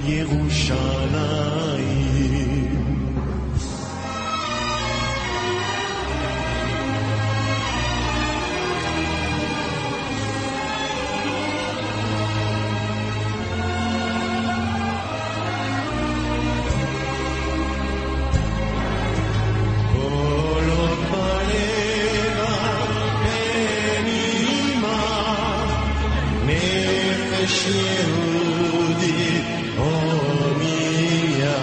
ירושלים. קולות בלב הפנימה, נפש יהודי הומייה,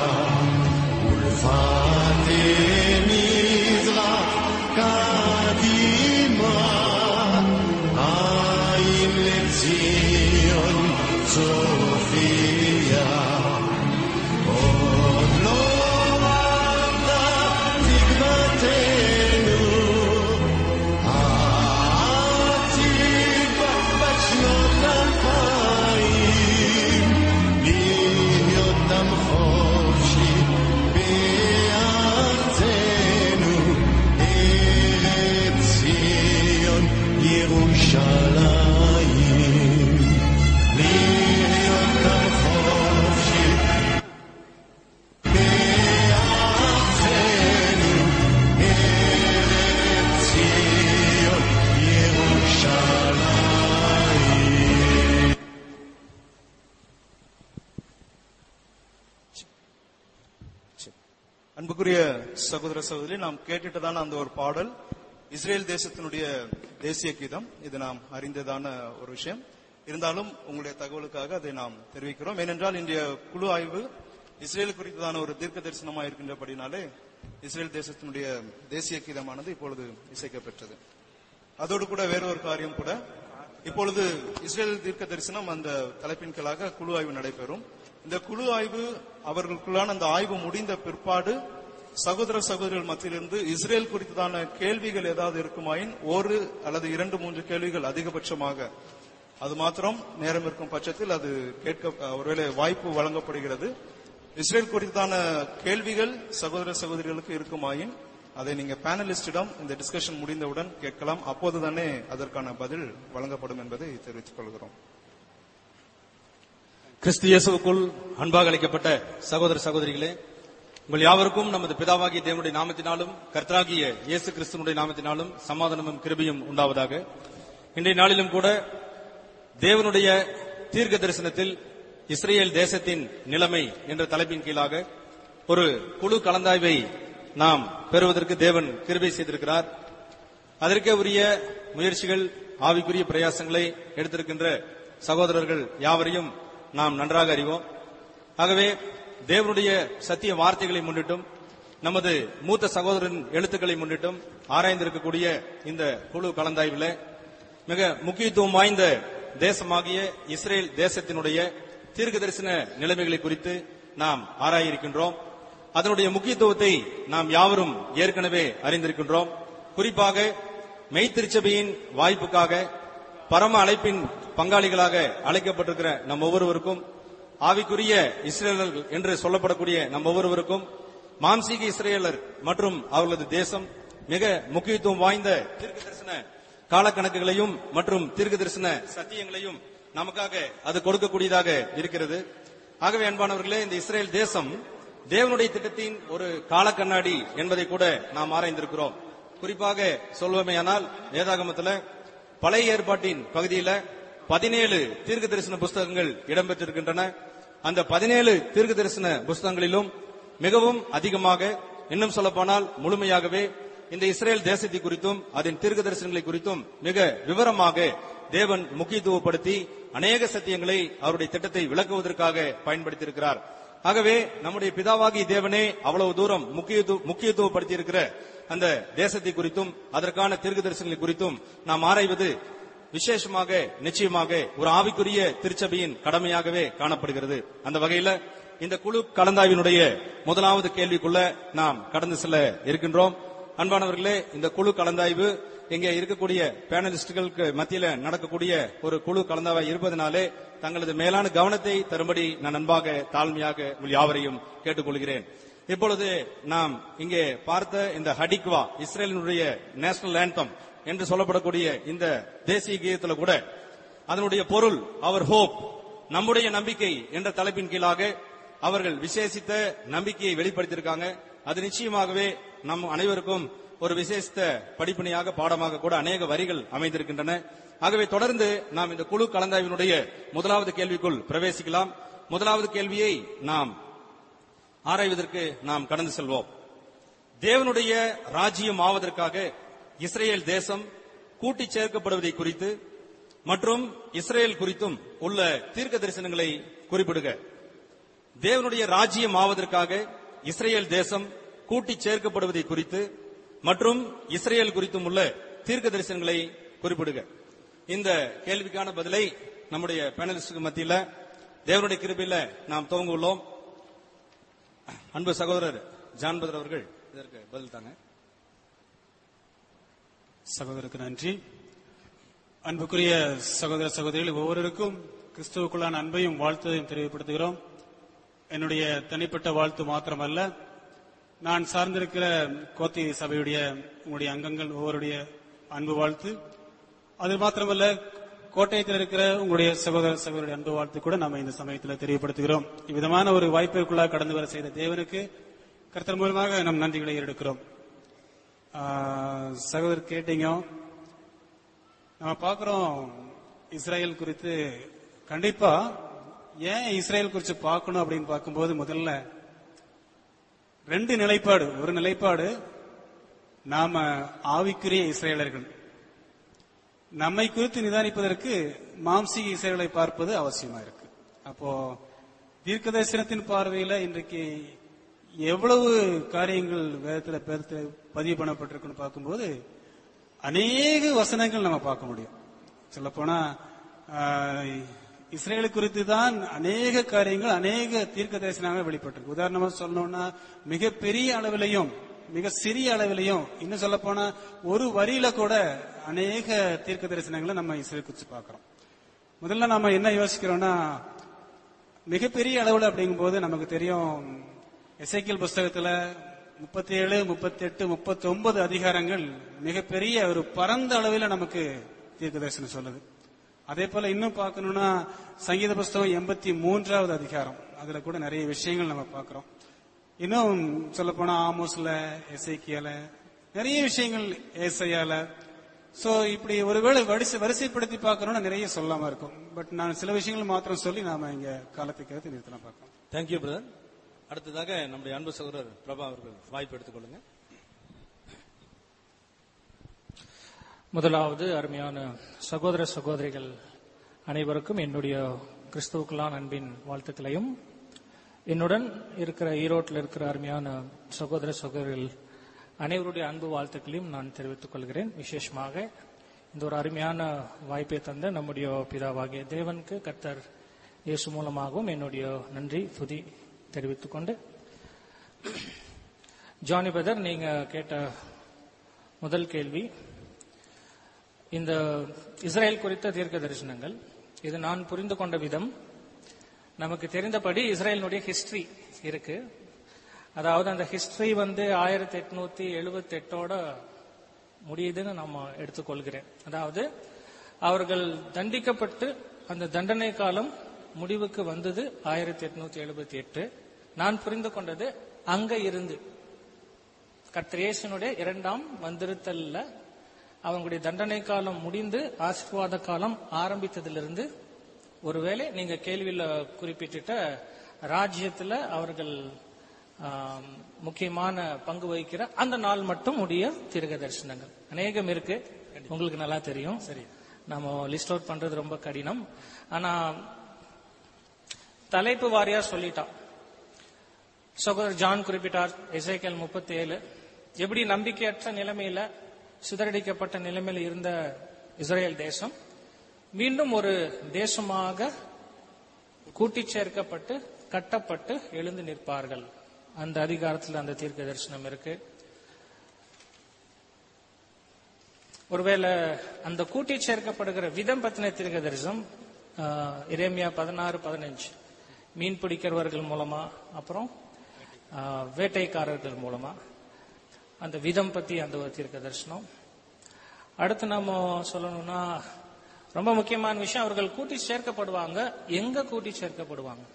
ולפתי מזרח קדימה, עין לציון צופיה. עוד לא עבדה תקוותנו, העתיד בת שנות אלפיים, להיות עם חופשי בארצנו, ארץ ציון ירושלים. להיות עם חופשי בארצנו, ארץ ציון ירושלים. அன்புக்குரிய சகோதர சகோதரி நாம் கேட்டுட்டதான அந்த ஒரு பாடல் இஸ்ரேல் தேசத்தினுடைய தேசிய கீதம் இது நாம் அறிந்ததான ஒரு விஷயம் இருந்தாலும் உங்களுடைய தகவலுக்காக அதை நாம் தெரிவிக்கிறோம் ஏனென்றால் இன்றைய குழு ஆய்வு இஸ்ரேல் குறித்ததான ஒரு தீர்க்க தரிசனமாக இருக்கின்றபடினாலே இஸ்ரேல் தேசத்தினுடைய தேசிய கீதமானது இப்பொழுது இசைக்கப்பெற்றது அதோடு கூட வேற ஒரு காரியம் கூட இப்பொழுது இஸ்ரேல் தீர்க்க தரிசனம் அந்த தலைப்பின் கீழாக குழு ஆய்வு நடைபெறும் இந்த குழு ஆய்வு அவர்களுக்குள்ளான அந்த ஆய்வு முடிந்த பிற்பாடு சகோதர சகோதரிகள் மத்தியிலிருந்து இஸ்ரேல் குறித்ததான கேள்விகள் ஏதாவது இருக்குமாயின் ஒரு அல்லது இரண்டு மூன்று கேள்விகள் அதிகபட்சமாக அது மாத்திரம் நேரம் இருக்கும் பட்சத்தில் அது கேட்க ஒருவேளை வாய்ப்பு வழங்கப்படுகிறது இஸ்ரேல் குறித்தான கேள்விகள் சகோதர சகோதரிகளுக்கு இருக்குமாயின் அதை நீங்க பேனலிஸ்டிடம் இந்த டிஸ்கஷன் முடிந்தவுடன் கேட்கலாம் அப்போதுதானே அதற்கான பதில் வழங்கப்படும் என்பதை தெரிவித்துக் கொள்கிறோம் கிறிஸ்து இயேசுவுக்குள் அன்பாக அழைக்கப்பட்ட சகோதர சகோதரிகளே உங்கள் யாவருக்கும் நமது பிதாவாகிய தேவனுடைய நாமத்தினாலும் கர்த்தராகிய இயேசு கிறிஸ்துவனுடைய நாமத்தினாலும் சமாதானமும் கிருபையும் உண்டாவதாக இன்றைய நாளிலும் கூட தேவனுடைய தீர்க்க தரிசனத்தில் இஸ்ரேல் தேசத்தின் நிலைமை என்ற தலைப்பின் கீழாக ஒரு குழு கலந்தாய்வை நாம் பெறுவதற்கு தேவன் கிருபை செய்திருக்கிறார் அதற்கே உரிய முயற்சிகள் ஆவிக்குரிய பிரயாசங்களை எடுத்திருக்கின்ற சகோதரர்கள் யாவரையும் நாம் நன்றாக அறிவோம் ஆகவே தேவனுடைய சத்திய வார்த்தைகளை முன்னிட்டும் நமது மூத்த சகோதரன் எழுத்துக்களை முன்னிட்டும் ஆராய்ந்திருக்கக்கூடிய இந்த குழு கலந்தாய்வில் மிக முக்கியத்துவம் வாய்ந்த தேசமாகிய இஸ்ரேல் தேசத்தினுடைய தீர்க்க தரிசன நிலைமைகளை குறித்து நாம் ஆராயிருக்கின்றோம் அதனுடைய முக்கியத்துவத்தை நாம் யாவரும் ஏற்கனவே அறிந்திருக்கின்றோம் குறிப்பாக மெய்த்திருச்சபையின் வாய்ப்புக்காக பரம அழைப்பின் பங்காளிகளாக அழைக்கப்பட்டிருக்கிற நம் ஒவ்வொருவருக்கும் ஆவிக்குரிய இஸ்ரேலர்கள் என்று சொல்லப்படக்கூடிய நம் ஒவ்வொருவருக்கும் மாம்சீக இஸ்ரேலர் மற்றும் அவர்களது தேசம் மிக முக்கியத்துவம் வாய்ந்த தீர்க்க தரிசன காலக்கணக்குகளையும் மற்றும் தீர்க்க தரிசன சத்தியங்களையும் நமக்காக அது கொடுக்கக்கூடியதாக இருக்கிறது ஆகவே அன்பானவர்களே இந்த இஸ்ரேல் தேசம் தேவனுடைய திட்டத்தின் ஒரு காலக்கண்ணாடி என்பதை கூட நாம் ஆராய்ந்திருக்கிறோம் குறிப்பாக சொல்வமையானால் வேதாகமத்துல பழைய ஏற்பாட்டின் பகுதியில பதினேழு தீர்க்க தரிசன புஸ்தகங்கள் இடம்பெற்றிருக்கின்றன அந்த பதினேழு தீர்க்க தரிசன புஸ்தகங்களிலும் மிகவும் அதிகமாக இன்னும் சொல்லப்போனால் முழுமையாகவே இந்த இஸ்ரேல் தேசத்தை குறித்தும் அதன் தீர்க்க தரிசனங்களை குறித்தும் மிக விவரமாக தேவன் முக்கியத்துவப்படுத்தி அநேக சத்தியங்களை அவருடைய திட்டத்தை விளக்குவதற்காக பயன்படுத்தியிருக்கிறார் ஆகவே நம்முடைய பிதாவாகி தேவனே அவ்வளவு தூரம் முக்கியத்துவ முக்கியத்துவப்படுத்தி இருக்கிற அந்த தேசத்தை குறித்தும் அதற்கான தீர்க்க தரிசனங்களை குறித்தும் நாம் ஆராய்வது விசேஷமாக நிச்சயமாக ஒரு ஆவிக்குரிய திருச்சபையின் கடமையாகவே காணப்படுகிறது அந்த வகையில இந்த குழு கலந்தாய்வினுடைய முதலாவது கேள்விக்குள்ள நாம் கடந்து செல்ல இருக்கின்றோம் அன்பானவர்களே இந்த குழு கலந்தாய்வு இங்கே இருக்கக்கூடிய பேனலிஸ்டுகளுக்கு மத்தியில நடக்கக்கூடிய ஒரு குழு கலந்தாய்வு இருப்பதனாலே தங்களது மேலான கவனத்தை தரும்படி நான் அன்பாக தாழ்மையாக உங்கள் யாவரையும் கேட்டுக்கொள்கிறேன் இப்பொழுது நாம் இங்கே பார்த்த இந்த ஹடிக்வா இஸ்ரேலினுடைய நேஷனல் ஆந்தம் என்று சொல்லப்படக்கூடிய இந்த தேசிய கீதத்துல கூட அதனுடைய பொருள் அவர் ஹோப் நம்முடைய நம்பிக்கை என்ற தலைப்பின் கீழாக அவர்கள் விசேஷித்த நம்பிக்கையை வெளிப்படுத்தியிருக்காங்க அது நிச்சயமாகவே நம் அனைவருக்கும் ஒரு விசேஷித்த படிப்பினையாக பாடமாக கூட அநேக வரிகள் அமைந்திருக்கின்றன ஆகவே தொடர்ந்து நாம் இந்த குழு கலந்தாய்வினுடைய முதலாவது கேள்விக்குள் பிரவேசிக்கலாம் முதலாவது கேள்வியை நாம் ஆராய்வதற்கு நாம் கடந்து செல்வோம் தேவனுடைய ராஜ்யம் ஆவதற்காக இஸ்ரேல் தேசம் கூட்டிச் சேர்க்கப்படுவதை குறித்து மற்றும் இஸ்ரேல் குறித்தும் உள்ள தீர்க்க தரிசனங்களை குறிப்பிடுக தேவனுடைய ராஜ்யம் ஆவதற்காக இஸ்ரேல் தேசம் கூட்டிச் சேர்க்கப்படுவதை குறித்து மற்றும் இஸ்ரேல் குறித்தும் உள்ள தீர்க்க தரிசனங்களை குறிப்பிடுக இந்த கேள்விக்கான பதிலை நம்முடைய பேனலிஸ்டுக்கு மத்தியில தேவனுடைய கிருபையில நாம் துவங்க உள்ளோம் அன்பு சகோதரர் ஜான்பதர் அவர்கள் இதற்கு பதில் தாங்க சகோதரருக்கு நன்றி அன்புக்குரிய சகோதர சகோதரிகள் ஒவ்வொருவருக்கும் கிறிஸ்துவுக்குள்ளான அன்பையும் வாழ்த்தையும் தெரியப்படுத்துகிறோம் என்னுடைய தனிப்பட்ட வாழ்த்து மாத்திரமல்ல நான் சார்ந்திருக்கிற கோத்தி சபையுடைய உங்களுடைய அங்கங்கள் ஒவ்வொருடைய அன்பு வாழ்த்து அது மாத்திரமல்ல கோட்டயத்தில் இருக்கிற உங்களுடைய சகோதர சகோதரிய அன்பு வாழ்த்து கூட நம்ம இந்த சமயத்தில் தெரியப்படுத்துகிறோம் இவ்விதமான ஒரு வாய்ப்பிற்குள்ளாக கடந்து வர செய்த தேவனுக்கு கர்த்தர் மூலமாக நம் நன்றிகளை ஏறெடுக்கிறோம் ஆஹ், சகோதரர் கேட்டீங்க நம்ம பார்க்கிறோம் இஸ்ரேல் குறித்து கண்டிப்பா ஏன் இஸ்ரேல் குறித்து பார்க்கணும் அப்படின்னு பார்க்கும்போது முதல்ல ரெண்டு நிலைப்பாடு ஒரு நிலைப்பாடு நாம ஆவிக்குரிய இஸ்ரேலர்கள் நம்மை குறித்து நிதானிப்பதற்கு மாம்சீக இஸ்ரேலை பார்ப்பது அவசியமா இருக்கு அப்போ தீர்க்க தரிசனத்தின் பார்வையில இன்றைக்கு எவ்வளவு காரியங்கள் வேதத்துல பேர்த்து பதிவு பண்ணப்பட்டிருக்குன்னு பார்க்கும்போது அநேக வசனங்கள் நம்ம பார்க்க முடியும் சொல்லப்போனா ஆஹ், இஸ்ரேலை குறித்து தான் அநேக காரியங்கள் அநேக தீர்க்க தரிசனங்கள் வெளிப்பட்டிருக்கு உதாரணமா சொல்லணும்னா மிகப்பெரிய அளவிலையும் மிக சிறிய அளவிலையும் இன்னும் சொல்ல போனா ஒரு வரியில கூட அநேக தீர்க்க தரிசனங்களை நம்ம இஸ்ரேல் குறித்து பார்க்கிறோம் முதல்ல நாம என்ன யோசிக்கிறோம்னா மிகப்பெரிய அளவுல அப்படிங்கும்போது நமக்கு தெரியும் எசைக்கியல் புஸ்தகத்துல முப்பத்தி ஏழு முப்பத்தி எட்டு முப்பத்தி ஒன்பது அதிகாரங்கள் மிகப்பெரிய ஒரு பரந்த அளவில் நமக்கு தீர்க்க தரிசனம் சொல்லுது அதே போல இன்னும் பார்க்கணும்னா சங்கீத புஸ்தகம் எண்பத்தி மூன்றாவது அதிகாரம் அதுல கூட நிறைய விஷயங்கள் நம்ம பார்க்கிறோம் இன்னும் சொல்ல போனா ஆமோஸ்ல எசைக்கியல நிறைய விஷயங்கள் ஏசையால சோ இப்படி ஒருவேளை வரிசை வரிசைப்படுத்தி பார்க்கணும்னா நிறைய சொல்லாம இருக்கும் பட் நான் சில விஷயங்கள் மாத்திரம் சொல்லி நாம இங்க காலத்துக்கு ஏற்று நிறுத்தலாம் பார்க்கலாம் தேங்க்யூ பிரதர் அடுத்ததாக நம்முடைய அன்பு சகோதரர் பிரபா அவர்கள் வாய்ப்பு எடுத்துக்கொள்ளுங்க முதலாவது அருமையான சகோதர சகோதரிகள் அனைவருக்கும் என்னுடைய கிறிஸ்துவுக்களான அன்பின் வாழ்த்துக்களையும் என்னுடன் இருக்கிற ஈரோட்டில் இருக்கிற அருமையான சகோதர சகோதரிகள் அனைவருடைய அன்பு வாழ்த்துக்களையும் நான் தெரிவித்துக் கொள்கிறேன் விசேஷமாக இந்த ஒரு அருமையான வாய்ப்பை தந்த நம்முடைய பிதாவாகிய தேவனுக்கு கர்த்தர் இயேசு மூலமாகவும் என்னுடைய நன்றி துதி தெரிவித்துக் கொண்டு ஜானி பிரதர் நீங்க கேட்ட முதல் கேள்வி இந்த இஸ்ரேல் குறித்த தீர்க்க தரிசனங்கள் இது நான் புரிந்து கொண்ட விதம் நமக்கு தெரிந்தபடி இஸ்ரேலினுடைய ஹிஸ்டரி இருக்கு அதாவது அந்த ஹிஸ்டரி வந்து ஆயிரத்தி எட்நூத்தி எழுபத்தி எட்டோட முடியுதுன்னு நம்ம எடுத்துக்கொள்கிறேன் அதாவது அவர்கள் தண்டிக்கப்பட்டு அந்த தண்டனை காலம் முடிவுக்கு வந்தது ஆயிரத்தி எட்நூத்தி எழுபத்தி எட்டு நான் புரிந்து கொண்டது அங்க இருந்து கர்த்தரேசனுடைய இரண்டாம் வந்திருத்தல்ல அவங்களுடைய தண்டனை காலம் முடிந்து ஆசீர்வாத காலம் ஆரம்பித்ததிலிருந்து ஒருவேளை நீங்க கேள்வியில குறிப்பிட்ட ராஜ்யத்துல அவர்கள் ஆம், முக்கியமான பங்கு வகிக்கிற அந்த நாள் மட்டும் உடைய தீர்க்க தரிசனங்கள் அநேகம் இருக்கு உங்களுக்கு நல்லா தெரியும் சரி நம்ம லிஸ்ட் அவுட் பண்றது ரொம்ப கடினம் ஆனா தலைப்பு வாரியா சொல்லிட்டான் சகோதரர் ஜான் குறிப்பிட்டார் எசேக்கியல் முப்பத்தி ஏழு எப்படி நம்பிக்கையற்ற நிலைமையில சிதறடிக்கப்பட்ட நிலைமையில இருந்த இஸ்ரேல் தேசம் மீண்டும் ஒரு தேசமாக கூட்டிச் சேர்க்கப்பட்டு கட்டப்பட்டு எழுந்து நிற்பார்கள் அந்த அதிகாரத்தில் அந்த தீர்க்க தரிசனம் இருக்கு ஒருவேளை அந்த கூட்டிச் சேர்க்கப்படுகிற விதம் பத்தின தீர்க்க தரிசனம் ஆஹ், எரேமியா பதினாறு பதினஞ்சு மீன் பிடிக்கிறவர்கள் மூலமா அப்புறம் ஆஹ், வேட்டைக்காரர்கள் மூலமா அந்த விதம் பத்தி அந்த ஒரு தீர்க்க தரிசனம் அடுத்து நம்ம சொல்லணும்னா ரொம்ப முக்கியமான விஷயம் அவர்கள் கூட்டி சேர்க்கப்படுவாங்க எங்க கூட்டி சேர்க்கப்படுவாங்க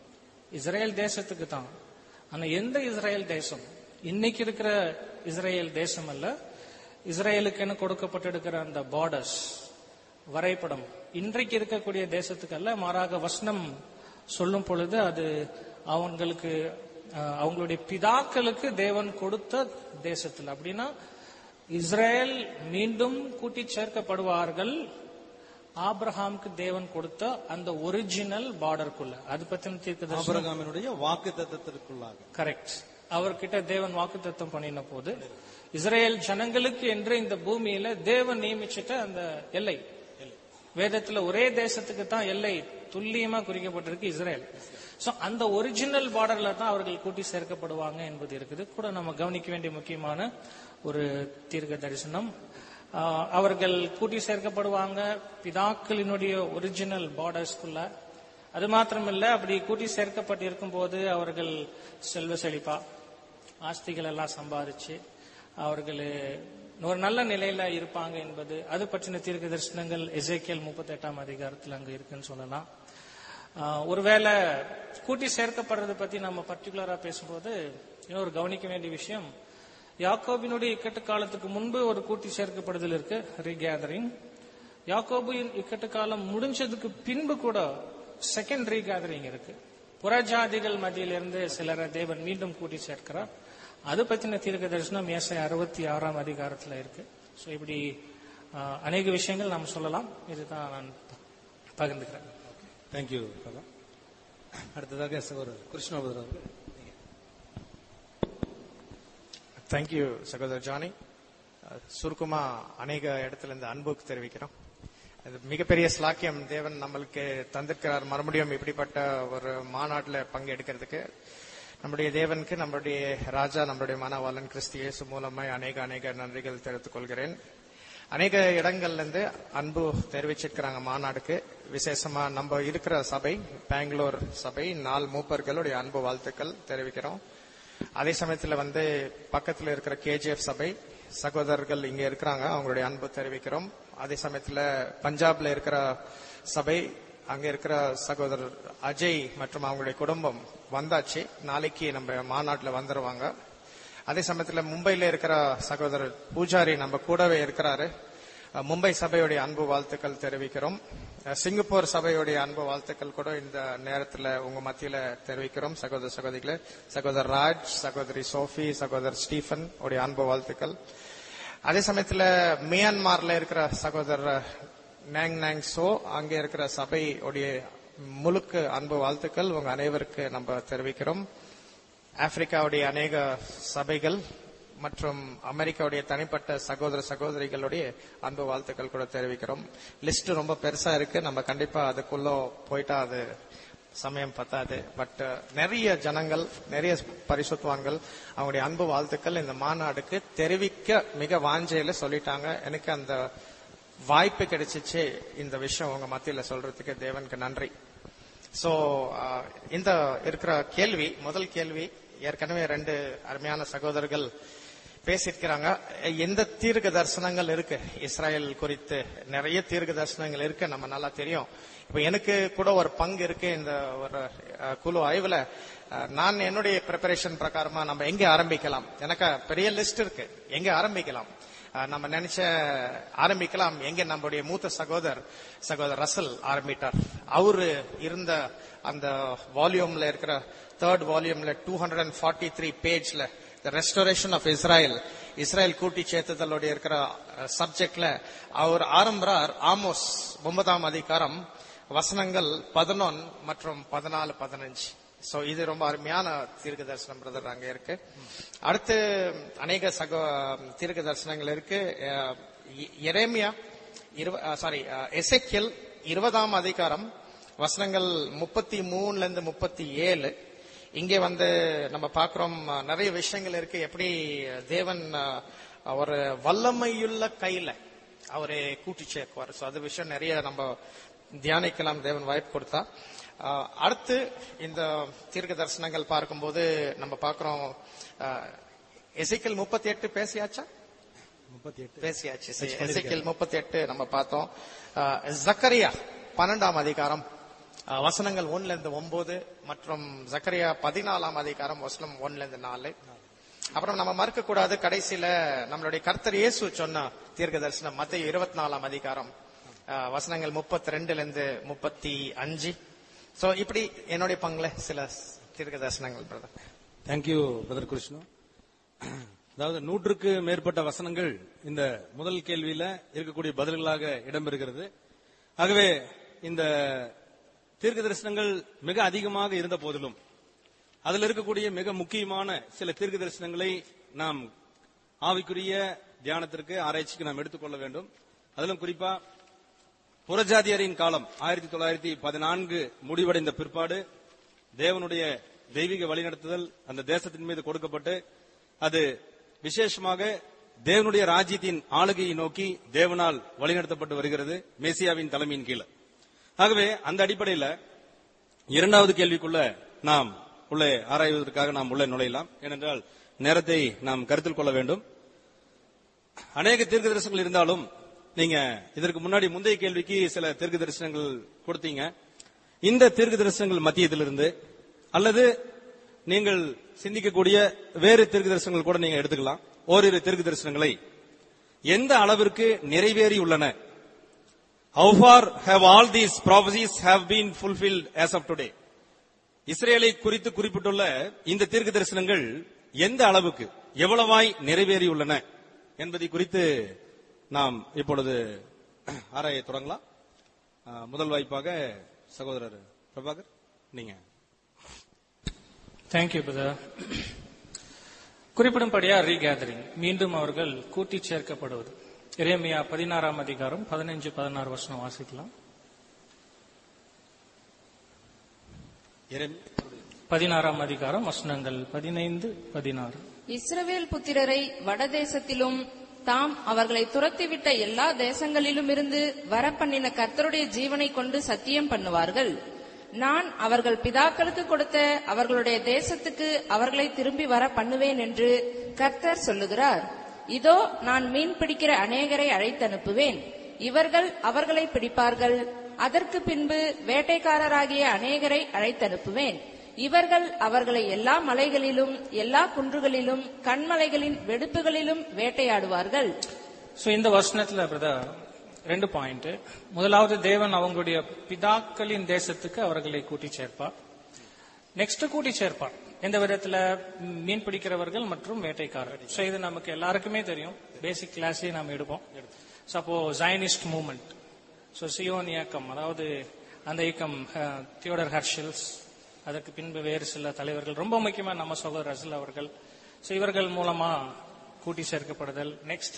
இஸ்ரேல் தேசத்துக்கு தான் ஆனா எந்த இஸ்ரேல் தேசம் இன்னைக்கு இருக்கிற இஸ்ரேல் தேசம் அல்ல இஸ்ரேலுக்கென கொடுக்கப்பட்டிருக்கிற அந்த பார்டர்ஸ் வரைபடம் இன்றைக்கு இருக்கக்கூடிய தேசத்துக்கு அல்ல மாறாக வசனம் சொல்லும் பொழுது அது அவங்களுக்கு அஹ், அவங்களுடைய பிதாக்களுக்கு தேவன் கொடுத்த தேசத்தில் அப்படின்னா இஸ்ரேல் மீண்டும் கூட்டி சேர்க்கப்படுவார்கள் ஆபிரஹாமுக்கு தேவன் கொடுத்த அந்த ஒரிஜினல் பார்டருக்குள்ள அது பத்தின தீர்க்க ஆபிரகாமினுடைய வாக்கு தத்தத்திற்குள்ளாக கரெக்ட் அவர்கிட்ட தேவன் வாக்குத்தத்தம் பண்ணின போது இஸ்ரேல் ஜனங்களுக்கு என்று இந்த பூமியில தேவன் நியமிச்சிட்ட அந்த எல்லை வேதத்துல ஒரே தேசத்துக்கு தான் எல்லை துல்லியமா குறிக்கப்பட்டிருக்கு இஸ்ரேல் சோ அந்த ஒரிஜினல் பார்டர்ல தான் அவர்கள் கூட்டி சேர்க்கப்படுவாங்க என்பது இருக்குது கூட நம்ம கவனிக்க வேண்டிய முக்கியமான ஒரு தீர்க்க தரிசனம் ஆஹ், அவர்கள் கூட்டி சேர்க்கப்படுவாங்க பிதாக்களினுடைய ஒரிஜினல் பார்டர்ஸ்குள்ள அது மாத்திரமில்ல அப்படி கூட்டி சேர்க்கப்பட்டிருக்கும் போது அவர்கள் செல்வ செழிப்பா ஆஸ்திகள் எல்லாம் சம்பாதிச்சு அவர்கள் ஒரு நல்ல நிலையில இருப்பாங்க என்பது அது பற்றின தீர்க்க தரிசனங்கள் எசேக்கியல் முப்பத்தி எட்டாம் அதிகாரத்தில் அங்க இருக்குன்னு சொல்லலாம் ஆஹ் ஒருவேளை கூட்டி சேர்க்கப்படுறதை பத்தி நம்ம பர்டிகுலரா பேசும்போது இன்னொரு கவனிக்க வேண்டிய விஷயம் யாக்கோபினுடைய இக்கட்டு காலத்துக்கு முன்பு ஒரு கூட்டி சேர்க்கப்படுதல் இருக்கு ரீகேதரிங் யாக்கோபின் இக்கட்டு காலம் முடிஞ்சதுக்கு பின்பு கூட செகண்ட் ரீகேதரிங் இருக்கு புறஜாதிகள் மத்தியிலிருந்து சிலரை தேவன் மீண்டும் கூட்டி சேர்க்கிறார் அது பத்தின தீர்க்க தரிசனம் ஏசை அறுபத்தி ஆறாம் அதிகாரத்துல இருக்கு ஸோ இப்படி ஆஹ், அநேக விஷயங்கள் நாம் சொல்லலாம் இதுதான் நான் பகிர்ந்துக்கிறேன் தேங்க்யூ அடுத்ததாக சகோதரர் கிருஷ்ணபுதர் அவர்கள் தேங்க்யூ சகோதரர் ஜானி அஹ், சுருக்கமா அநேக இடத்துல இந்த அன்புக்கு தெரிவிக்கிறோம் இது மிகப்பெரிய ஸ்லாக்கியம் தேவன் நம்மளுக்கு தந்திருக்கிறார் மறுபடியும் இப்படிப்பட்ட ஒரு மாநாட்டில் பங்கெடுக்கிறதுக்கு நம்முடைய தேவனுக்கு நம்முடைய ராஜா நம்முடைய மனவாளன் கிறிஸ்து இயேசு மூலமாய் அநேக அநேக நன்றிகள் தெரிவித்துக் கொள்கிறேன் அநேக இடங்கள்ல இருந்து அன்பு தெரிவிச்சிருக்கிறாங்க மாநாடுக்கு விசேஷமா நம்ம இருக்கிற சபை பெங்களூர் சபை நாள் மூப்பர்களுடைய அன்பு வாழ்த்துக்கள் தெரிவிக்கிறோம் அதே சமயத்துல வந்து பக்கத்துல இருக்கிற கேஜிஎஃப் சபை சகோதரர்கள் இங்க இருக்கிறாங்க அவங்களுடைய அன்பு தெரிவிக்கிறோம் அதே சமயத்துல பஞ்சாப்ல இருக்கிற சபை அங்க இருக்கிற சகோதரர் அஜய் மற்றும் அவங்களுடைய குடும்பம் வந்தாச்சு நாளைக்கு நம்ம மாநாட்டுல வந்துருவாங்க அதே சமயத்துல மும்பைல இருக்கிற சகோதரர் பூஜாரி நம்ம கூடவே இருக்கிறாரு அஹ் மும்பை சபையுடைய அன்பு வாழ்த்துக்கள் தெரிவிக்கிறோம் அஹ் சிங்கப்பூர் சபையுடைய அன்பு வாழ்த்துக்கள் கூட இந்த நேரத்துல உங்க மத்தியில தெரிவிக்கிறோம் சகோதர சகோதரிகளே சகோதரர் ராஜ் சகோதரி சோஃபி சகோதரர் ஸ்டீஃபன் உடைய அன்பு வாழ்த்துக்கள் அதே சமயத்துல மியான்மார்ல இருக்கிற சகோதரர் நேங் நேங் சோ அங்கே இருக்கிற சபை உடைய முழுக்க அன்பு வாழ்த்துக்கள் உங்க அனைவருக்கு நம்ம தெரிவிக்கிறோம் ஆப்பிரிக்காவுடைய அநேக சபைகள் மற்றும் அமெரிக்காவுடைய தனிப்பட்ட சகோதர சகோதரிகளுடைய அன்பு வாழ்த்துக்கள் கூட தெரிவிக்கிறோம் லிஸ்ட் ரொம்ப பெருசா இருக்கு நம்ம கண்டிப்பா அதுக்குள்ள போயிட்டா அது சமயம் பத்தாது பட் நிறைய ஜனங்கள் நிறைய பரிசுத்துவான்கள் அவங்களுடைய அன்பு வாழ்த்துக்கள் இந்த மாநாடுக்கு தெரிவிக்க மிக வாஞ்சையில சொல்லிட்டாங்க எனக்கு அந்த வாய்ப்பு கிடைச்சிச்சு இந்த விஷயம் உங்க மத்தியில சொல்றதுக்கு தேவனுக்கு நன்றி சோ இந்த இருக்கிற கேள்வி முதல் கேள்வி ஏற்கனவே ரெண்டு அருமையான சகோதரர்கள் பேசியிருக்கிறாங்க எந்த தீர்க்க தரிசனங்கள் இருக்கு இஸ்ராயல் குறித்து நிறைய தீர்க்க தரிசனங்கள் இருக்கு நம்ம நல்லா தெரியும் இப்ப எனக்கு கூட ஒரு பங்கு இருக்கு இந்த ஒரு அஹ், குழு ஆய்வுல அஹ், நான் என்னுடைய ப்ரிப்பரேஷன் பிரகாரமா நம்ம எங்க ஆரம்பிக்கலாம் எனக்கு பெரிய லிஸ்ட் இருக்கு எங்க ஆரம்பிக்கலாம் அஹ், நம்ம நினைச்ச ஆரம்பிக்கலாம் எங்க நம்முடைய மூத்த சகோதரர் சகோதரர் ரசல் ஆரம்பிட்டார் அவரு இருந்த அந்த வால்யூம்ல இருக்கிற தேர்ட் வால்யூம்ல two hundred and forty three பேஜ்ல the restoration of Israel Israel கூட்டி சேர்த்துதலோட இருக்கிற சப்ஜெக்ட்ல அவர் ஆரம்பரார் ஆமோஸ் ஒன்பதாம் அதிகாரம் வசனங்கள் பதினொன்னு மற்றும் பதினாலு பதினஞ்சு சோ இது ரொம்ப அருமையான தீர்க்க தரிசனம் பிரதர் அங்க இருக்கு அடுத்து அநேக சகோ தீர்க்க தரிசனங்கள் இருக்கு அஹ், எ- எரேமியா சாரி எசெக்கியல் இருபதாம் அதிகாரம் வசனங்கள் முப்பத்தி மூணுல இருந்து முப்பத்தி ஏழு இங்கே வந்து நம்ம பார்க்கிறோம் அஹ், நிறைய விஷயங்கள் இருக்கு எப்படி தேவன் அஹ், ஒரு வல்லமையுள்ள கையில அவரை கூட்டி சேர்க்குவார் சோ அது விஷயம் நிறைய நம்ம தியானிக்கலாம் தேவன் வாய்ப்பு கொடுத்தா அஹ், அடுத்து இந்த தீர்க்க தரிசனங்கள் பார்க்கும்போது நம்ம பார்க்கிறோம் எசைக்கல் முப்பத்தி எட்டு பேசியாச்சா முப்பத்தி எட்டு பேசியாச்சு எசைக்கல் முப்பத்தி எட்டு நம்ம பார்த்தோம் அஹ், ஜக்கரியா பன்னெண்டாம் அதிகாரம் அஹ், வசனங்கள் ஒன்னுல இருந்து ஒன்பது மற்றும் ஜக்கரியா பதினாலாம் அதிகாரம் வசனம் ஒன்னுல இருந்து நாலு அப்புறம் நம்ம மறுக்க கூடாது கடைசியில நம்மளுடைய கர்த்தர் இயேசு சொன்ன தீர்க்க தரிசனம் மத்திய இருபத்தி நாலாம் அதிகாரம் அஹ், வசனங்கள் முப்பத்தி ரெண்டுல இருந்து முப்பத்தி அஞ்சு சோ இப்படி என்னுடைய பங்குல சில தீர்க்க தரிசனங்கள் பிரதர் தேங்க்யூ பிரதர் கிருஷ்ணு அதாவது நூற்றுக்கு மேற்பட்ட வசனங்கள் இந்த முதல் கேள்வியில இருக்கக்கூடிய பதில்களாக இடம்பெறுகிறது ஆகவே இந்த தீர்க்க தரிசனங்கள் மிக அதிகமாக இருந்த போதிலும் அதில் இருக்கக்கூடிய மிக முக்கியமான சில தீர்க்க தரிசனங்களை நாம் ஆவிக்குரிய தியானத்திற்கு ஆராய்ச்சிக்கு நாம் எடுத்துக்கொள்ள வேண்டும் அதிலும் குறிப்பா புறஜாதியரின் காலம் ஆயிரத்தி தொள்ளாயிரத்தி பதினான்கு முடிவடைந்த பிற்பாடு தேவனுடைய தெய்வீக வழிநடத்துதல் அந்த தேசத்தின் மீது கொடுக்கப்பட்டு அது விசேஷமாக தேவனுடைய ராஜ்யத்தின் ஆளுகையை நோக்கி தேவனால் வழிநடத்தப்பட்டு வருகிறது மேசியாவின் தலைமையின் கீழே ஆகவே அந்த அடிப்படையில் இரண்டாவது கேள்விக்குள்ள நாம் உள்ளே ஆராய்வதற்காக நாம் உள்ளே நுழையலாம் ஏனென்றால் நேரத்தை நாம் கருத்தில் கொள்ள வேண்டும் அநேக தீர்க்க தரிசனங்கள் இருந்தாலும் நீங்க இதற்கு முன்னாடி முந்தைய கேள்விக்கு சில தீர்க்க தரிசனங்கள் கொடுத்தீங்க இந்த தீர்க்க தரிசனங்கள் மத்தியத்திலிருந்து அல்லது நீங்கள் சிந்திக்கக்கூடிய வேறு தீர்க்க தரிசனங்கள் கூட நீங்க எடுத்துக்கலாம் ஓரிரு தீர்க்க தரிசனங்களை எந்த அளவிற்கு நிறைவேறியுள்ளன How far have all these prophecies have been fulfilled as of today? இஸ்ரேலை குறித்து குறிப்பிட்டுள்ள இந்த தீர்க்க தரிசனங்கள் எந்த அளவுக்கு எவ்வளவாய் நிறைவேறியுள்ளன என்பதை குறித்து நாம் இப்பொழுது ஆராய தொடங்கலாம் ஆ, முதல் வாய்ப்பாக சகோதரர் பிரபாகர் நீங்க தேங்க்யூ பிரதர் குறிப்பிடும்படியா ரீகேதரிங் மீண்டும் அவர்கள் கூட்டி சேர்க்கப்படுவது எரேமியா பதினாறாம் அதிகாரம் பதினஞ்சு பதினாறு வருஷம் வாசிக்கலாம் எரேமி- பதினாறாம் அதிகாரம் வசனங்கள் பதினைந்து பதினாறு இஸ்ரவேல் புத்திரரை வடதேசத்திலும் தாம் அவர்களை துரத்திவிட்ட எல்லா தேசங்களிலுமிருந்து வரப்பண்ணின கர்த்தருடைய ஜீவனை கொண்டு சத்தியம் பண்ணுவார்கள் நான் அவர்கள் பிதாக்களுக்கு கொடுத்த அவர்களுடைய தேசத்துக்கு அவர்களை திரும்பி வர பண்ணுவேன் என்று கர்த்தர் சொல்லுகிறார் இதோ நான் மீன் பிடிக்கிற அநேகரை அழைத்தனுப்புவேன் இவர்கள் அவர்களை பிடிப்பார்கள் அதற்கு பின்பு வேட்டைக்காரராகிய அநேகரை அழைத்தனுப்புவேன் இவர்கள் அவர்களை எல்லா மலைகளிலும் எல்லா குன்றுகளிலும் கண்மலைகளின் வெடுப்புகளிலும் வேட்டையாடுவார்கள் சோ இந்த வசனத்துல பிரதர் ரெண்டு பாயிண்ட் முதலாவது தேவன் அவங்களுடைய பிதாக்களின் தேசத்துக்கு அவர்களை கூட்டி சேர்ப்பார் நெக்ஸ்ட் கூட்டி சேர்ப்பார் எந்த விதத்துல ம், மீன் பிடிக்கிறவர்கள் மற்றும் வேட்டைக்காரர் சோ இது நமக்கு எல்லாருக்குமே தெரியும் பேசிக் கிளாஸே நாம் எடுப்போம் So, அப்போ ஜைனிஸ்ட் மூவ்மெண்ட் ஸோ சியோன் இயக்கம் அதாவது அந்த இயக்கம் அஹ், தியோடர் ஹர்ஷில்ஸ் அதற்கு பின்பு வேறு சில தலைவர்கள் ரொம்ப முக்கியமா நம்ம சகோதரர் ரசல் அவர்கள் ஸோ இவர்கள் மூலமா கூட்டி சேர்க்கப்படுதல் நெக்ஸ்ட்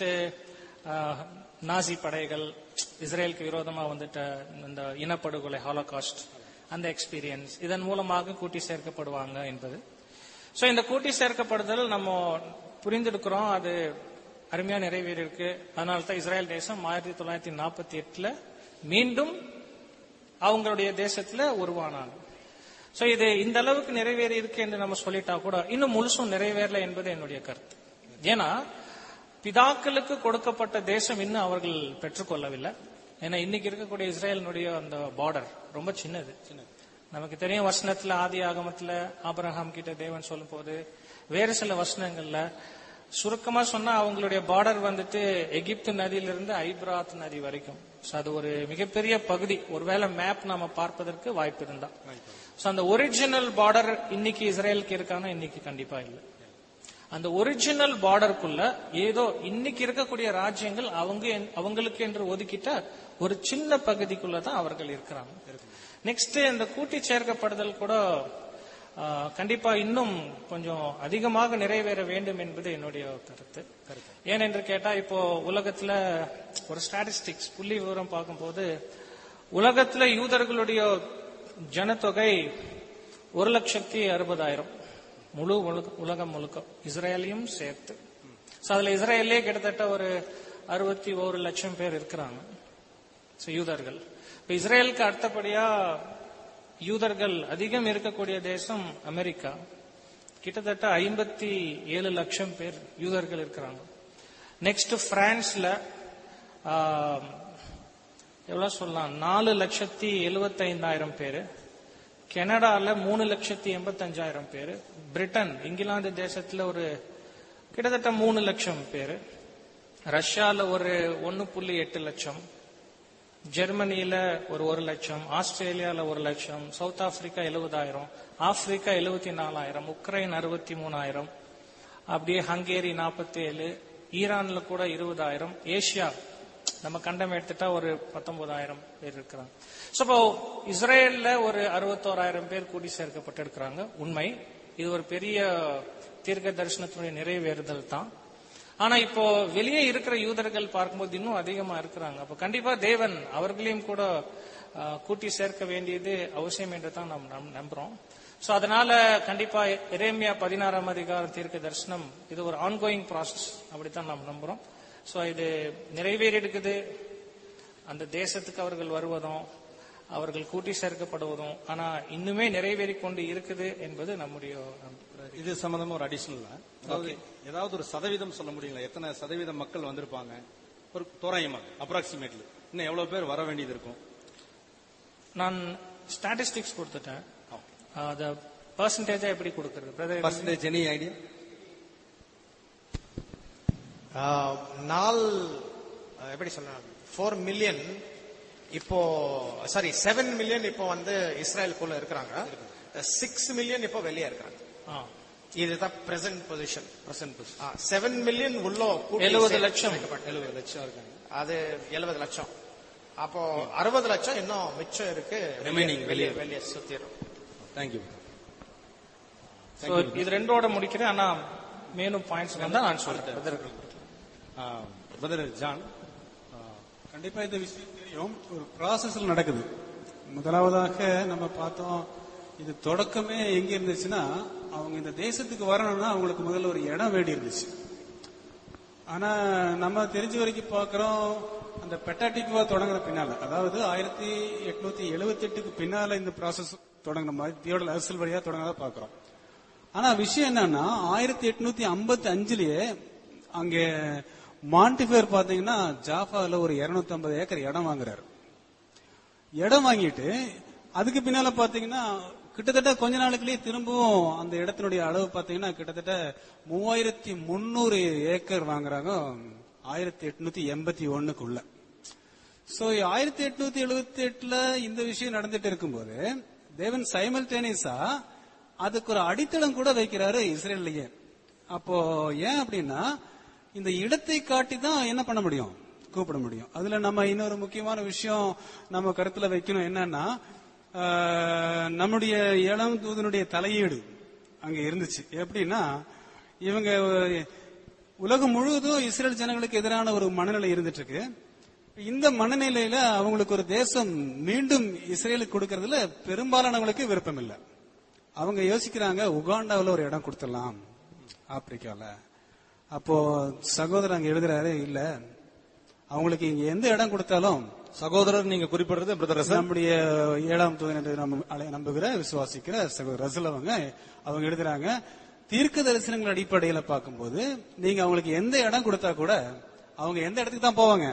நாசி படைகள் இஸ்ரேலுக்கு விரோதமா வந்துட்ட இந்த இனப்படுகொலை ஹாலோகாஸ்ட் அந்த எக்ஸ்பீரியன்ஸ் இதன் மூலமாக கூட்டி சேர்க்கப்படுவாங்க என்பது சோ இந்த கூட்டி சேர்க்கப்படுதல் நம்ம புரிந்திருக்கிறோம் அது அருமையா நிறைவேறியிருக்கு அதனால தான் இஸ்ரேல் தேசம் ஆயிரத்தி தொள்ளாயிரத்தி நாற்பத்தி எட்டுல மீண்டும் அவங்களுடைய தேசத்துல உருவானாங்க சோ இது இந்த அளவுக்கு நிறைவேறி இருக்கு என்று நம்ம சொல்லிட்டா கூட இன்னும் முழுசும் நிறைவேறல என்பது என்னுடைய கருத்து ஏன்னா பிதாக்களுக்கு கொடுக்கப்பட்ட தேசம் இன்னும் அவர்கள் பெற்றுக்கொள்ளவில்லை ஏன்னா இன்னைக்கு இருக்கக்கூடிய இஸ்ரேலினுடைய அந்த பார்டர் ரொம்ப சின்னது நமக்கு தெரியும் வசனத்துல ஆதி ஆகமத்துல ஆபிரகாம் கிட்ட தேவன் சொல்லும் போது வேறு சில வசனங்கள்ல சுருக்கமா சொன்னா அவங்களுடைய பார்டர் வந்துட்டு எகிப்து நதியிலிருந்து ஐப்ராத் நதி வரைக்கும் So, அது ஒரு மிகப்பெரிய பகுதி ஒருவேளை மேப் நாம பார்ப்பதற்கு வாய்ப்பு இருந்தா So, அந்த ஒரிஜினல் பார்டர் இன்னைக்கு இஸ்ரேலுக்கு இருக்கானா இன்னைக்கு கண்டிப்பா இல்லை அந்த ஒரிஜினல் பார்டருக்குள்ள ஏதோ இன்னைக்கு இருக்கக்கூடிய ராஜ்யங்கள் அவங்க அவங்களுக்கு என்று ஒதுக்கிட்ட ஒரு சின்ன பகுதிக்குள்ள தான் அவர்கள் இருக்கிறாங்க நெக்ஸ்ட் இந்த கூட்டி சேர்க்கப்படுதல் கூட ஆ, கண்டிப்பா இன்னும் கொஞ்சம் அதிகமாக நிறைவேற வேண்டும் என்பது என்னுடைய கருத்து ஏனென்று கேட்டா இப்போ உலகத்துல ஒரு ஸ்டாட்டிஸ்டிக்ஸ் புள்ளி விவரம் பார்க்கும்போது உலகத்துல யூதர்களுடைய ஜனத்தொகை ஒரு லட்சத்தி அறுபதாயிரம் முழு உலக- உலகம் முழுக்க இஸ்ரேலையும் சேர்த்து So, அதுல இஸ்ரேலே கிட்டத்தட்ட ஒரு அறுபத்தி ஒரு லட்சம் பேர் இருக்கிறாங்க So, யூதர்கள் இப்ப இஸ்ரேலுக்கு அடுத்தபடியா யூதர்கள் அதிகம் இருக்கக்கூடிய தேசம் அமெரிக்கா கிட்டத்தட்ட ஐம்பத்தி ஏழு லட்சம் பேர் யூதர்கள் இருக்கிறாங்க நெக்ஸ்ட் பிரான்ஸ்ல ஆஹ், எவ்வளவு சொல்லலாம் நாலு லட்சத்தி எழுபத்தைந்தாயிரம் பேரு கனடால மூணு லட்சத்தி எண்பத்தஞ்சாயிரம் பேரு பிரிட்டன் இங்கிலாந்து தேசத்துல ஒரு கிட்டத்தட்ட மூணு லட்சம் பேரு ரஷ்யால ஒரு ஒன்னு புள்ளி எட்டு லட்சம் ஜெர்மனியில ஒரு ஒரு லட்சம் ஆஸ்திரேலியால ஒரு லட்சம் சவுத் ஆப்பிரிக்கா எழுபதாயிரம் ஆப்பிரிக்கா எழுபத்தி நாலாயிரம் உக்ரைன் அறுபத்தி மூணாயிரம் அப்படியே ஹங்கேரி நாற்பத்தி ஏழு ஈரான்ல கூட இருபதாயிரம் ஏசியா நம்ம கண்டம் எடுத்துட்டா ஒரு பத்தொன்பதாயிரம் பேர் இருக்கிறாங்க So, இப்போ இஸ்ரேல்ல ஒரு அறுபத்தோராயிரம் பேர் கூடி சேர்க்கப்பட்டிருக்கிறாங்க உண்மை இது ஒரு பெரிய தீர்க்க தரிசனத்தினுடைய நிறைவேறுதல் தான் ஆனா இப்போ வெளியே இருக்கிற யூதர்கள் பார்க்கும்போது இன்னும் அதிகமா இருக்கிறாங்க அப்ப கண்டிப்பா தேவன் அவர்களையும் கூட ஆஹ், கூட்டி சேர்க்க வேண்டியது அவசியம் என்று தான் நாம் நம்- நம்புறோம் சோ அதனால கண்டிப்பா எரேமியா பதினாறாம் அதிகாரம் தீர்க்க தரிசனம் இது ஒரு ஆன்கோயிங் ப்ராசஸ் அப்படித்தான் நாம் நம்புறோம் சோ இது நிறைவேறி இருக்குது அந்த தேசத்துக்கு அவர்கள் வருவதும் அவர்கள் கூட்டி சேர்க்கப்படுவதும் ஆனா இன்னுமே நிறைவேறி கொண்டு இருக்குது என்பது நம்முடைய நம்பிக்கை. இது சம்பந்தமா ஒரு அடிஷனல் அதாவது ஏதாவது ஒரு சதவீதம் சொல்ல முடியுங்களா எத்தனை சதவீதம் மக்கள் வந்திருப்பாங்க ஒரு தோராயமா அப்ராக்சிமேட்லி இன்னும் எவ்வளவு பேர் வர வேண்டியது இருக்கும் நான் ஸ்டாட்டிஸ்டிக்ஸ் கொடுத்துட்டேன் அத பர்சன்டேஜா எப்படி கொடுக்கறது brother percentage any idea ah, நாள் ஆஹ், எப்படி சொல்ல ஃபோர் மில்லியன் இப்போ சாரி செவன் மில்லியன் இப்போ வந்து இஸ்ரேலுக்குள்ள இருக்கிறாங்க சிக்ஸ் மில்லியன் இப்போ வெளியே இருக்கிறாங்க இதுதான் present position percent seven million உள்ள கூட்டி எழுபது சேர்த்து லட்சம் சேர்க்கப்பட்டு. எழுபது லட்சம் இருக்காங்க அது எழுபது லட்சம் அப்போ அறுபது லட்சம் இன்னும் மிச்சம் இருக்கு Remaining வெளியே வெளியே. வெளியே சுத்திரும் தேங்க்யூ So, இது ரெண்டோட முடிக்கிறேன் ஆனா மேலும் பாயிண்ட்ஸ் வந்தா நான் சொல்றேன் brother. பிரதர் ஜான் கண்டிப்பா இந்த விஷயம் தெரியும் ஒரு ப்ராசஸ்ல நடக்குது முதலாவதாக நம்ம பார்த்தோம் இது தொடக்கமே எங்க இருந்துச்சுன்னா அவங்க இந்த தேசத்துக்கு வரணும்னா அவங்களுக்கு முதல்ல ஒரு இடம் வேண்டி இருந்துச்சு ஆனா நம்ம தெரிஞ்ச வரைக்கும் பார்க்கிறோம் அந்த பெட்டாட்டிக்குவா தொடங்குற பின்னால அதாவது ஆயிரத்தி எட்நூத்தி எழுபத்தி எட்டுக்கு பின்னால இந்த ப்ராசஸ் தொடங்கின மாதிரி தியோட அரசியல் வழியா தொடங்கினதா பார்க்கிறோம் ஆனா விஷயம் என்னன்னா ஆயிரத்தி எட்நூத்தி ஐம்பத்தி அஞ்சுலயே அங்க மாண்டிஃபேர் பாத்தீங்கன்னா ஜாஃபால ஒரு 250 ஐம்பது ஏக்கர் இடம் வாங்குறாரு இடம் வாங்கிட்டு அதுக்கு பின்னால பாத்தீங்கன்னா கிட்டத்தட்ட கொஞ்ச நாளுக்குள்ளேயே திரும்பவும் அந்த இடத்தினுடைய அளவு பாத்தீங்கன்னா கிட்டத்தட்ட மூவாயிரத்தி முன்னூறு ஏக்கர் வாங்குறாங்க ஆயிரத்தி எட்நூத்தி எண்பத்தி ஒண்ணுக்குள்ள சோ ஆயிரத்தி எட்நூத்தி எழுபத்தி எட்டுல இந்த விஷயம் நடந்துட்டு இருக்கும்போது தேவன் சைமல்டேனியஸா அதுக்கு ஒரு அடித்தளம் கூட வைக்கிறாரு இஸ்ரேல்லயே அப்போ ஏன் அப்படின்னா இந்த இடத்தை காட்டி தான் என்ன பண்ண முடியும் கூப்பிட முடியும் அதுல நம்ம இன்னொரு முக்கியமான விஷயம் நம்ம கருத்துல வைக்கணும் என்னன்னா ஆஹ், நம்முடைய இளம் தூதனுடைய தலையீடு அங்க இருந்துச்சு எப்படின்னா இவங்க உலகம் முழுவதும் இஸ்ரேல் ஜனங்களுக்கு எதிரான ஒரு மனநிலை இருந்துட்டு இருக்கு இந்த மனநிலையில அவங்களுக்கு ஒரு தேசம் மீண்டும் இஸ்ரேலுக்கு கொடுக்கறதுல பெரும்பாலானவங்களுக்கு விருப்பம் இல்லை அவங்க யோசிக்கிறாங்க உகாண்டாவுல ஒரு இடம் கொடுத்துடலாம் ஆப்பிரிக்கால அப்போ சகோதரர் அங்க எழுதுறாரு இல்ல அவங்களுக்கு இங்க எந்த இடம் கொடுத்தாலும் சகோதரர் நீங்க குறிப்பிடுறது பிரதர் ரசல் நம்முடைய ஏழாம் தூதன் என்று நம்ம அலை- நம்புகிற விசுவாசிக்கிற சகோதரர் ரசல் அவங்க அவங்க எழுதுறாங்க தீர்க்க தரிசனங்கள் அடிப்படையில பார்க்கும்போது நீங்க அவங்களுக்கு எந்த இடம் கொடுத்தா கூட அவங்க எந்த இடத்துக்கு தான் போவாங்க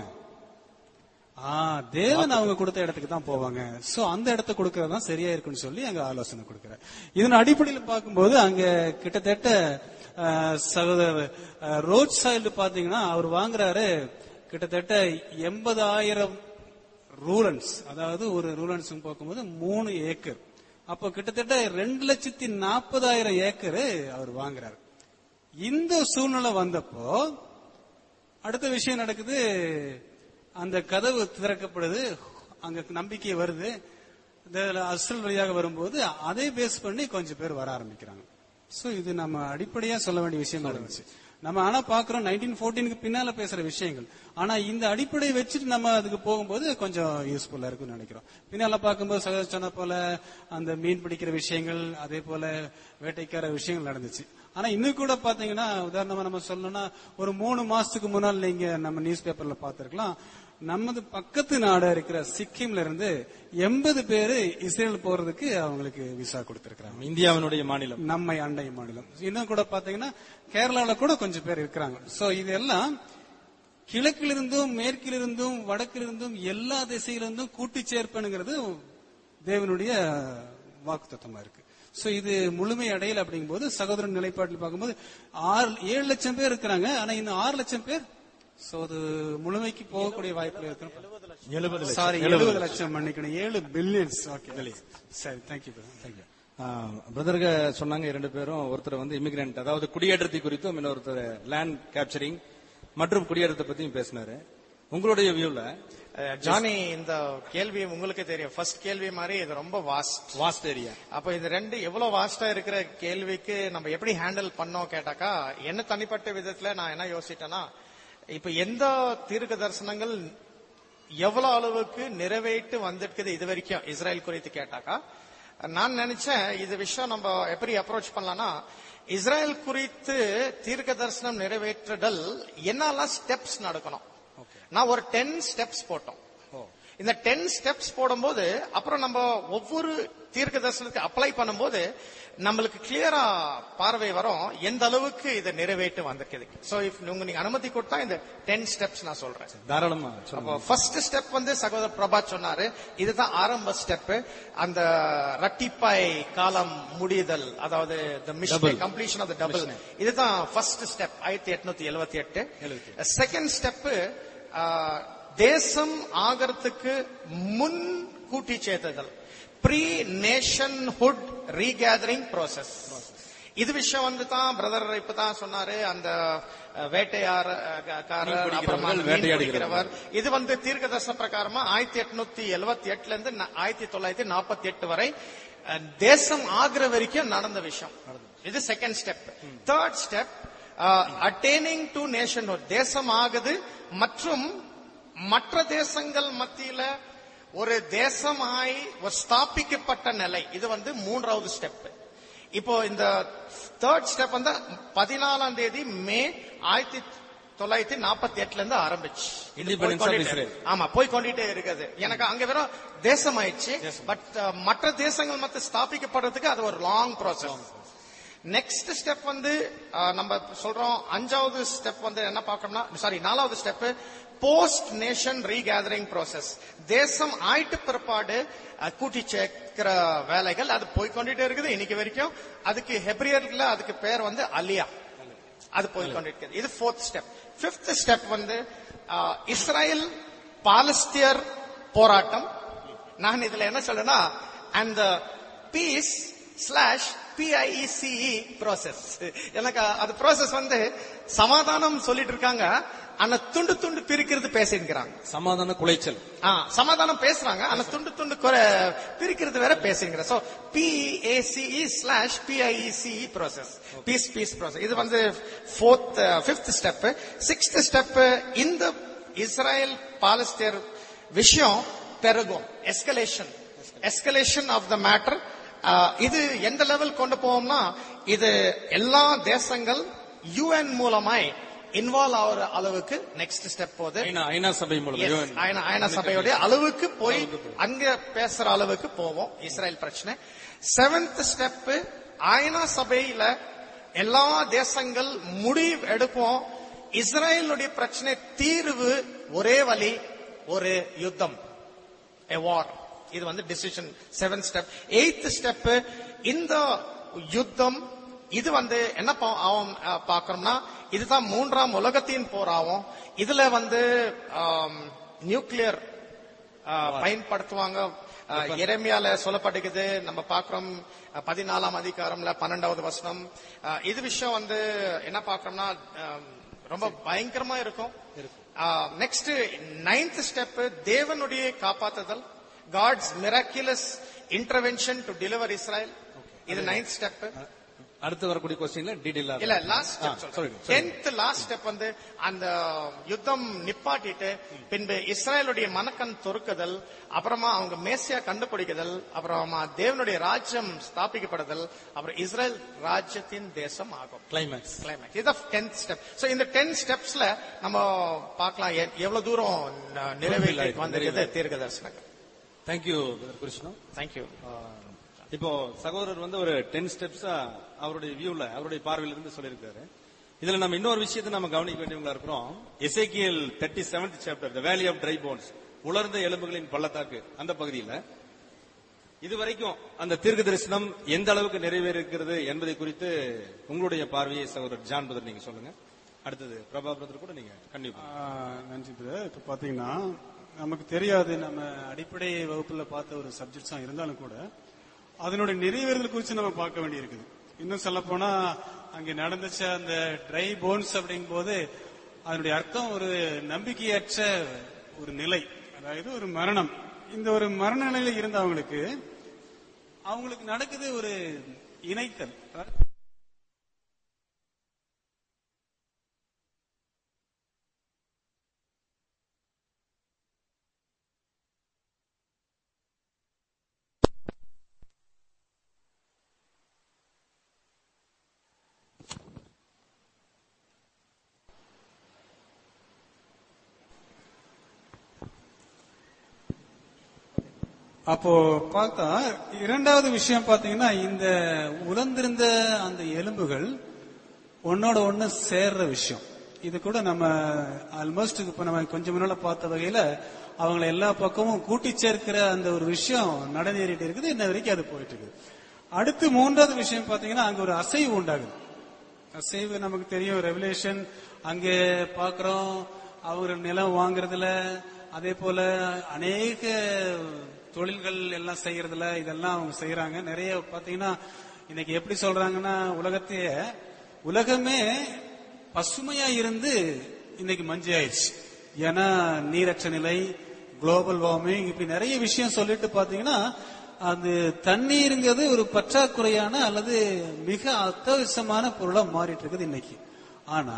ஆ தேவன் அவங்க கொடுத்த இடத்துக்கு தான் போவாங்க சோ அந்த இடத்த கொடுக்கறது தான் சரியா இருக்குன்னு சொல்லி அங்க ஆலோசனை கொடுக்கிறார் இதன் அடிப்படையில் பார்க்கும்போது அங்க கிட்டத்தட்ட அஹ், சகோதரர் அஹ், ரோட் சைல்டு பாத்தீங்கன்னா அவர் வாங்குறாரு கிட்டத்தட்ட எண்பதாயிரம் ரூலன்ஸ் அதாவது ஒரு ரூலன்ஸ் பார்க்கும்போது மூணு ஏக்கர் அப்போ கிட்டத்தட்ட ரெண்டு லட்சத்தி நாற்பதாயிரம் ஏக்கர் அவர் வாங்குறாரு இந்த சூழ்நிலை வந்தப்போ அடுத்த விஷயம் நடக்குது அந்த கதவு திறக்கப்படுது அங்க நம்பிக்கை வருது இதுல அசல் வழியாக வரும்போது அதை பேஸ் பண்ணி கொஞ்சம் பேர் வர ஆரம்பிக்கிறாங்க சோ இது நம்ம அடிப்படையா சொல்ல வேண்டிய விஷயமா இருந்துச்சு நம்ம ஆனா பாக்குறோம் நைன்டீன் போர்டீனுக்கு பின்னால பேசுற விஷயங்கள் ஆனா இந்த அடிப்படையை வச்சுட்டு நம்ம அதுக்கு போகும்போது கொஞ்சம் யூஸ்ஃபுல்லா இருக்கும்னு நினைக்கிறோம் பின்னால பார்க்கும்போது சகோதரர் சொன்ன போல அந்த மீன் பிடிக்கிற விஷயங்கள் அதே போல வேட்டைக்கார விஷயங்கள் நடந்துச்சு ஆனா இன்னும் கூட பாத்தீங்கன்னா உதாரணமா நம்ம சொல்லணும்னா ஒரு மூணு மாசத்துக்கு முன்னால் நீங்க நம்ம நியூஸ் பேப்பர்ல பாத்திருக்கலாம் நமது பக்கத்து நாடா இருக்கிற சிக்கிம்ல இருந்து எண்பது பேரு இஸ்ரேல் போறதுக்கு அவங்களுக்கு விசா கொடுத்திருக்காங்க இந்தியாவினுடைய மாநிலம் நம்மை அண்டை மாநிலம் இன்னும் கூட பாத்தீங்கன்னா கேரளால கூட கொஞ்சம் பேர் இருக்கிறாங்க சோ இதெல்லாம் கிழக்கிலிருந்தும் மேற்கிலிருந்தும் வடக்கிலிருந்தும் எல்லா திசையிலிருந்தும் கூட்டி சேர்ப்பனுங்கிறது தேவனுடைய வாக்குத்தத்தமா இருக்கு சோ இது முழுமை அடையல அப்படிங்கும்போது சகோதரன் நிலைப்பாட்டில் பார்க்கும்போது ஆறு ஏழு லட்சம் பேர் இருக்கிறாங்க ஆனா இன்னும் ஆறு லட்சம் பேர் சோ அது முழுமைக்கு போகக்கூடிய வாய்ப்புகள் இருக்கு எழுபது சாரி எழுபது லட்சம் மன்னிக்கணும் ஏழு பில்லியன்ஸ் ஓகே சரி தேங்க்யூ தேங்க்யூ பிரதர்க சொன்னாங்க இரண்டு பேரும் ஒருத்தர் வந்து இமிகிரண்ட் அதாவது குடியேற்றத்தை குறித்தும் இன்னொருத்தர் லேண்ட் கேப்சரிங் மற்றும் குடியேற்றத்தை பத்தியும் பேசினாரு உங்களுடைய வியூல அஹ், ஜானி இந்த கேள்வி உங்களுக்கு தெரியும் ஃபர்ஸ்ட் கேள்வி மாதிரி இது ரொம்ப வாஸ்ட் வாஸ்ட் ஏரியா அப்ப இது ரெண்டு எவ்வளவு வாஸ்டா இருக்கிற கேள்விக்கு நம்ம எப்படி ஹேண்டில் பண்ணோம் கேட்டாக்கா என்ன தனிப்பட்ட விதத்துல நான் என்ன யோசிச்சேன்னா இப்ப எந்த தீர்க்க தரிசனங்கள் எவ்வளவு அளவுக்கு நிறைவேற்று வந்திருக்குது இது வரைக்கும் இஸ்ரேல் குறித்து கேட்டாக்கா நான் நினைச்சேன் இது விஷயம் நம்ம எப்படி அப்ரோச் பண்ணலாம்னா இஸ்ரேல் குறித்து தீர்க்க தரிசனம் நிறைவேற்றுதல் என்னெல்லாம் ஸ்டெப்ஸ் நடக்கணும் நான் ஒரு டென் ஸ்டெப்ஸ் போட்டோம் இந்த டென் ஸ்டெப்ஸ் போடும்போது அப்புறம் நம்ம ஒவ்வொரு தீர்க்க தரிசனத்துக்கு அப்ளை பண்ணும்போது நம்மளுக்கு கிளியரா பார்வை வரும் எந்த அளவுக்கு இதை நிறைவேற்று வந்திருக்குது சோ இஃப் உங்க நீங்க அனுமதி கொடுத்தா இந்த டென் ஸ்டெப்ஸ் நான் சொல்றேன் தாராளமா அப்போ சொல்லுங்க ஃபர்ஸ்ட் ஸ்டெப் வந்து சகோதரர் பிரபா சொன்னாரு இதுதான் ஆரம்ப ஸ்டெப் அந்த ரட்டிப்பாய் காலம் முடிதல் அதாவது கம்ப்ளீஷன் ஆஃப் த டபுள் இதுதான் ஃபர்ஸ்ட் ஸ்டெப் ஆயிரத்தி எட்நூத்தி எழுபத்தி எட்டு செகண்ட் ஸ்டெப் தேசம் ஆகிறதுக்கு முன் கூட்டி சேர்த்துதல் ப்ரீ நேஷன்ஹுட் ரீகேதரிங் ப்ராசஸ் இது விஷயம் வந்து தான் பிரதர் இப்பதான் சொன்னாரு அந்த அஹ், வேட்டையார அஹ், க- காரர், மீன் அப்புறமா பிடிக்கிறவர்கள், மீன் வேட்டையாடுகிறவர்கள். பிடிக்கிறவர். இது வந்து தீர்க்கதர்சன பிரகாரமா ஆயிரத்தி எட்நூத்தி எழுபத்தி எட்டுல இருந்து ந- ஆயிரத்தி தொள்ளாயிரத்தி நாற்பத்தி எட்டு வரை அஹ், தேசம் ஆகிற வரைக்கும் நடந்த விஷயம் இது second step third step attaining to nationhood தேசம் ஆகுது மற்றும் மற்ற தேசங்கள் மத்தியில ஒரு தேசமாய் ஒரு ஸ்தாபிக்கப்பட்ட நிலை இது வந்து மூன்றாவது ஸ்டெப் இப்போ இந்த தேர்ட் ஸ்டெப் வந்து பதினாலாம் தேதி மே ஆயிரத்தி தொள்ளாயிரத்தி நாற்பத்தி எட்டுல இருந்து ஆரம்பிச்சு இது Independence போய் of கொண்டுட்டே- Israel. ஆமா போய் கொண்டுட்டே இருக்குது எனக்கு அங்க வெறும் தேசம் ஆயிடுச்சு பட் மற்ற தேசங்கள் மத்த ஸ்தாபிக்கப்படுறதுக்கு அது ஒரு லாங் ப்ராசஸ் நெக்ஸ்ட் ஸ்டெப் வந்து அஹ், நம்ம சொல்றோம் அஞ்சாவது ஸ்டெப் வந்து என்ன பார்க்கணும்னா சாரி நாலாவது step post nation regathering process தேசம் ஆயிட்டு பிற்பாடு அஹ், கூட்டி சேர்க்கிற வேலைகள் அது போய்க்கொண்டுட்டே இருக்குது இன்னைக்கு வரைக்கும் அதுக்கு ஹெப்ரியர்ல அதுக்கு பேர் வந்து அலியா அது போய்கொண்டிருக்கிறது இது ஃபோர்த் ஸ்டெப் பிப்த் ஸ்டெப் வந்து அஹ், இஸ்ரேல் பாலஸ்தியர் போராட்டம் நான் இதுல என்ன சொல்றேன்னா அந்த பீஸ் ஸ்லாஷ் பிஐஇசிஇ ப்ராசஸ் எனக்கு அது ப்ராசஸ் வந்து சமாதானம் சொல்லிட்டு இருக்காங்க ஆனா துண்டு துண்டு பிரிக்கிறது பேசிருக்கிறாங்க சமாதான குலைச்சல் ஆ, சமாதானம் பேசுறாங்க ஆனா துண்டு துண்டு குறை- பிரிக்கிறது வேற பேசுறீங்க so P A C E slash P I E C E process peace piece process இது வந்து fourth fifth step sixth step இந்த இஸ்ரேல் பாலஸ்தீர் விஷயம் பெருகும் escalation escalation of the matter இது எந்த லெவல் கொண்டு போவோம்னா இது எல்லா தேசங்கள் யுஎன் மூலமாய் இன்வால்வ் ஆகிற அளவுக்கு நெக்ஸ்ட் ஸ்டெப் போகுது ஐநா ஐநா சபை மூலம் Yes, UN. அயன- அயன சபையுடைய அளவுக்கு போய் அங்க பேசுற அளவுக்கு போவோம் இஸ்ரேல் பிரச்சனை செவன்த் ஸ்டெப் அயனா சபையில எல்லா தேசங்கள் முடிவு எடுப்போம் இஸ்ரேலுடைய பிரச்சனை தீர்வு ஒரே வழி ஒரு யுத்தம் a war இது வந்து decision seven step eighth step இந்த யுத்தம் இது வந்து என்ன பா- ஆகும் அஹ், பார்க்கறோம்னா இதுதான் மூன்றாம் உலகத்தின் போர் ஆகும் இதுல வந்து நியூக்ளியர் பயன்படுத்துவாங்க அஹ், எரேமியால சொல்லப்பட்டிருக்குது நம்ம பார்க்கிறோம் அஹ், பதினாலாம் அதிகாரம்ல பன்னெண்டாவது வசனம் அஹ், இது விஷயம் வந்து என்ன பார்க்கறோம்னா அஹ், ரொம்ப பயங்கரமா இருக்கும் நெக்ஸ்ட் நைன்த் ஸ்டெப் தேவனுடைய காப்பாத்துதல் God's miraculous intervention to deliver Israel இது நைன்த் ஸ்டெப் அடுத்து வரக்கூடிய கொஸ்டின்ல டீடைல் இல்ல last ah, step sorry, sorry. Tenth last step வந்து அந்த யுத்தம் நிப்பாட்டிட்டு பின்பு இஸ்ரேலுடைய மனக்கண் தொறுக்குதல் அப்புறமா அவங்க மேசியா கண்டுபிடிக்குதல் அப்புறமா தேவனுடைய ராஜ்யம் ஸ்தாபிக்கப்படுதல் அப்புறம் இஸ்ரேல் ராஜ்யத்தின் தேசம் ஆகும் கிளைமேக்ஸ் கிளைமேக்ஸ் இது டென்த் ஸ்டெப் சோ இந்த டென் ஸ்டெப்ஸ்ல நம்ம பார்க்கலாம் எ- எவ்வளவு தூரம் ந- நிறைவேறி வந்திருக்குது தீர்க்க தரிசனங்கள் தேங்க்யூ கிருஷ்ணா தேங்க்யூ இப்போ சகோதரர் வந்து ஒரு டென் ஸ்டெப்ஸா அவருடைய வியூல அவருடைய பார்வையில இருந்து சொல்லியிருக்காரு இதுல நம்ம இன்னொரு விஷயத்தை நம்ம கவனிக்க வேண்டியவங்களா இருக்கிறோம் Ezekiel thirty seventh chapter the valley of try bones உலர்ந்த எலும்புகளின் பள்ளத்தாக்கு அந்த பகுதியில இதுவரைக்கும் அந்த தீர்க்க தரிசனம் எந்த அளவுக்கு நிறைவேறிருக்கிறது என்பதை குறித்து உங்களுடைய பார்வையை சகோதரர் ஜான் பதர் நீங்க சொல்லுங்க அடுத்தது பிரபா பிரதர் கூட நீங்க கண்டிப்பா ஆ, நன்றி பிரதர் இப்ப பாத்தீங்கன்னா நமக்கு தெரியாது நம்ம அடிப்படை வகுப்புல பார்த்த ஒரு சப்ஜெக்ட்ஸா இருந்தாலும் கூட அதனுடைய நிறைவேறுதல் குறித்து நம்ம பார்க்க வேண்டியிருக்குது இன்னும் சொல்ல போனா அங்க நடந்துச்ச அந்த ட்ரை போன்ஸ் அப்படிங்கும் போது அதனுடைய அர்த்தம் ஒரு நம்பிக்கையற்ற ஒரு நிலை அதாவது ஒரு மரணம் இந்த ஒரு மரண நிலையில இருந்தவங்களுக்கு அவங்களுக்கு நடக்குது ஒரு இணைத்தல் அப்போ பார்த்தா இரண்டாவது விஷயம் பாத்தீங்கன்னா இந்த உலர்ந்திருந்த அந்த எலும்புகள் ஒன்னோட ஒண்ணு சேர்ற விஷயம் இது கூட நம்ம ஆல்மோஸ்ட் இப்ப நம்ம கொஞ்சம் முன்னால பார்த்த வகையில அவங்கள எல்லா பக்கமும் கூட்டி சேர்க்கிற அந்த ஒரு விஷயம் நடந்தேறிட்டு இருக்குது இன்ன வரைக்கும் அது போயிட்டு இருக்குது அடுத்து மூன்றாவது விஷயம் பாத்தீங்கன்னா அங்க ஒரு அசைவு உண்டாகுது அசைவு நமக்கு தெரியும் ரெவலேஷன் அங்கே பாக்குறோம் அவர் நிலம் வாங்குறதுல அதே போல அநேக தொழில்கள் எல்லாம் செய்யறதுல இதெல்லாம் அவங்க செய்யறாங்க நிறைய பாத்தீங்கன்னா இன்னைக்கு எப்படி சொல்றாங்கன்னா உலகத்தையே உலகமே பசுமையா இருந்து இன்னைக்கு மஞ்சள் ஆயிடுச்சு ஏன்னா நீரற்ற நிலை குளோபல் வார்மிங் இப்படி நிறைய விஷயம் சொல்லிட்டு பாத்தீங்கன்னா அது தண்ணீருங்கிறது ஒரு பற்றாக்குறையான அல்லது மிக அத்தியாவசியமான பொருளா மாறிட்டு இருக்குது இன்னைக்கு ஆனா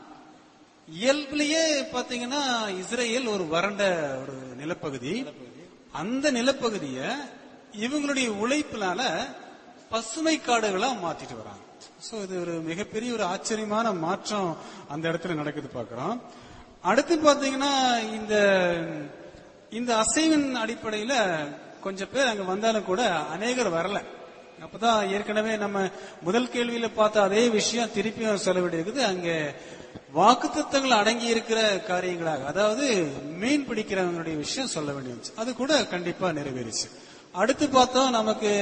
இயல்புலயே பாத்தீங்கன்னா இஸ்ரேல் ஒரு வறண்ட ஒரு நிலப்பகுதி அந்த நிலப்பகுதிய இவங்களுடைய உழைப்பினால பசுமை காடுகளா மாத்திட்டு வராங்க சோ இது ஒரு மிகப்பெரிய ஒரு ஆச்சரியமான மாற்றம் அந்த இடத்துல நடக்குது பாக்குறோம் அடுத்து பாத்தீங்கன்னா இந்த இந்த அசைவின் அடிப்படையில கொஞ்சம் பேர் அங்க வந்தாலும் கூட அநேகர் வரல அப்பதான் ஏற்கனவே நம்ம முதல் கேள்வியில பார்த்த அதே விஷயம் திருப்பியும் சொல்ல வேண்டியிருக்குது அங்க வாக்குத்தத்தங்கள் அடங்கி இருக்கிற காரியங்களாக அதாவது மீன் பிடிக்கிறவங்களுடைய விஷயம் சொல்ல வேண்டியிருந்துச்சு அது கூட கண்டிப்பா நிறைவேறிச்சு அடுத்து பார்த்தோம் நமக்கு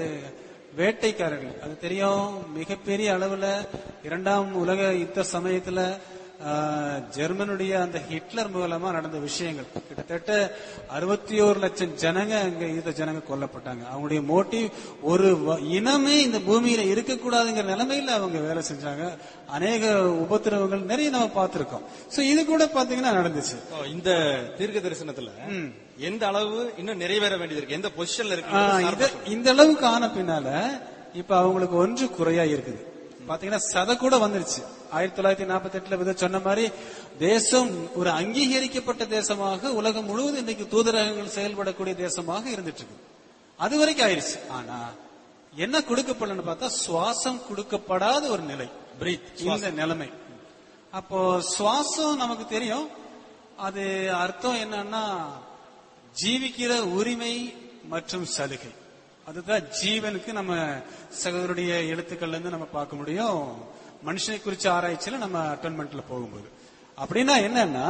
வேட்டைக்காரர்கள் அது தெரியும் மிகப்பெரிய அளவுல இரண்டாம் உலக யுத்த சமயத்துல ஆஹ், ஜெர்மனுடைய அந்த ஹிட்லர் மூலமா நடந்த விஷயங்கள் கிட்டத்தட்ட அறுபத்தி ஒரு லட்சம் ஜனங்க அங்க யூத ஜனங்க கொல்லப்பட்டாங்க அவங்களுடைய மோட்டிவ் ஒரு வ- இனமே இந்த பூமியில இருக்கக்கூடாதுங்கிற நிலைமையில அவங்க வேலை செஞ்சாங்க அநேக உபத்திரவங்கள் நிறைய நம்ம பார்த்திருக்கோம் சோ இது கூட பாத்தீங்கன்னா நடந்துச்சு ஓ, இந்த தீர்க்க தரிசனத்துல எந்த அளவு இன்னும் நிறைவேற வேண்டியது இருக்கு எந்த பொசிஷன்ல ஆ, இருக்கு இத- இந்த அளவுக்கு ஆன பின்னால இப்ப அவங்களுக்கு ஒன்று குறையா இருக்குது பாத்தீங்கன்னா சத கூட வந்துருச்சு ஆயிரத்தி தொள்ளாயிரத்தி நாற்பத்தி எட்டுல வித சொன்ன மாதிரி தேசம் ஒரு அங்கீகரிக்கப்பட்ட தேசமாக உலகம் முழுவதும் இன்னைக்கு தூதரகங்கள் செயல்படக்கூடிய தேசமாக இருந்துட்டு இருக்கு அது வரைக்கும் ஆயிருச்சு ஆனா என்ன கொடுக்கப்படலன்னு பார்த்தா சுவாசம் கொடுக்கப்படாத ஒரு நிலை Breathe, இந்த நிலைமை அப்போ சுவாசம் நமக்கு தெரியும் அது அர்த்தம் என்னன்னா ஜீவிக்கிற உரிமை மற்றும் சலுகை அதுதான் ஜீவனுக்கு நம்ம சகோதரருடைய எழுத்துக்கள்ல இருந்து நம்ம பார்க்க முடியும் மனுஷனை குறிச்ச ஆராய்ச்சியில நம்ம அட்டன்மெண்ட்ல போகும்போது அப்படின்னா என்னன்னா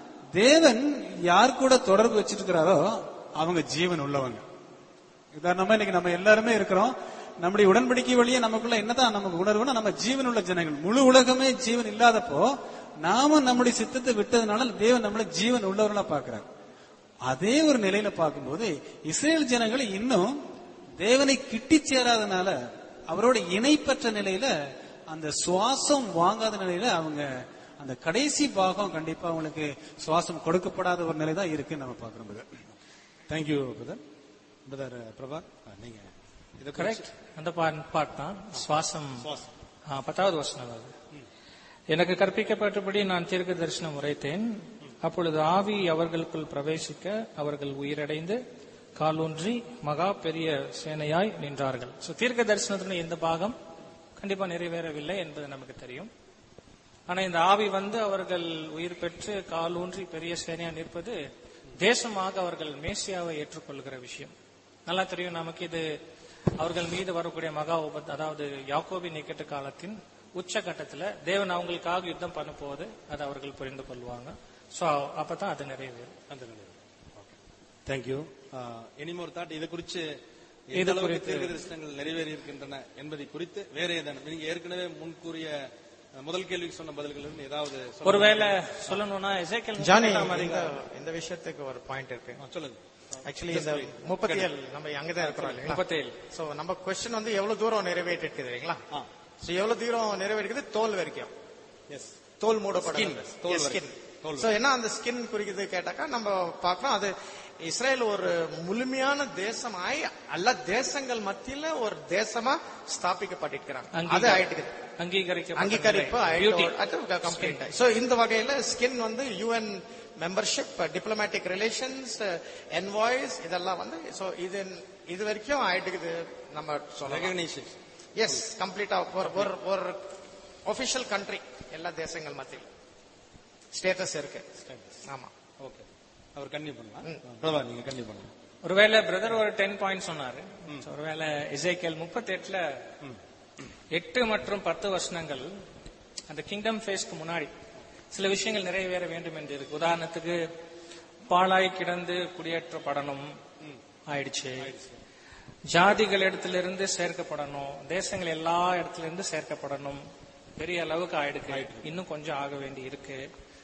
தேவன் யார் கூட தொடர்பு வச்சிட்டு இருக்கிறாரோ அவங்க ஜீவன் உள்ளவங்க உதாரணமா இன்னைக்கு நம்ம எல்லாருமே இருக்கிறோம் நம்முடைய உடன்படிக்கை வழியே நமக்குள்ள என்னதான் நமக்கு உணர்வுனா நம்ம ஜீவன் உள்ள ஜனங்கள் முழு உலகமே ஜீவன் இல்லாதப்போ நாம நம்முடைய சித்தத்தை விட்டதுனால தேவன் நம்மள ஜீவன் உள்ளவர்களா பார்க்கிறார் அதே ஒரு நிலையில பார்க்கும்போது இஸ்ரேல் ஜனங்கள் இன்னும் தேவனை கிட்டி சேராதனால அவரோட இணைப்பற்ற நிலையில அந்த சுவாசம் வாங்காத நிலையில அவங்க அந்த கடைசி பாகம் கண்டிப்பா அவங்களுக்கு சுவாசம் கொடுக்கப்படாத ஒரு நிலை தான் இருக்குன்னு நம்ம பார்க்கிறோம் brother. Thank you brother brother Prabha ah, நீங்க இதை கரெக்ட் அந்த பாட் தான் சுவாசம் ஆ, பத்தாவது வருஷம் அது எனக்கு கற்பிக்கப்பட்டபடி நான் தீர்க்க தரிசனம் உரைத்தேன் அப்பொழுது ஆவி அவர்களுக்குள் பிரவேசிக்க அவர்கள் உயிரடைந்து காலூன்றி மகா பெரிய சேனையாய் நின்றார்கள் சோ தீர்க்க தரிசனத்தின் இந்த பாகம் கண்டிப்பா நிறைவேறவில்லை என்பது நமக்கு தெரியும் ஆனா இந்த ஆவி வந்து அவர்கள் உயிர் பெற்று காலூன்றி பெரிய சேனையா நிற்பது தேசமாக அவர்கள் மேசியாவை ஏற்றுக்கொள்கிற விஷயம் நல்லா தெரியும் நமக்கு இது அவர்கள் மீது வரக்கூடிய மகா உபத் அதாவது யாக்கோபின் இக்கட்டு காலத்தின் உச்சகட்டத்துல தேவன் அவங்களுக்காக யுத்தம் பண்ண போது அதை அவர்கள் புரிந்து கொள்வாங்க சோ அப்பதான் அது நிறைவேறும் அந்த நிலையில் தேங்க்யூ எனி மோர் தாட் இது குறித்து இது எந்த அளவுக்கு குறித்து- தீர்க்க தரிசனங்கள் நிறைவேறி இருக்கின்றன என்பதை குறித்து வேற ஏதேனும் நீங்க ஏற்கனவே முன்கூறிய அஹ், முதல் கேள்விக்கு சொன்ன பதில்கள் ஏதாவது சொல்ல- ஒருவேளை சொல்லணும்னா எசேக்கியல் ஜானி முப்பத்தெட்டாம் இந்த அதிகாரம். இந்த விஷயத்துக்கு ஒரு பாயிண்ட் இருக்கு ஆ, சொல்லுங்க ஆக்சுவலி இந்த முப்பத்தி ஏழு நம்ம அங்கதான் இருக்கிறோம் இல்லைங்களா முப்பத்தேழு சோ நம்ம கொஸ்டின் வந்து எவ்வளவு தூரம் நிறைவேற்றிருக்குது இல்லைங்களா ஆ. சோ எவ்வளவு தூரம் நிறைவேற்றிருக்குது தோல் வரைக்கும் எஸ் தோல் மூடப்பட Skin, தோல் ஸ்கின் தோல் சோ என்ன அந்த ஸ்கின் குறிக்குது கேட்டாக்கா நம்ம பார்க்கிறோம் அது இஸ்ரேல் ஒரு முழுமையான தேசமாய் அல்ல தேசங்கள் மத்தியில ஒரு தேசமா ஸ்தாபிக்கப்பட்டிருக்கிறாங்க அது அங்கீகாரம். ஆயிட்டு அங்கீகரிக்கப்பட்ட அங்கீகரிப்பு நிலை. Beauty. கம்ப்ளீட் சோ இந்த வகையில ஸ்கின் வந்து UN membership diplomatic relations envoys இதெல்லாம் வந்து சோ இது இது வரைக்கும் ஆயிட்டுக்குது நம்ம சொல்லலாம் ரெகக்னைசேஷன் எஸ் கம்ப்ளீட்டா ஒரு ஒரு ஒரு ஒபிஷியல் கண்ட்ரி எல்லா தேசங்கள் மத்தியில் ஸ்டேட்டஸ் இருக்கு ஆமா ஓகே அவர் கன்னியூ பண்ணலாம் பிரபா நீங்க கன்னியூ பண்ணுங்க ஒருவேளை பிரதர் ஒரு டென் பாயிண்ட் சொன்னாரு So, ஒருவேளை இசைக்கேல் முப்பத்தி எட்டுல எட்டு மற்றும் பத்து வருஷங்கள் அந்த கிங்டம் ஃபேஸ்க்கு முன்னாடி சில விஷயங்கள் நிறைவேற வேண்டும் என்று இருக்கு உதாரணத்துக்கு பாழாய் கிடந்து குடியேற்றப்படணும் ஆயிடுச்சு ஜாதிகள் இடத்திலிருந்து சேர்க்கப்படணும் தேசங்கள் எல்லா இடத்துல இருந்து சேர்க்கப்படணும் பெரிய அளவுக்கு ஆயிடுக்கு இன்னும் கொஞ்சம் ஆக வேண்டி இருக்கு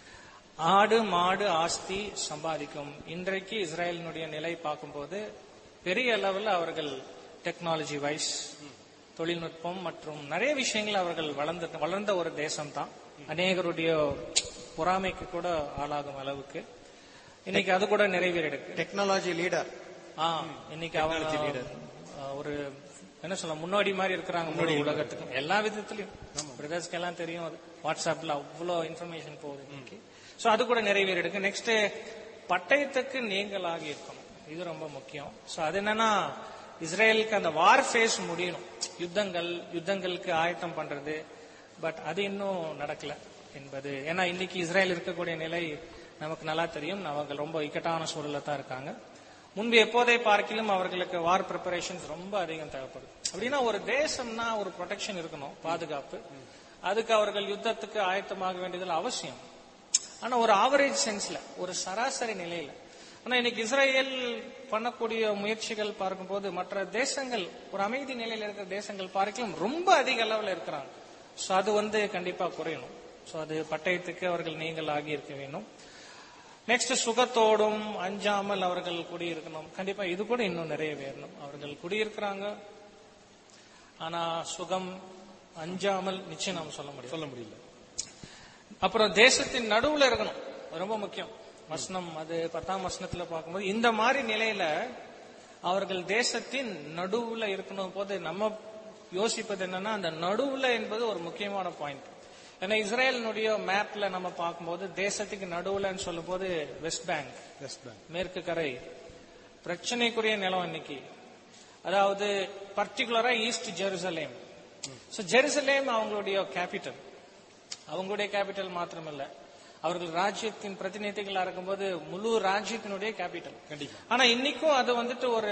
ஆடு மாடு ஆஸ்தி சம்பாதிக்கும் இன்றைக்கு இஸ்ரேலினுடைய நிலை பார்க்கும்போது பெரிய அளவில் அவர்கள் டெக்னாலஜி வைஸ் தொழில்நுட்பம் மற்றும் நிறைய விஷயங்கள் அவர்கள் வளர்ந்த வளர்ந்த ஒரு தேசம் தான் அநேகருடைய பொறாமைக்கு கூட ஆளாகும் அளவுக்கு இன்னைக்கு அது கூட நிறைவேறிடுக்கு டெக்னாலஜி லீடர் ஆ இன்னைக்கு அவங்க ஆ, ஒரு என்ன சொல்ல முன்னோடி மாதிரி இருக்கிறாங்க முழு உலகத்துக்கும் எல்லா விதத்திலயும் பிரதர்ஸ்க்கு எல்லாம் தெரியும் அது வாட்ஸ்அப்ல அவ்வளோ இன்ஃபர்மேஷன் போகுது இன்னைக்கு சோ அது கூட நிறைவேறிடுக்கு நெக்ஸ்ட் பட்டயத்துக்கு நீங்களாக இருக்கணும் இது ரொம்ப முக்கியம் சோ அது என்னன்னா இஸ்ரேலுக்கு அந்த வார் ஃபேஸ் முடியணும் யுத்தங்கள் யுத்தங்களுக்கு ஆயத்தம் பண்றது பட் அது இன்னும் நடக்கல என்பது ஏன்னா இன்னைக்கு இஸ்ரேல் இருக்கக்கூடிய நிலை நமக்கு நல்லா தெரியும் அவங்க ரொம்ப இக்கட்டான சூழல்ல தான் இருக்காங்க முன்பு எப்போதை பார்க்கிலும் அவர்களுக்கு வார் ப்ரிப்பரேஷன்ஸ் ரொம்ப அதிகம் தேவைப்படுது அப்படின்னா ஒரு தேசம்னா ஒரு ப்ரொடெக்ஷன் இருக்கணும் பாதுகாப்பு அதுக்கு அவர்கள் யுத்தத்துக்கு ஆயத்தமாக வேண்டியது அவசியம் ஆனா ஒரு ஆவரேஜ் சென்ஸ்ல ஒரு சராசரி நிலையில ஆனா இன்னைக்கு இஸ்ரேல் பண்ணக்கூடிய முயற்சிகள் பார்க்கும்போது மற்ற தேசங்கள் ஒரு அமைதி நிலையில இருக்கிற தேசங்கள் பார்க்கலாம் ரொம்ப அதிக அளவுல இருக்கிறாங்க சோ அது வந்து கண்டிப்பா குறையணும் சோ அது பட்டயத்துக்கு அவர்கள் நீங்கள் ஆகி இருக்க வேணும் நெக்ஸ்ட் சுகத்தோடும் அஞ்சாமல் அவர்கள் குடியிருக்கணும் கண்டிப்பா இது கூட இன்னும் நிறைய வேணும் அவர்கள் குடியிருக்கிறாங்க ஆனா சுகம் அஞ்சாமல் நிச்சயம் நாம் சொல்ல முடியும் சொல்ல முடியல அப்புறம் தேசத்தின் நடுவுல இருக்கணும் ரொம்ப முக்கியம் வசனம் அது பத்தாம் வசனத்துல பார்க்கும்போது இந்த மாதிரி நிலையில அவர்கள் தேசத்தின் நடுவுல இருக்கணும் போது நம்ம யோசிப்பது என்னன்னா அந்த நடுவுல என்பது ஒரு முக்கியமான பாயிண்ட் ஏன்னா இஸ்ரேலினுடைய மேப்ல நம்ம பார்க்கும்போது தேசத்துக்கு நடுவுலன்னு சொல்லும் போது வெஸ்ட் பேங்க் வெஸ்ட் பேங்க் மேற்கு கரை பிரச்சனைக்குரிய நிலம் இன்னைக்கு அதாவது particularly east Jerusalem so Jerusalem அவங்களுடைய கேபிட்டல் அவங்களுடைய கேபிட்டல் மாத்திரமல்ல அவர்கள் ராஜ்யத்தின் பிரதிநிதிகளா இருக்கும்போது முழு ராஜ்யத்தினுடைய கேபிட்டல் கண்டிப்பா ஆனா இன்னைக்கும் அது வந்துட்டு ஒரு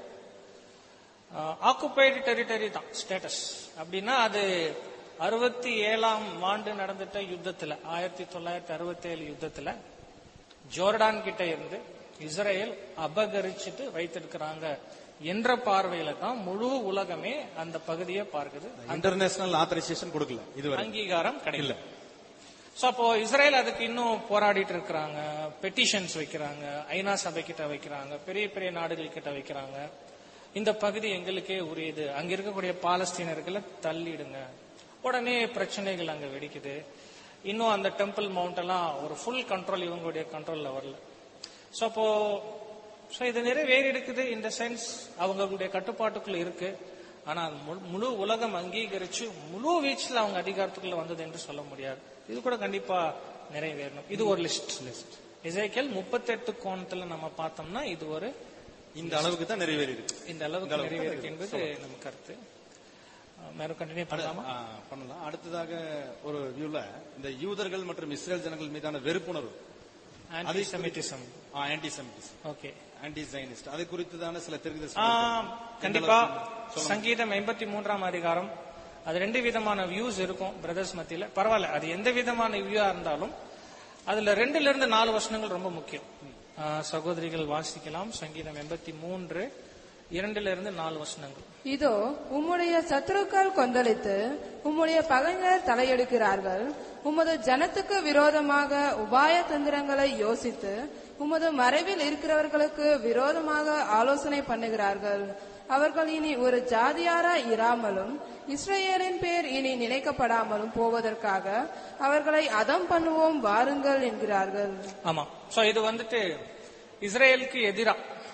ஆக்குபைடு டெரிட்டரி தான் ஸ்டேட்டஸ் அப்படின்னா அது அறுபத்தி ஏழாம் ஆண்டு நடந்துட்ட யுத்தத்துல ஆயிரத்தி தொள்ளாயிரத்தி அறுபத்தி ஏழு யுத்தத்துல ஜோர்டான் கிட்ட இருந்து இஸ்ரேல் அபகரிச்சுட்டு வைத்திருக்கிறாங்க என்ற பார்வையில தான் முழு உலகமே அந்த பகுதியை பார்க்குது இன்டர்நேஷனல் ஆத்தரைசேஷன் கொடுக்கல இதுவரை அங்கீகாரம் கிடைக்கல சோ அப்போ இஸ்ரேல் அதுக்கு இன்னும் போராடிட்டு இருக்கிறாங்க பெட்டிஷன்ஸ் வைக்கிறாங்க ஐநா சபை கிட்ட வைக்கிறாங்க பெரிய பெரிய நாடுகள் கிட்ட வைக்கிறாங்க இந்த பகுதி எங்களுக்கே உரியது அங்க இருக்கக்கூடிய பாலஸ்தீனர்களை தள்ளிடுங்க உடனே பிரச்சனைகள் அங்க வெடிக்குது இன்னும் அந்த டெம்பிள் மவுண்ட் எல்லாம் ஒரு ஃபுல் கண்ட்ரோல் இவங்களுடைய கண்ட்ரோல்ல வரல சோ அப்போ சோ இது நிறைவேறி இருக்குது இந்த சென்ஸ் அவங்களுடைய கட்டுப்பாட்டுக்குள்ள இருக்கு ஆனா முழு- முழு உலகம் அங்கீகரிச்சு முழு வீச்சில் அவங்க அதிகாரத்துக்குள்ள வந்தது என்று சொல்ல முடியாது இது கூட கண்டிப்பா நிறைவேறணும் இது ஒரு லிஸ்ட் லிஸ்ட் இசைக்கல் முப்பத்தெட்டு கோணத்துல நம்ம பார்த்தோம்னா இது ஒரு இந்த அளவுக்கு தான் நிறைவேறி இருக்கு இந்த அளவுக்கு நிறைவேறிருக்கு என்பது நம்ம கருத்து அஹ் மேலும் கண்டினியூ பண்ணலாமா ஆ, பண்ணலாம் அடுத்ததாக ஒரு வியூல இந்த யூதர்கள் மற்றும் இஸ்ரேல் ஜனங்கள் மீதான வெறுப்புணர்வு anti semitism anti semitism okay anti Zionist அது குறித்துதான சில ஆ, தெரிவித்த கண்டிப்பா சங்கீதம் எண்பத்தி மூன்றாம் அதிகாரம் அது ரெண்டு விதமான வியூஸ் இருக்கும் பிரதர்ஸ் மத்தியில பரவாயில்ல அது எந்த விதமான வியூவா இருந்தாலும் அதுல ரெண்டுல இருந்து நாலு வசனங்கள் ரொம்ப முக்கியம் ஆ, சகோதரிகள் வாசிக்கலாம் சங்கீதம் எண்பத்தி மூன்று இரண்டுல இருந்து நாலு வசனங்கள் இதோ உம்முடைய சத்துருக்கள் கொந்தளித்து உம்முடைய பகைஞர் தலையெடுக்கிறார்கள் உமது ஜனத்துக்கு விரோதமாக உபாய தந்திரங்களை யோசித்து உமது மறைவில் இருக்கிறவர்களுக்கு விரோதமாக ஆலோசனை பண்ணுகிறார்கள் அவர்கள் இனி ஒரு ஜாதியாரா இராமலும் இஸ்ரவேலின் பேர் இனி நினைக்கப்படாமலும் போவதற்காக அவர்களை அதம் பண்ணுவோம் வாருங்கள் என்கிறார்கள் ஆமா சோ இது வந்துட்டு இஸ்ரேலுக்கு எதிரா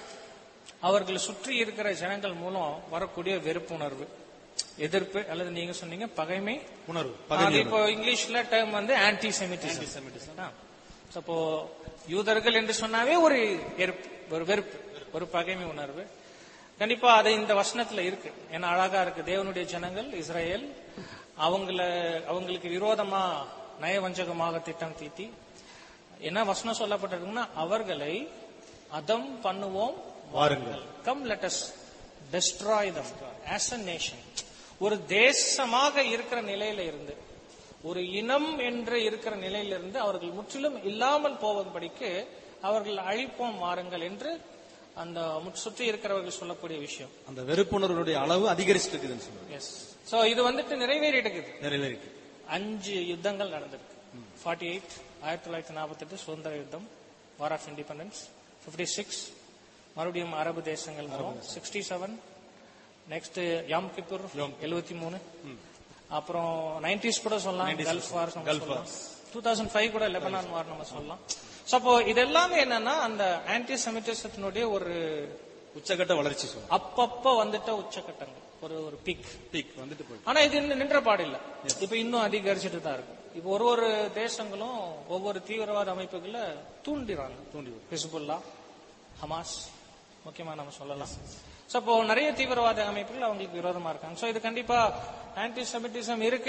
அவர்களை சுற்றி இருக்கிற ஜனங்கள் மூலம் வரக்கூடிய வெறுப்புணர்வு எதிர்ப்பு அல்லது நீங்க சொன்னீங்க பகைமை உணர்வு அது இப்போ இங்கிலீஷ்ல டேர்ம் வந்து ஆன்டி செமிட்டிசம் அப்போ யூதர்கள் என்று சொன்னாவே ஒரு எருப்பு ஒரு வெறுப்பு ஒரு பகைமை உணர்வு கண்டிப்பா அது இந்த வசனத்துல இருக்கு ஏன்னா அழகா இருக்கு தேவனுடைய ஜனங்கள் இஸ்ரேல் அவங்கள அவங்களுக்கு விரோதமா நயவஞ்சகமாக திட்டம் தீட்டி என்ன வசனம் சொல்லப்பட்டிருக்குன்னா அவர்களை அதம் பண்ணுவோம் வாருங்கள் come let us destroy them as a nation ஒரு தேசமாக இருக்கிற நிலையில இருந்து ஒரு இனம் என்று இருக்கிற நிலையிலிருந்து அவர்கள் முற்றிலும் இல்லாமல் போவதுபடிக்கு அவர்கள் அழிப்போம் வாருங்கள் என்று அந்த முற்- சுற்றி இருக்கிறவர்கள் சொல்லக்கூடிய விஷயம் அந்த வெறுப்புணர்வுடைய அளவு அதிகரிச்சுட்டு இருக்குதுன்னு சொல்லுவாங்க எஸ் சோ இது வந்துட்டு நிறைவேறி இருக்குது நிறைவேறிட்டு அஞ்சு யுத்தங்கள் நடந்திருக்கு ஃபார்ட்டி எயிட் ஆயிரத்தி தொள்ளாயிரத்தி நாற்பத்தெட்டு சுதந்திர யுத்தம் war of independence fifty six மறுபடியும் அரபு தேசங்கள் மூலம் sixty seven next Yom Kippur எழுபத்தி மூணு அப்புறம் நைன்டிஸ் கூட சொல்லலாம் கல்ஃப் வார் சொல்லலாம் டூ தௌசண்ட் ஃபைவ் கூட லெபனான் வார் நம்ம சொல்லலாம் சோ அப்போ இது எல்லாமே என்னன்னா அந்த ஆன்டி செமிட்டிசத்தினுடைய ஒரு உச்சகட்ட வளர்ச்சி சொல்லுவாங்க அப்பப்ப வந்துட்ட உச்சக்கட்டங்கள் ஒரு ஒரு பிக் பீக் வந்துட்டு போயிட்டு ஆனா இது இன்னும் நின்ற பாடில்ல இப்ப இன்னும் அதிகரிச்சுட்டு தான் இருக்கு இப்ப ஒரு ஒரு தேசங்களும் ஒவ்வொரு தீவிரவாத அமைப்புகளை தூண்டிடுறாங்க தூண்டி ஹிஸ்புல்லா ஹமாஸ் முக்கியமா நம்ம சொல்லலாம் சோ அப்போ நிறைய தீவிரவாத அமைப்புகள் அவங்களுக்கு விரோதமா இருக்காங்க சோ இது கண்டிப்பா ஆன்டி செமிட்டிசம் இருக்கு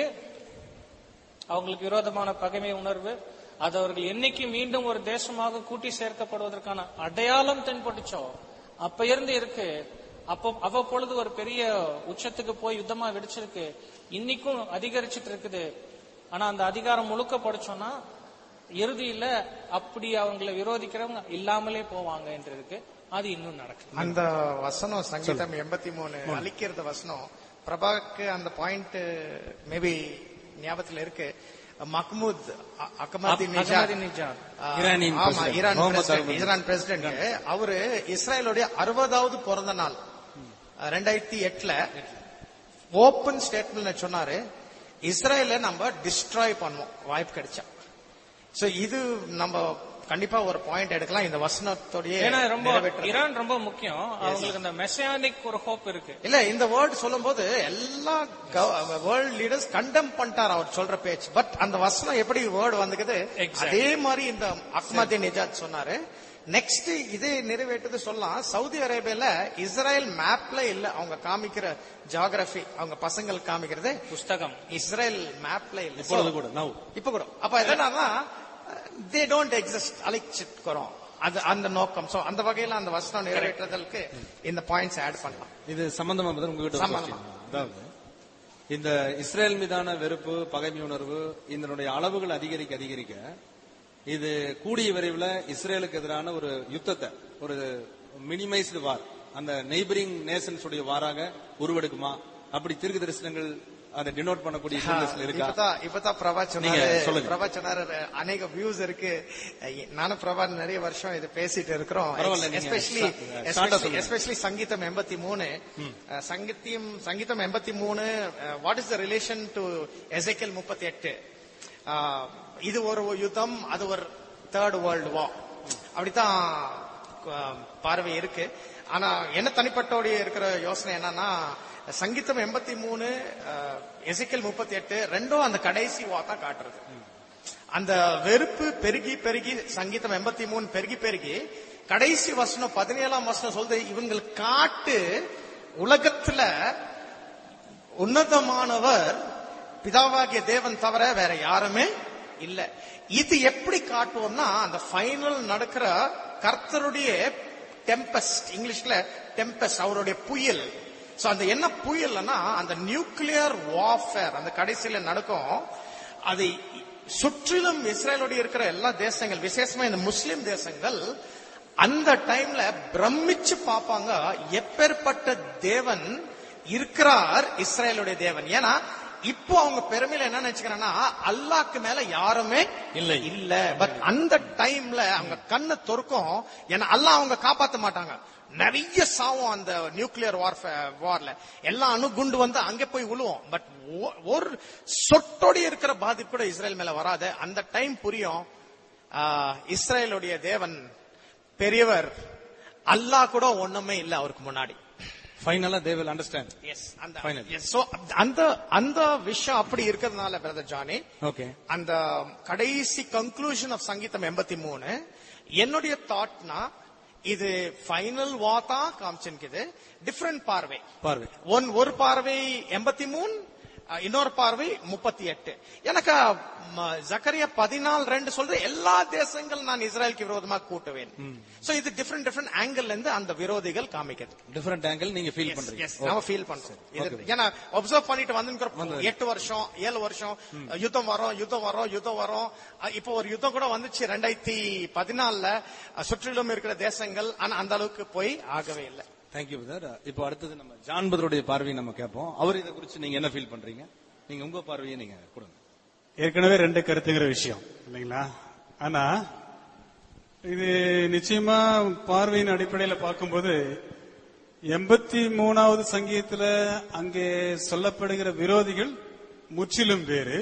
அவங்களுக்கு விரோதமான பகைமை உணர்வு அது அவர்கள் என்னைக்கு மீண்டும் ஒரு தேசமாக கூட்டி சேர்க்கப்படுவதற்கான அடையாளம் தென்பட்டுச்சோ அப்ப இருந்து இருக்கு அப்போ அவ்வப்பொழுது ஒரு பெரிய உச்சத்துக்கு போய் யுத்தமா வெடிச்சிருக்கு இன்னைக்கும் அதிகரிச்சிட்டு இருக்குது ஆனா அந்த அதிகாரம் முழுக்க படிச்சோம்னா இறுதியில அப்படி அவங்களை விரோதிக்கிறவங்க இல்லாமலே போவாங்க என்று இருக்கு அது இன்னும் நடக்குது அந்த வசனம் சங்கீதம் எண்பத்தி மூணு அழிக்கிறது வசனம் பிரபாக்கு அந்த பாயிண்ட் மேபி ஞாபகத்துல இருக்கு மஹ்மூத் அ- அகமதி நிஜாத் நிஜாத் ஆ, ஈரானின் ஆமா president. ஈரான் முகமது president, அகமது. ஈரான் பிரசிடென்ட் அவரு இஸ்ரேலுடைய அறுபதாவது பிறந்த நாள் ரெண்டாயிரத்தி எட்டுல ஓபன் ஸ்டேட்மெண்ட் சொன்னாரு இஸ்ரேல நம்ம டிஸ்ட்ராய் பண்ணுவோம் வாய்ப்பு கிடைச்சா சோ இது நம்ம கண்டிப்பா ஒரு பாயிண்ட் எடுக்கலாம் இந்த வசனத்தோடைய ஏன்னா ரொம்ப நிறைவேற்றது. ஈரான் ரொம்ப முக்கியம் அவங்களுக்கு அந்த மெசியானிக் ஒரு ஹோப் இருக்கு இல்ல இந்த வேர்ட் சொல்லும்போது எல்லா வேர்ல்ட் லீடர்ஸ் கண்டம் பண்ணிட்டார் அவர் சொல்ற பேச்சு பட் அந்த வசனம் எப்படி வேர்டு வந்துக்குது Exactly. அதே மாதிரி இந்த அஹ்மதி நிஜாத் சொன்னாரு நெக்ஸ்ட் இதே நிறைவேற்றது சொல்லலாம் சவுதி அரேபியால இஸ்ரேல் மேப்ல இல்ல அவங்க காமிக்கிற ஜியாகிரபி அவங்க பசங்களுக்கு காமிக்கிறது புஸ்தகம் இஸ்ரேல் மேப்ல இல்ல இப்பொழுது கூட நவ் இப்ப கூட அப்ப என்னன்னா தே டோன்ட் எக்ஸிஸ்ட் அழைச்சிக்கிறோம் அது அந்த நோக்கம் சோ அந்த வகையில அந்த வசனம் நிறைவேற்றுதலுக்கு இந்த பாயிண்ட்ஸ் ஆட் பண்ணலாம் இது சம்பந்தமா பதில் உங்ககிட்ட ஒரு சம்பந்தமா. question. அதாவது இந்த இஸ்ரேல் மீதான வெறுப்பு பகைமை உணர்வு இதனுடைய அளவுகள் அதிகரிக்க அதிகரிக்க இது கூடிய விரைவில் இஸ்ரேலுக்கு எதிரான ஒரு யுத்தத்தை ஒரு மினிமைஸ்டு வார் அந்த நெய்பரிங் நேஷன்ஸ் உடைய வாராக உருவெடுக்குமா அப்படி தீர்க்க தரிசனங்கள் அதை டினோட் பண்ணக்கூடிய சூழ்நிலை இருக்கா இப்பதான் இப்பதான் பிரபா நீங்க சொன்னாரு சொல்லுங்க. பிரபா சொன்னாரு அநேக வியூஸ் இருக்கு நானும் பிரபா நிறைய வருஷம் இது பேசிட்டு இருக்கிறோம் பரவாயில்ல, நீங்க எஸ்பெஷலி start ஆ சொல்லுங்க. எஸ்பெஷலி சங்கீதம் எண்பத்தி மூணு சங்கீதம் சங்கீதம் எண்பத்தி மூணு what is the relation to Ezekiel முப்பத்தி எட்டு இது ஒரு யுத்தம் அது ஒரு தேர்ட் வேர்ல்டு வா அப்படித்தான் அஹ், பார்வை இருக்கு ஆனா என்ன தனிப்பட்டோடைய இருக்கிற யோசனை என்னன்னா சங்கீதம் எண்பத்தி மூணு எசிக்கல் முப்பத்தி எட்டு ரெண்டும் அந்த கடைசி வா தான் காட்டுறது அந்த வெறுப்பு பெருகி பெருகி சங்கீதம் எண்பத்தி மூணு பெருகி பெருகி கடைசி வசனம் பதினேழாம் வசனம் சொல்லுது இவங்கள் காட்டு உலகத்துல உன்னதமானவர் பிதாவாகிய தேவன் தவிர வேற யாருமே இல்ல இது எப்படி காட்டுவோம்னா அந்த ஃபைனல் நடக்கிற கர்த்தருடைய டெம்பஸ்ட் இங்கிலீஷ்ல டெம்பஸ்ட் அவருடைய புயல் சோ அந்த என்ன புயல்னா அந்த நியூக்ளியர் வார்ஃபேர் அந்த கடைசியில நடக்கும் அது சுற்றிலும் இஸ்ரேலோட இருக்கிற எல்லா தேசங்கள் விசேஷமா இந்த முஸ்லிம் தேசங்கள் அந்த டைம்ல பிரமிச்சு பார்ப்பாங்க எப்பேற்பட்ட தேவன் இருக்கிறார் இஸ்ரேலுடைய தேவன் ஏன்னா இப்போ அவங்க பெருமையில என்ன நினைச்சுக்கிறாங்கன்னா அல்லாக்கு மேல யாருமே இல்லை. இல்ல பட் அந்த டைம்ல அவங்க கண்ணை தொறக்கும் ஏன்னா அல்லாஹ் அவங்க காப்பாத்த மாட்டாங்க நிறைய சாவும் அந்த நியூக்ளியர் வார் வார்ல எல்லா அணுகுண்டு வந்து அங்க போய் விழுவோம் பட் ஒரு சொட்டோடி இருக்கிற பாதிப்பு கூட இஸ்ரேல் மேல வராது அந்த டைம் புரியும் ஆஹ், இஸ்ரேலுடைய தேவன் பெரியவர் அல்லாஹ் கூட ஒண்ணுமே இல்ல அவருக்கு முன்னாடி ஃபைனலா தே வில் அண்டர்ஸ்டாண்ட் எஸ் அந்த Final. yes, so அந்த அந்த விஷயம் அப்படி இருக்கிறதுனால பிரதர் ஜானி ஓகே அந்த கடைசி கன்க்ளூஷன் ஆஃப் சங்கீதம் எண்பத்தி மூணு என்னுடைய தாட்னா இது ஃபைனல் வாத்தா காமிச்சிருக்குது டிஃப்ரெண்ட் பார்வை பார்வை ஒன் ஒரு பார்வை எண்பத்தி மூணு இன்னொரு பார்வை முப்பத்தி எட்டு எனக்கு ம, ஜக்கரியா பதினாலு ரெண்டு சொல்றது எல்லா தேசங்கள் நான் இஸ்ரேலுக்கு விரோதமாக கூட்டுவேன் சோ இது டிஃப்ரெண்ட் டிஃப்ரெண்ட் ஆங்கிள் இருந்து அந்த விரோதிகள் காமிக்கிறது டிஃபரெண்ட் ஆங்கிள் நீங்க ஃபீல் Yes, பண்றீங்க yes, நாம ஃபீல் பண்றோம் இது ஏன்னா அப்சர்வ் பண்ணிட்டு வந்து எட்டு வருஷம் ஏழு வருஷம் யுத்தம் வரும் யுத்தம் வரும் யுத்தம் வரும் அஹ் இப்போ ஒரு யுத்தம் கூட வந்துச்சு ரெண்டாயிரத்தி பதினாலுல அஹ் சுற்றிலும் இருக்கிற தேசங்கள் ஆனா அந்த அளவுக்கு போய் ஆகவே இல்லை தேங்க்யூ பிரதர் இப்போ அடுத்தது நம்ம ஜான் பதருடைய பார்வையை நம்ம கேட்போம் அவர் இதை குறித்து நீங்க என்ன ஃபீல் பண்றீங்க நீங்க உங்க பார்வையை நீங்க கொடுங்க ஏற்கனவே ரெண்டு கருத்துங்கிற விஷயம் இல்லைங்களா ஆனா இது நிச்சயமா பார்வையின் அடிப்படையில பார்க்கும்போது எண்பத்தி மூணாவது சங்கீதத்துல அங்கே சொல்லப்படுகிற விரோதிகள் முற்றிலும் வேறு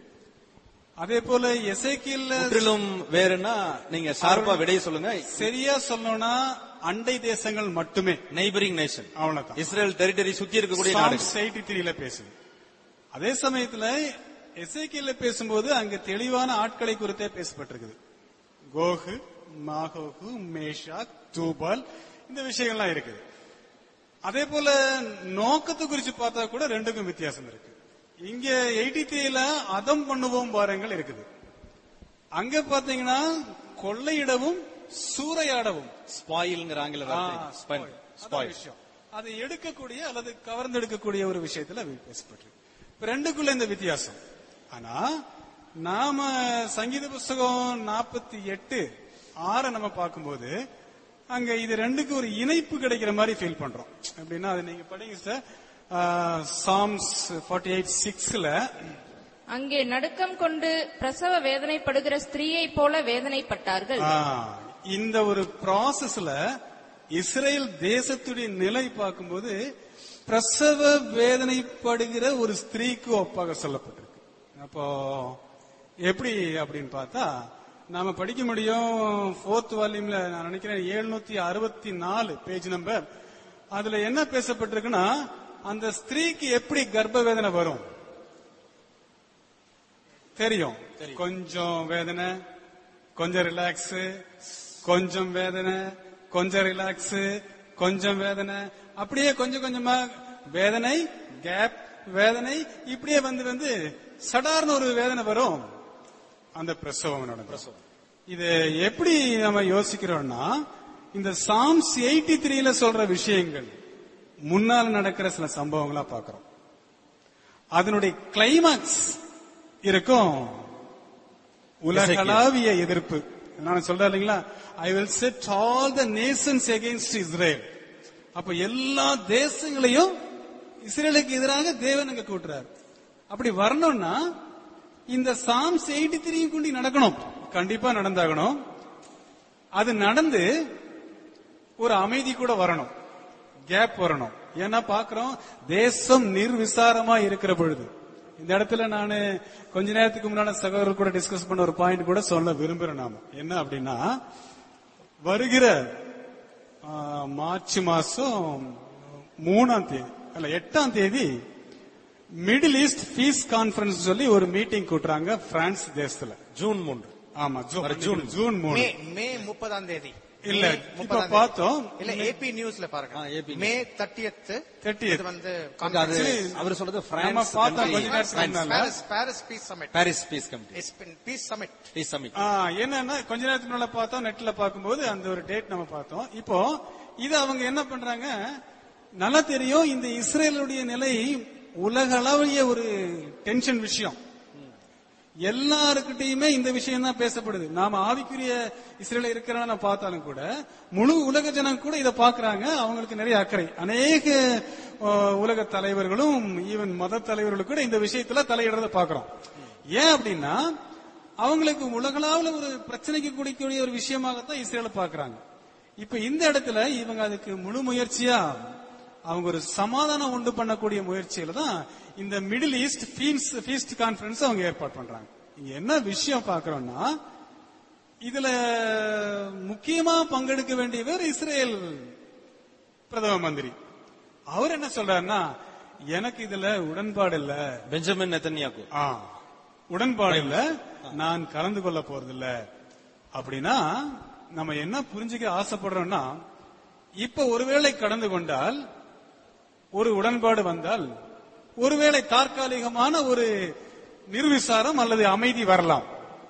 அதே போல எசைக்கில் முற்றிலும் வேறுனா நீங்க ஷார்ப்பா விடைய சொல்லுங்க சரியா சொல்லணும்னா அண்டை தேசங்கள் மட்டுமே நெய்பரிங் நேஷன் அவ்வளவுதான் இஸ்ரேல் டெரிட்டரி சுத்தி இருக்கக்கூடிய நாடு Psalms 83 ல பேசுது அதே சமயத்துல எசேக்கியேல்ல பேசும்போது அங்க தெளிவான ஆட்களை குறித்தே பேசப்பட்டிருக்குது கோகு மாகோகு மேஷாக் தூபால் இந்த விஷயங்கள்லாம் இருக்குது அதே போல நோக்கத்தை குறிச்சு பார்த்தா கூட ரெண்டுக்கும் வித்தியாசம் இருக்கு இங்க எயிட்டி த்ரீல அதம் பண்ணுவோம் பாருங்கள் இருக்குது அங்க பாத்தீங்கன்னா கொள்ளையிடவும் சூறையாடவும் ஸ்பாயில்ங்கிற ஆங்கில வார்த்தை ஆ, Spoil. spoil. அதான் Spoil. விஷயம். அதை எடுக்கக்கூடிய அல்லது கவர்ந்தெடுக்கக்கூடிய ஒரு விஷயத்துல பேசப்பட்டிருக்கு இப்ப ரெண்டுக்குள்ள இந்த வித்தியாசம் ஆனா நாம சங்கீத புஸ்தகம் நாற்பத்தி எட்டு ஆற நம்ம பார்க்கும்போது அங்க இது ரெண்டுக்கு ஒரு இணைப்பு கிடைக்கிற மாதிரி ஃபீல் பண்றோம் அப்படின்னா அது நீங்க படிங்க சார் சாம்ஸ் ஃபார்ட்டி எயிட் சிக்ஸ்ல அங்கே நடுக்கம் கொண்டு பிரசவ வேதனைப்படுகிற ஸ்திரீயைப் போல வேதனைப்பட்டார்கள் இந்த ஒரு ப்ராசஸ்ல இஸ்ரேல் தேசத்துடைய நிலை பார்க்கும்போது பிரசவ வேதனைப்படுகிற ஒரு ஸ்திரீக்கு ஒப்பாக சொல்லப்பட்டிருக்கு அப்போ எப்படி அப்படின்னு பார்த்தா நாம படிக்க முடியும் ஃபோர்த் வால்யூம்ல நான் நினைக்கிறேன் எழுநூத்தி அறுபத்தி நாலு பேஜ் நம்பர் அதுல என்ன பேசப்பட்டிருக்குன்னா அந்த ஸ்திரீக்கு எப்படி கர்ப்ப வேதனை வரும் தெரியும் கொஞ்சம் வேதனை கொஞ்சம் ரிலாக்ஸ் கொஞ்சம் வேதனை கொஞ்சம் ரிலாக்ஸ் கொஞ்சம் வேதனை அப்படியே கொஞ்சம் கொஞ்சமா வேதனை கேப் வேதனை இப்படியே வந்து வந்து சடார்னு ஒரு வேதனை வரும் அந்த பிரசவம் நடக்கும் இது எப்படி நம்ம யோசிக்கிறோம்னா இந்த சாம்ஸ் எயிட்டி த்ரீல சொல்ற விஷயங்கள் முன்னால் நடக்கிற சில சம்பவங்களா பார்க்கிறோம் அதனுடைய கிளைமாக்ஸ் இருக்கும் உலகளாவிய எதிர்ப்பு நான் சொல்றேன் இல்லைங்களா I will set all the nations against Israel அப்ப எல்லா தேசங்களையும் இஸ்ரேலுக்கு எதிராக தேவன் அங்க கூட்டுறாரு அப்படி வரணும்னா இந்த சாம்ஸ் எயிட்டி த்ரீ குண்டி நடக்கணும் கண்டிப்பா நடந்தாகணும் அது நடந்து ஒரு அமைதி கூட வரணும் கேப் வரணும் ஏன்னா பாக்குறோம் தேசம் நிர்விசாரமா இருக்கிற பொழுது இந்த இடத்துல நான் கொஞ்ச நேரத்துக்கு முன்னாடி சகோதரர் கூட டிஸ்கஸ் பண்ண ஒரு பாயிண்ட் கூட சொல்ல விரும்புறேன் நாம என்ன அப்படின்னா வருகிற ஆ, மார்ச் மாசம் மூணாம் தேதி அல்ல எட்டாம் தேதி மிடில் ஈஸ்ட் பீஸ் கான்ஃபரன்ஸ் சொல்லி ஒரு மீட்டிங் கூட்டுறாங்க பிரான்ஸ் தேசத்துல ஜூன் மூன்று ஆமா ஜூன் வர ஜூன். ஜூன் மூணு மே மே முப்பதாம் தேதி இல்ல, மே இப்ப 30 தேதி. பார்த்தோம். இல்ல ஏபி நியூஸ்ல பாருங்க ஆ, AP மே தேர்ட்டியத் 30th. இது வந்து அது conference. அவர் சொல்றது நம்ம பிரான்ஸ் பார்த்தோம் country. கொஞ்ச நேரத்துக்கு பிரான்ஸ். முன்னால. Paris Paris peace summit Paris peace committee peace summit peace summit ah, என்னன்னா கொஞ்ச நேரத்துக்கு முன்னால பார்த்தோம் நெட்ல பார்க்கும்போது அந்த ஒரு டேட் நம்ம பார்த்தோம் இப்போ இது அவங்க என்ன பண்றாங்க நல்லா தெரியும் இந்த இஸ்ரேலுடைய நிலை உலகளவிய ஒரு டென்ஷன் விஷயம் எல்லாருக்கிட்டையுமே இந்த விஷயம் தான் பேசப்படுது நாம ஆவிக்குரிய இஸ்ரேல இருக்கிறான்னு பார்த்தாலும் கூட முழு உலக ஜனம் கூட இதை பாக்குறாங்க அவங்களுக்கு நிறைய அக்கறை அநேக அஹ், உலக தலைவர்களும் ஈவன் மத தலைவர்களும் கூட இந்த விஷயத்துல தலையிடுறத பாக்குறோம் ஏன் அப்படின்னா அவங்களுக்கு உலகளாவில் ஒரு பிரச்சனைக்கு கூடிய ஒரு விஷயமாகத்தான் இஸ்ரேல பாக்குறாங்க இப்ப இந்த இடத்துல இவங்க அதுக்கு முழு முயற்சியா அவங்க ஒரு சமாதானம் உண்டு பண்ணக்கூடிய முயற்சியில தான் இந்த Middle East peace feast conference அவங்க ஏற்பாடு பண்றாங்க இங்க என்ன விஷயம் பாக்குறோம்னா இதுல முக்கியமா பங்கெடுக்க வேண்டியவர் இஸ்ரேல் பிரதம மந்திரி அவர் என்ன சொல்றாருன்னா எனக்கு இதுல உடன்பாடு இல்ல பெஞ்சமின் நெத்தன்யாக்கு ஆ, உடன்பாடு இல்ல நான் கலந்து கொள்ள போறதில்ல அப்படின்னா நம்ம என்ன புரிஞ்சுக்க ஆசைப்படுறோம்னா இப்ப ஒருவேளை கடந்து கொண்டால் ஒரு உடன்பாடு வந்தால் ஒருவேளை தற்காலிகமான ஒரு நிர்விசாரம் அல்லது அமைதி வரலாம்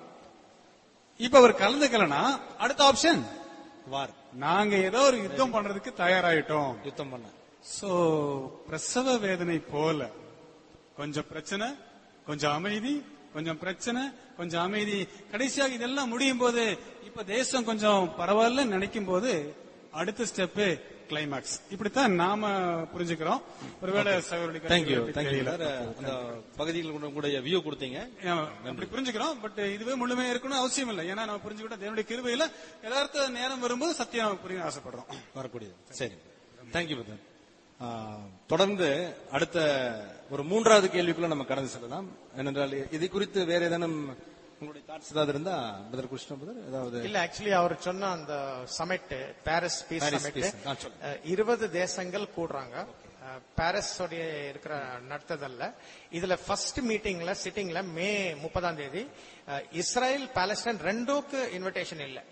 இப்ப அவர் கலந்துக்கலனா அடுத்த ஆப்ஷன் வார் நாங்க ஏதோ ஒரு யுத்தம் பண்றதுக்கு தயாராயிட்டோம் யுத்தம் பண்ண சோ பிரசவ வேதனை போல கொஞ்சம் பிரச்சனை கொஞ்சம் அமைதி கொஞ்சம் பிரச்சனை கொஞ்சம் அமைதி கடைசியாக இதெல்லாம் முடியும் போது இப்ப தேசம் கொஞ்சம் பரவாயில்ல நினைக்கும் போது அடுத்த ஸ்டெப் கிளைமாக்ஸ் இப்படித்தான் நாம புரிஞ்சுக்கிறோம் ஒருவேளை சகோதரர்களுக்கு தேங்க்யூ எப்படி தேங்க்யூ தெரியல. அந்த பகுதியில் கூட வியூ கொடுத்தீங்க ஆமா, அப்படி புரிஞ்சுக்கிறோம் பட் இதுவே முழுமையா இருக்கணும் அவசியம் இல்லை ஏன்னா நம்ம புரிஞ்சுக்கிட்ட தேவனுடைய கிருபையில யதார்த்த நேரம் வரும்போது சத்தியம் புரிய ஆசைப்படுறோம் வரக்கூடியது சரி தேங்க்யூ பிரதர் தொடர்ந்து அடுத்த ஒரு மூன்றாவது கேள்விக்குள்ள நம்ம கடந்து செல்லலாம் ஏனென்றால் இது குறித்து வேற ஏதேனும் உங்களுடைய தாட்ஸ் ஏதாவது இருந்தா பிரதர் கிருஷ்ண பிரதர் ஏதாவது இல்ல ஆக்சுவலி அவர் சொன்ன அந்த summit Paris peace Paris summit Peace. Ah, சொல்லுங்க. இருபது தேசங்கள் கூடுறாங்க அஹ், பாரிஸ் உடைய இருக்கிற நடத்துதல்ல இதுல ஃபர்ஸ்ட் மீட்டிங்ல சிட்டிங்ல மே முப்பதாம் தேதி அஹ், இஸ்ரேல் பாலஸ்டைன் ரெண்டுக்கு இன்விடேஷன் இல்ல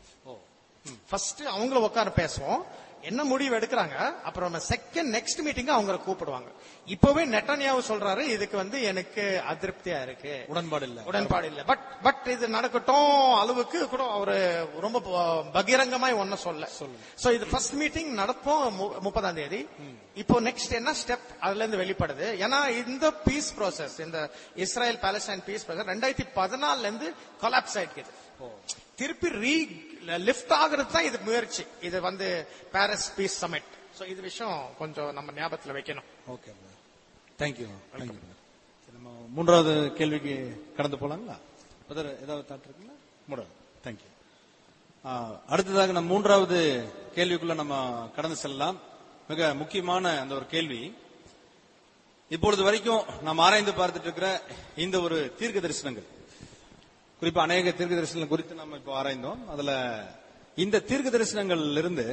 ஃபர்ஸ்ட் அவங்கள உட்கார பேசுவோம் என்ன முடிவு எடுக்கிறாங்க அப்புறம் செகண்ட் நெக்ஸ்ட் மீட்டிங் அவங்கள கூப்பிடுவாங்க இப்பவே நெட்டன்யாவு சொல்றாரு இதுக்கு வந்து எனக்கு அதிருப்தியா இருக்கு உடன்பாடு இல்ல உடன்பாடு இல்ல பட் பட் இது நடக்கட்டும் அளவுக்கு கூட அவரு ரொம்ப ப- பகிரங்கமாய் ஒன்ன சொல்ல சோ இது ஃபர்ஸ்ட் மீட்டிங் நடப்போம் மு- முப்பதாம் தேதி இப்போ நெக்ஸ்ட் என்ன ஸ்டெப் அதுல இருந்து வெளிப்படுது ஏன்னா இந்த பீஸ் ப்ராசஸ் இந்த இஸ்ரேல் பாலஸ்டைன் பீஸ் ப்ராசஸ் ரெண்டாயிரத்தி பதினாலுல இருந்து கொலாப்ஸ் ஆயிருக்கு திருப்பி ரீ லிஃப்ட் ஆகுறது தான் இது முயற்சி இது வந்து பாரிஸ் பீஸ் சமிட் சோ இது விஷயம் கொஞ்சம் நம்ம ஞாபகத்துல வைக்கணும் ஓகே தேங்க்யூ தேங்க்யூ நம்ம மூன்றாவது கேள்விக்கு கடந்து போலாங்களா பிரதர் ஏதாவது தாட் இருக்குங்களா மூன்றாவது தேங்க்யூ அடுத்ததாக நம்ம மூன்றாவது கேள்விக்குள்ள நம்ம கடந்து செல்லலாம் மிக முக்கியமான அந்த ஒரு கேள்வி இப்பொழுது வரைக்கும் நாம் ஆராய்ந்து பார்த்துட்டு இருக்கிற இந்த ஒரு தீர்க்க தரிசனங்கள் குறிப்பா அநேக தீர்க்க தரிசனங்கள் குறித்து நம்ம இப்போ ஆராய்ந்தோம் அதுல இந்த தீர்க்க தரிசனங்கள்ல இருந்து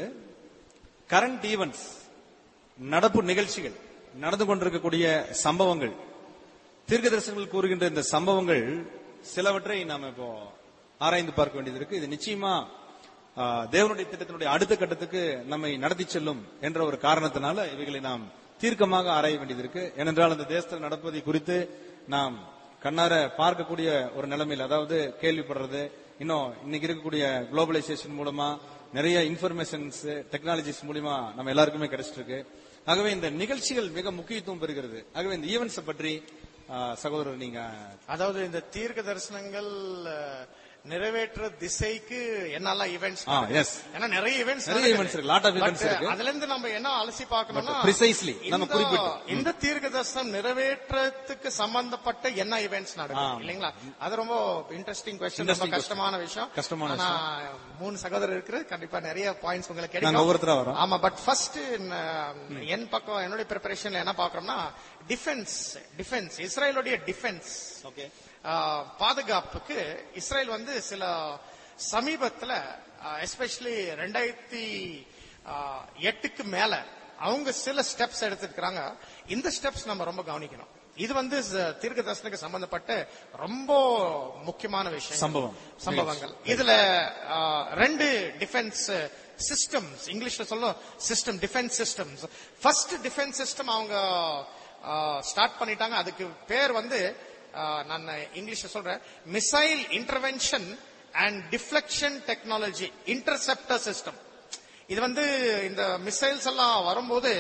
கரண்ட் ஈவெண்ட்ஸ் நடப்பு நிகழ்ச்சிகள் நடந்து கொண்டிருக்கக்கூடிய சம்பவங்கள் தீர்க்க தரிசனங்கள் கூறுகின்ற இந்த சம்பவங்கள் சிலவற்றை நாம இப்போ ஆராய்ந்து பார்க்க வேண்டியது இருக்கு இது நிச்சயமா ஆ, தேவனுடைய திட்டத்தினுடைய அடுத்த கட்டத்துக்கு நம்மை நடத்தி செல்லும் என்ற ஒரு காரணத்தினால இவைகளை நாம் தீர்க்கமாக ஆராய வேண்டியது இருக்கு ஏனென்றால் அந்த தேசத்தில் நடப்பதை குறித்து நாம் கண்ணார பார்க்கக்கூடிய ஒரு நிலைமையில் அதாவது கேள்விப்படுறது இன்னும் இன்னைக்கு இருக்கக்கூடிய குளோபலைசேஷன் மூலமா நிறைய இன்ஃபர்மேஷன்ஸ் டெக்னாலஜிஸ் மூலியமா நம்ம எல்லாருக்குமே கிடைச்சிட்டு இருக்கு ஆகவே இந்த நிகழ்ச்சிகள் மிக முக்கியத்துவம் பெறுகிறது ஆகவே இந்த ஈவெண்ட்ஸை பற்றி ஆ, சகோதரர் நீங்க அதாவது இந்த தீர்க்க தரிசனங்கள் அஹ், நிறைவேற்ற திசைக்கு என்னெல்லாம் ஈவெண்ட்ஸ் ஆ, yes. ஏன்னா நிறைய ஈவெண்ட்ஸ் நிறைய events இருக்கு. Lot of events இருக்கு. அதுல இருந்து நம்ம என்ன அலசி பார்க்கணும்னா But precisely, நம்ம இந்த- குறிப்பிட்டோம். இந்த தீர்க்க தரிசனம் நிறைவேற்றத்துக்கு சம்பந்தப்பட்ட என்ன ஈவெண்ட்ஸ் நடக்கும் ஆ. இல்லைங்களா அது ரொம்ப இன்ட்ரெஸ்டிங் கொஸ்டின் ரொம்ப Interesting கஷ்டமான விஷயம் கஷ்டமான ஆனா மூணு சகோதரர் இருக்கு கண்டிப்பா நிறைய பாயிண்ட்ஸ் உங்களுக்கு நாங்க கிடைக்கும் ஒவ்வொருத்தரா வரோம். ஆமா பட் ஃபர்ஸ்ட் என் பக்கம் என்னுடைய ப்ரிப்பரேஷன்ல என்ன பாக்குறோம்னா டிஃபென்ஸ் டிஃபென்ஸ் இஸ்ரேலுடைய டிஃபென்ஸ் ஓகே பாதுகாப்புக்கு இஸ்ரேல் வந்து சில சமீபத்துல எஸ்பெஷலி ரெண்டாயிரத்தி எட்டுக்கு மேல அவங்க சில ஸ்டெப்ஸ் எடுத்திருக்கிறாங்க இந்த ஸ்டெப்ஸ் நம்ம ரொம்ப கவனிக்கணும் இது வந்து ச- தீர்க்க தரிசனுக்கு சம்பந்தப்பட்ட ரொம்ப முக்கியமான விஷயம் சம்பவம். சம்பவங்கள் இதுல ஆ, ரெண்டு டிஃபென்ஸ் சிஸ்டம்ஸ் இங்கிலீஷ்ல சொல்லும் system defence systems first defence system அவங்க ஸ்டார்ட் பண்ணிட்டாங்க அதுக்கு பேர் வந்து ஆ, நான் இங்கிலீஷ்ல சொல்றேன் missile intervention and deflection technology interceptor system இது வந்து இந்த மிசைல்ஸ் எல்லாம் வரும்போது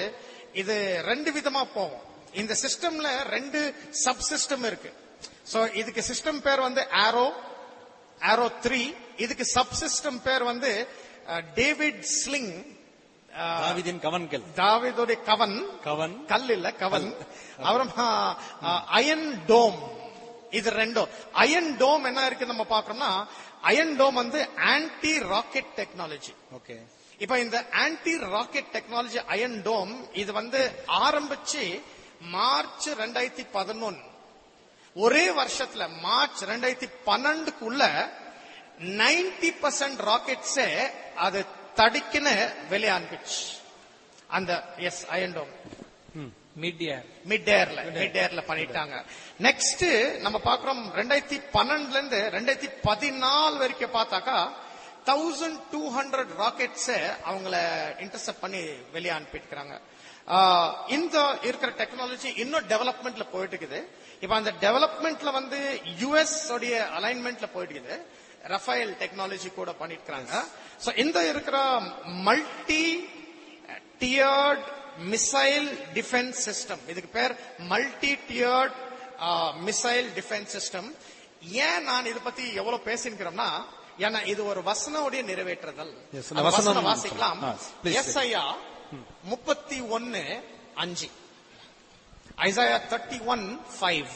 இது ரெண்டு விதமா போகும் இந்த சிஸ்டம்ல ரெண்டு சப் சிஸ்டம் இருக்கு சோ இதுக்கு சிஸ்டம் பேர் வந்து ஆரோ ஆரோ த்ரீ இதுக்கு சப் சிஸ்டம் பேர் வந்து டேவிட் ஸ்லிங் தாவீதின் கவன்கள் தாவிதோடைய கவன் கவன் கல் இல்ல கவன் அப்புறமா அயன் டோம் இது ரெண்டும் அயன் டோம் என்ன இருக்கு நம்ம பாக்குறோம்னா அயன் டோம் வந்து ஆன்டி ராக்கெட் டெக்னாலஜி ஓகே இப்ப இந்த anti rocket technology iron dome இது வந்து ஆரம்பிச்சு மார்ச் ரெண்டாயிரத்தி பதினொன்னு ஒரே வருஷத்துல மார்ச் ரெண்டாயிரத்தி பன்னெண்டுக்குள்ள நைன்டி பர்சன்ட் ராக்கெட்ஸே அது தடிக்குன்னு வெளியே அனுப்பிச்சு அந்த எஸ் iron dome mid year mid ஏர்ல மிட் ஏர்ல பண்ணிட்டாங்க நெக்ஸ்ட் நம்ம பாக்குறோம் ரெண்டாயிரத்தி பன்னெண்டுல இருந்து ரெண்டாயிரத்தி பதினாலு வரைக்கும் பார்த்தாக்கா தௌசண்ட் டூ ஹண்ட்ரட் ராக்கெட்ஸ் அவங்கள இன்டர்செப்ட் பண்ணி வெளியே அனுப்பிட்டுக்கிறாங்க ஆஹ் இந்த இருக்கிற டெக்னாலஜி இன்னும் டெவலப்மெண்ட்ல போயிட்டு இருக்குது இப்ப அந்த டெவலப்மெண்ட்ல வந்து யுஎஸ் உடைய அலைன்மெண்ட்ல போயிட்டு இருக்குது ரஃபேல் டெக்னாலஜி கூட பண்ணிருக்காங்க சோ இந்த இருக்கிற multi tiered missile defence system இதுக்கு பேர் multi tiered missile defence system ஏன் நான் இதை பத்தி எவ்வளவு பேசிக்கிறோம்னா ஏன்னா இது ஒரு வசனோடைய நிறைவேற்றுதல் Yes, அந்த அந்த வசனம் வசனம் வாசிக்கலாம் ஆ, please. எஸ் ஐயா முப்பத்தி ஒன்னு அஞ்சு ஐசாயா தேர்ட்டி ஒன் ஃபைவ்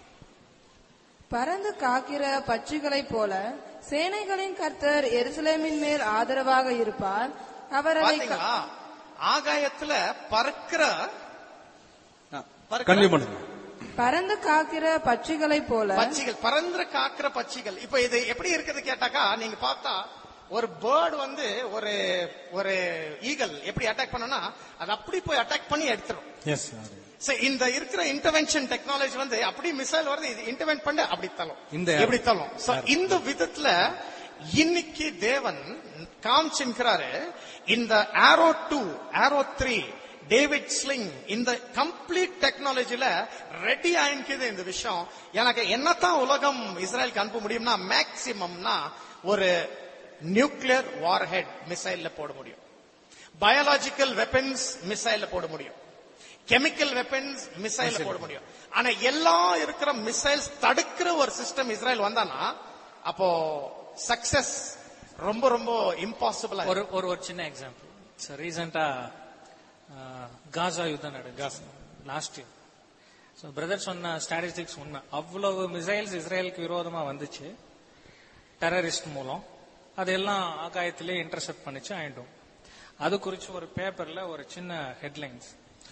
பறந்து காக்கிற பட்சிகளைப் போல சேனைகளின் கர்த்தர் எருசலேமின் மேல் ஆதரவாக இருப்பார் அவர் அதை கா- பாத்தீங்களா ஆகாயத்துல பறக்கிற பறக்கிற- கண்டிப்பா பண்ணுங்க பறந்து காக்கிற பட்சிகளைப் போல பட்சிகள் பறந்து காக்கிற பட்சிகள் இப்ப இது எப்படி இருக்குது கேட்டாக்கா நீங்க பார்த்தா ஒரு பேர்டு வந்து ஒரு ஒரு ஈகல் எப்படி அட்டாக் பண்ணனா அது அப்படி போய் அட்டாக் பண்ணி எடுத்துரும் எஸ் So, இந்த இருக்கிற இன்டர்வென்ஷன் டெக்னாலஜி வந்து அப்படி மிசைல் வருது இது இன்டர்வென்ட் பண்ண அப்படி தள்ளும் இந்த- எப்படி தள்ளும் So, இந்த விதத்துல இன்னைக்கு தேவன் காமிச்சிருக்கிறாரு இந்த arrow two arrow three David sling இந்த கம்ப்ளீட் டெக்னாலஜில ரெடி ஆயின்குது இந்த விஷயம் எனக்கு என்னத்தான் உலகம் இஸ்ரேலுக்கு அனுப்ப முடியும்னா மேக்சிமம்னா ஒரு நியூக்ளியர் வார்ஹெட் மிசைல்ல போட முடியும் பயாலாஜிக்கல் வெப்பன்ஸ் மிசைல்ல போட முடியும் கெமிக்கல் வெப்பன்ஸ் மிசைல் போட முடியும் ஆனா எல்லா இருக்கிற மிசைல்ஸ் தடுக்கிற ஒரு சிஸ்டம் இஸ்ரேல் வந்தானா அப்போ சக்சஸ் ரொம்ப ரொம்ப இம்பாசிபிள் ஒரு ஒரு ஒரு சின்ன எக்ஸாம்பிள் ஸோ ரீசெண்டா காசா யுத்தம் நடந்துச்சு லாஸ்ட் இயர் ஸோ பிரதர் சொன்ன ஸ்டாட்டிஸ்டிக்ஸ் உண்மை அவ்வளவு மிசைல்ஸ் இஸ்ரேலுக்கு விரோதமா வந்துச்சு டெரரிஸ்ட் மூலம் அதெல்லாம் ஆகாயத்திலே இன்டர்செப்ட் பண்ணிச்சு ஆயிடும் அது குறிச்சு ஒரு பேப்பர்ல ஒரு சின்ன ஹெட்லைன்ஸ்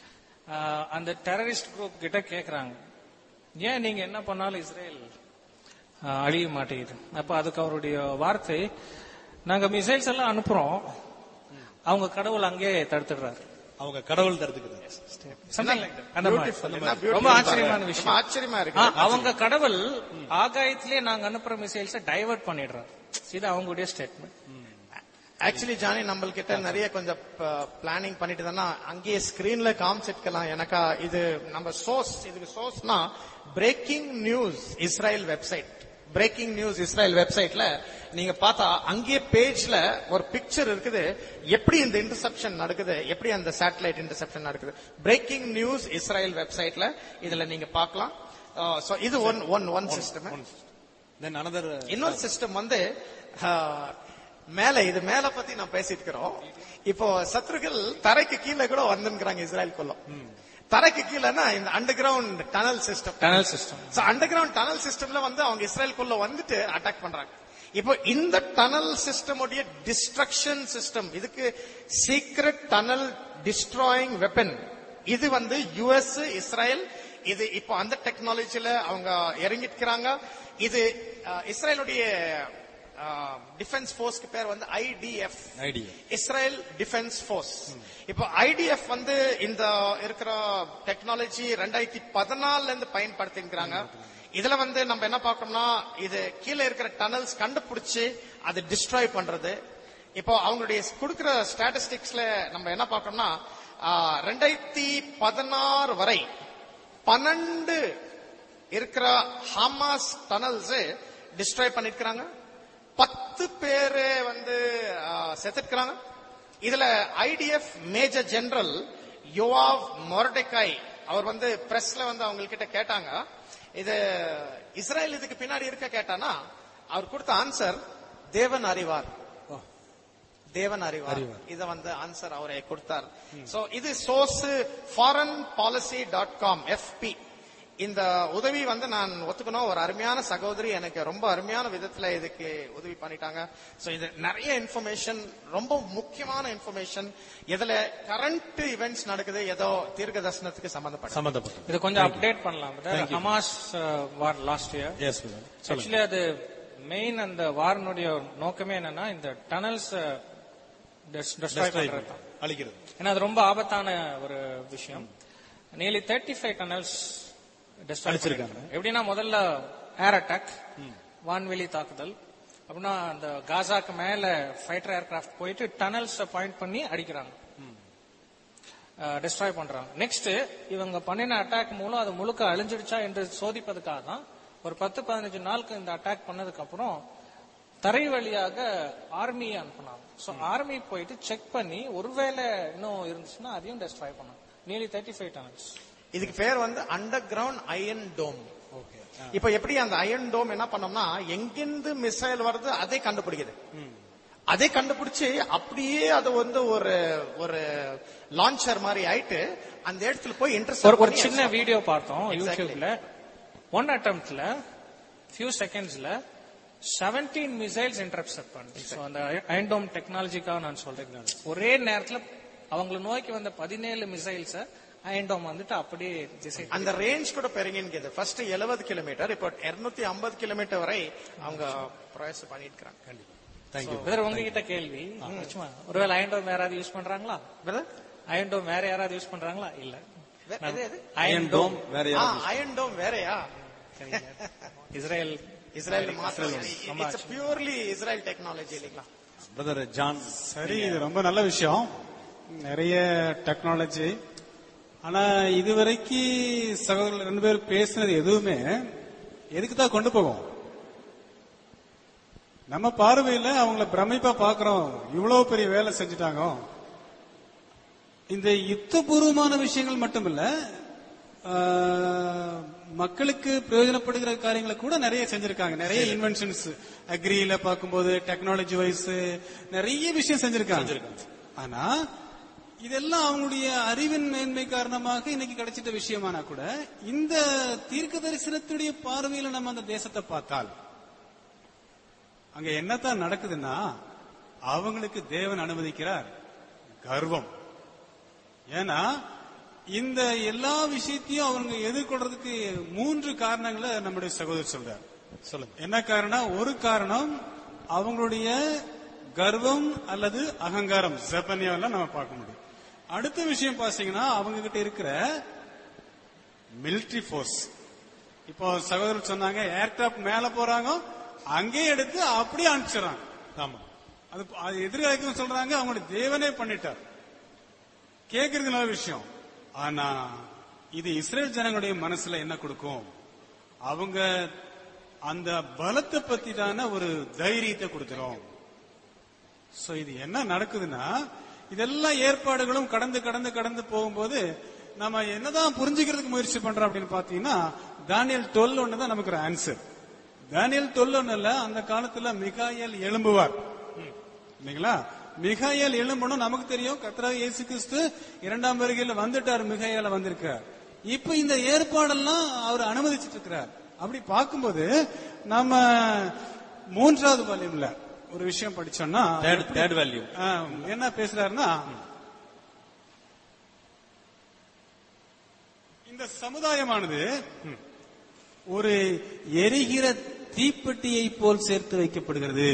அந்த டெரரிஸ்ட் குரூப் கிட்ட கேக்குறாங்க ஏன் நீங்க என்ன பண்ணாலும் இஸ்ரேல் ஆஹ், அழிய மாட்டேங்குது அப்ப அதுக்கு அவருடைய வார்த்தை நாங்க மிசைல்ஸ் எல்லாம் அனுப்புறோம் அவங்க கடவுள் அங்கே தடுத்துடுறாரு அவங்க கடவுள் தடுத்துக்கிறாங்க Something like that. அந்த மாதிரி. Beautiful. அந்த மாதிரி. என்ன ரொம்ப beautiful ஆச்சரியமான பாருங்க. விஷயம் ரொம்ப ஆச்சரியமா இருக்கு. ஆ, அவங்க கடவுள் ஆகாயத்திலே நாங்க அனுப்புற மிசைல்ஸ் டைவர்ட் பண்ணிடுறாரு இது அவங்களுடைய ஸ்டேட்மெண்ட் ஆக்சுவலி ஜானி நம்ம கிட்ட நிறைய கொஞ்சம் பிளானிங் பண்ணிட்டு தானா அங்கேயே ஸ்கிரீன்ல காமிச்சிருக்கலாம் எனக்கா இது நம்ம சோர்ஸ் இதுக்கு சோர்ஸ்னா breaking news Israel website breaking news Israel வெப்சைட்ல நீங்க பார்த்தா அங்கேயே பேஜ்ல ஒரு பிக்சர் இருக்குது எப்படி இந்த இன்டர்செப்ஷன் நடக்குது எப்படி அந்த சேட்டலைட் இன்டர்செப்ஷன் நடக்குது பிரேக்கிங் நியூஸ் இஸ்ரேல் வெப்சைட்ல இதுல நீங்க பார்க்கலாம் சோ இது one one one system then another இன்னொரு சிஸ்டம் வந்து ஆஹ், மேல இது மேல பத்தி நான் பேசிட்டு இருக்கிறோம் இப்போ சத்ருகள் தரைக்கு கீழே கூட வந்துங்கிறாங்க இஸ்ரேலுக்குள்ள தரைக்கு கீழேனா இந்த under ground tunnel system tunnel system under ground tunnel சிஸ்டம்ல வந்து அவங்க இஸ்ரேலுக்குள்ள வந்துட்டு அட்டாக் பண்றாங்க இப்போ இந்த டனல் சிஸ்டம் உடைய டிஸ்ட்ரக்ஷன் சிஸ்டம் இதுக்கு சீக்ரெட் டனல் டிஸ்ட்ராயிங் வெப்பன் இது வந்து யுஎஸ் இஸ்ரேல் இது இப்போ அந்த டெக்னாலஜில அவங்க இறங்கிக்கிறாங்க இது அஹ், இஸ்ரேலுடைய டிஃபென்ஸ் போர்ஸ்க்கு பேர் வந்து IDF idea Israel defence force இப்போ ஐடிஎஃப் வந்து இந்த இருக்கிற டெக்னாலஜி ரெண்டாயிரத்தி பதினாலுல இருந்து பயன்படுத்திக்கிறாங்க இதுல வந்து நம்ம என்ன பார்க்கணும்னா இது கீழே இருக்கிற டனல்ஸ் கண்டுபிடிச்சு அதை டிஸ்ட்ராய் பண்றது இப்போ அவங்களுடைய கொடுக்கிற ஸ்டாட்டிஸ்டிக்ஸ்ல நம்ம என்ன பார்க்கணும்னா ஆஹ், ரெண்டாயிரத்தி பதினாறு வரை பன்னெண்டு இருக்கிற ஹமாஸ் டனல்ஸ் டிஸ்ட்ராய் பண்ணிருக்கிறாங்க பத்து பேரு வந்து செத்துக்கிறாங்க இதுல IDF major general Yoav Mordechai அவர் வந்து பிரஸ்ல வந்து அவங்க கிட்ட கேட்டாங்க இது இஸ்ரேல் இதுக்கு பின்னாடி இருக்க கேட்டானா அவர் கொடுத்த ஆன்சர் தேவன் அறிவார் தேவன் அறிவார் இத வந்து ஆன்சர் அவரே கொடுத்தார் சோ இது source foreign policy dot com FP இந்த உதவி வந்து நான் ஒத்துக்கணும் ஒரு அருமையான சகோதரி எனக்கு ரொம்ப அருமையான விதத்துல இதுக்கு உதவி பண்ணிட்டாங்க சோ இது நிறைய இன்ஃபர்மேஷன் ரொம்ப முக்கியமான இன்ஃபர்மேஷன் இதுல கரண்ட் இவெண்ட்ஸ் நடக்குது ஏதோ தீர்க்க தரிசனத்துக்கு சம்பந்தப்பட்ட சம்பந்தப்பட்டது இது கொஞ்சம் அப்டேட் பண்ணலாம் brother. Hamas war last year yes சொல்லுங்க ஆக்சுவலி அது மெயின் அந்த வாரினுடைய நோக்கமே என்னன்னா இந்த டனல்ஸ் டெஸ்ட்ராய் பண்றது தான். அழிக்கிறது ஏன்னா அது ரொம்ப ஆபத்தான ஒரு விஷயம் nearly thirty five tunnels destroy அழிச்சிருக்காங்க. எப்படின்னா முதல்ல ஏர் அட்டாக் வான்வெளி தாக்குதல் அப்படின்னா அந்த காசாக்கு மேல ஃபைட்டர் ஏர்கிராஃப்ட் போயிட்டு டனல்ஸ் பாயிண்ட் பண்ணி அடிக்கிறாங்க டெஸ்ட்ராய் பண்றாங்க நெக்ஸ்ட் இவங்க பண்ணின அட்டாக் மூலம் அது முழுக்க அழிஞ்சிடுச்சா என்று சோதிப்பதுக்காக தான் ஒரு பத்து பதினஞ்சு நாளுக்கு இந்த அட்டாக் பண்ணதுக்கு அப்புறம் தரை வழியாக ஆர்மி அனுப்புனாங்க சோ ஆர்மி போயிட்டு செக் பண்ணி ஒருவேளை இன்னும் இருந்துச்சுன்னா அதையும் டெஸ்ட்ராய் பண்ணாங்க நியர்லி தேர்ட்டி ஃபைவ் டனல்ஸ் இதுக்கு பேர் வந்து அண்டர் கிரவுண்ட் அயன் டோம் இப்ப எப்படி அந்த அயன் டோம் என்ன பண்ணோம்னா எங்கிருந்து மிசைல் வருது அதை கண்டுபிடிக்குது அதை கண்டுபிடிச்சு அப்படியே அது வந்து ஒரு ஒரு லான்ச்சர் மாதிரி ஆயிட்டு அந்த இடத்துல போய் ஒரு இன்ட்ரெஸ்ட் ஒரு சின்ன வீடியோ பார்த்தோம் Exactly. யூடியூப்ல ஒன் அட்டம்ப்ட்ல ஃபியூ செகண்ட்ஸ்ல 17 மிசைல்ஸ் இன்டர்செப்ட் பண்ணுது So, அந்த ஐண்டோம் டெக்னாலஜிக்காக நான் சொல்றேன் ஒரே நேரத்துல அவங்களை நோக்கி வந்த பதினேழு மிசைல்ஸ ஐண்டோம் வந்துட்டு அப்படியே திசை அந்த ரேஞ்ச் கூட பெருங்கின்றது ஃபர்ஸ்ட் 70 கிலோமீட்டர் இப்போ 250 ஐம்பது கிலோமீட்டர் வரை அவங்க பிரயாசம் பண்ணிட்டு இருக்காங்க தேங்க்யூ பிரதர் உங்ககிட்ட கேள்வி சும்மா ஒருவேளை ஐண்டோம் யாராவது யூஸ் பண்றாங்களா பிரதர் ஐண்டோம் வேற யாராவது யூஸ் பண்றாங்களா இல்ல வே- எது, எது? அயன் டோம் வேற யாரும் அயன் டோம் வேறயா இஸ்ரேல் இஸ்ரேல் மாத்திரம் இட்ஸ் பியூர்லி இஸ்ரேல் டெக்னாலஜி இல்லைங்களா பிரதர் ஜான் சரி இது ரொம்ப நல்ல விஷயம் நிறைய டெக்னாலஜி ஆனா இதுவரைக்கும் சகோதரர்கள் ரெண்டு பேரும் பேசினது எதுவுமே எதுக்கு தான் கொண்டு போகும் நம்ம பார்வையில அவங்கள பிரமிப்பா பாக்குறோம் இவ்வளவு பெரிய வேலை செஞ்சுட்டாங்க இந்த யுத்தபூர்வமான விஷயங்கள் மட்டுமில்ல ஆஹ், மக்களுக்கு பிரயோஜனப்படுகிற காரியங்களை கூட நிறைய செஞ்சிருக்காங்க நிறைய இன்வென்ஷன்ஸ் அக்ரியில பார்க்கும்போது டெக்னாலஜி வைஸ் நிறைய விஷயம் செஞ்சிருக்காங்க ஆனா இதெல்லாம் அவங்களுடைய அறிவின் மேன்மை காரணமாக இன்னைக்கு கிடைச்சிட்ட விஷயமானா கூட இந்த தீர்க்க தரிசனத்துடைய பார்வையில நம்ம அந்த தேசத்தை பார்த்தால் அங்க என்னத்தான் நடக்குதுன்னா அவங்களுக்கு தேவன் அனுமதிக்கிறார் கர்வம் ஏன்னா இந்த எல்லா விஷயத்தையும் அவங்க எதிர்கொள்றதுக்கு மூன்று காரணங்களை நம்முடைய சகோதரர் சொல்றார் சொல்லுங்க என்ன காரணம் ஒரு காரணம் அவங்களுடைய கர்வம் அல்லது அகங்காரம் ஜப்பனியாவில் நம்ம பார்க்க முடியும் அடுத்த விஷயம் பாத்தீங்கன்னா அவங்க கிட்ட இருக்கிற மிலிட்டரி ஃபோர்ஸ் இப்போ சகோதரர் சொன்னாங்க ஏர்கிராப்ட் மேல போறாங்க அங்கேயே எடுத்து அப்படியே அனுப்பிச்சிடறாங்க ஆமா அது அது எதிர்காலக்கும் சொல்றாங்க அவங்களுடைய தேவனே பண்ணிட்டார் கேட்கறது நல்ல விஷயம் ஆனா இது இஸ்ரேல் ஜனங்களுடைய மனசுல என்ன கொடுக்கும் அவங்க அந்த பலத்தை பத்தி தானே ஒரு தைரியத்தை கொடுத்துரும் சோ இது என்ன நடக்குதுன்னா இதெல்லாம் ஏற்பாடுகளும் கடந்து கடந்து கடந்து போகும்போது நம்ம என்னதான் புரிஞ்சுக்கிறதுக்கு முயற்சி பண்றோம் அப்படின்னு பாத்தீங்கன்னா தானியல் டுவெல் ஒன்னு தான் நமக்கு ஒரு ஆன்சர் தானியல் டுவெல் ஒன்னு இல்ல அந்த காலத்துல மிகாயல் எழும்புவார் இல்லைங்களா மிகாயல் எழும்பணும் நமக்கு தெரியும் கத்ரா இயேசு கிறிஸ்து இரண்டாம் வருகையில வந்துட்டார் மிகாயல வந்திருக்கார் இப்ப இந்த ஏற்பாடெல்லாம் அவர் அனுமதிச்சிட்டு இருக்கிறார் அப்படி பார்க்கும்போது நம்ம மூன்றாவது வால்யூம்ல ஒரு விஷயம் படிச்சோம்னா தேர்ட் தேர்ட் வேல்யூ ஆ, என்ன பேசுறாருன்னா இந்த சமுதாயமானது ஒரு எரிகிற தீப்பெட்டியை போல் சேர்த்து வைக்கப்படுகிறது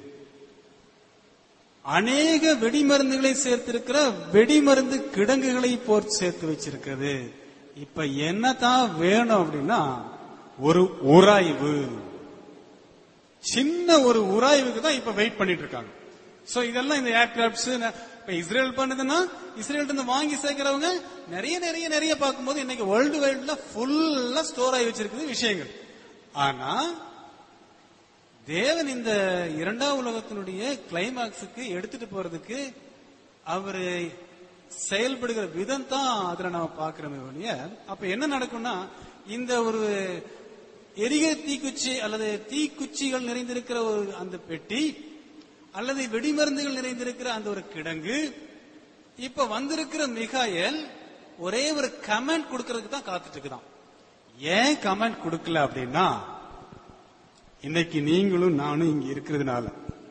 அநேக வெடிமருந்துகளை சேர்த்திருக்கிற வெடிமருந்து கிடங்குகளை போர் சேர்த்து வச்சிருக்கிறது இப்ப என்னதான் வேணும் அப்படின்னா ஒரு உராய்வு சின்ன ஒரு உராய்வுக்கு தான் இப்ப வெயிட் பண்ணிட்டு இருக்காங்க சோ இதெல்லாம் இந்த ஏர்கிராப்ட்ஸ் இப்ப இஸ்ரேல் பண்ணுதுன்னா இஸ்ரேல் இருந்து வாங்கி சேர்க்கிறவங்க நிறைய நிறைய நிறைய பார்க்கும்போது இன்னைக்கு வேர்ல்டு வைட்ல ஃபுல்லா ஸ்டோர் ஆகி வச்சிருக்குது விஷயங்கள் ஆனா தேவன் இந்த இரண்டாம் உலகத்தினுடைய கிளைமாக்ஸுக்கு எடுத்துட்டு போறதுக்கு அவரு செயல்படுகிற விதம் தான் அதுல நம்ம பாக்குறோமே ஒழிய அப்ப என்ன நடக்கும்னா இந்த ஒரு எரிகிற தீக்குச்சி அல்லது தீக்குச்சிகள் நிறைந்திருக்கிற ஒரு அந்த பெட்டி அல்லது வெடிமருந்துகள் நிறைந்திருக்கிற அந்த ஒரு கிடங்கு இப்ப வந்திருக்கிற மிகாயல் ஒரே ஒரு கமெண்ட் கொடுக்கறதுக்கு தான் காத்துட்டு இருக்குதான் ஏன் கமெண்ட் கொடுக்கல அப்படின்னா இன்னைக்கு நீங்களும் நானும் இங்க இருக்கிறதுனால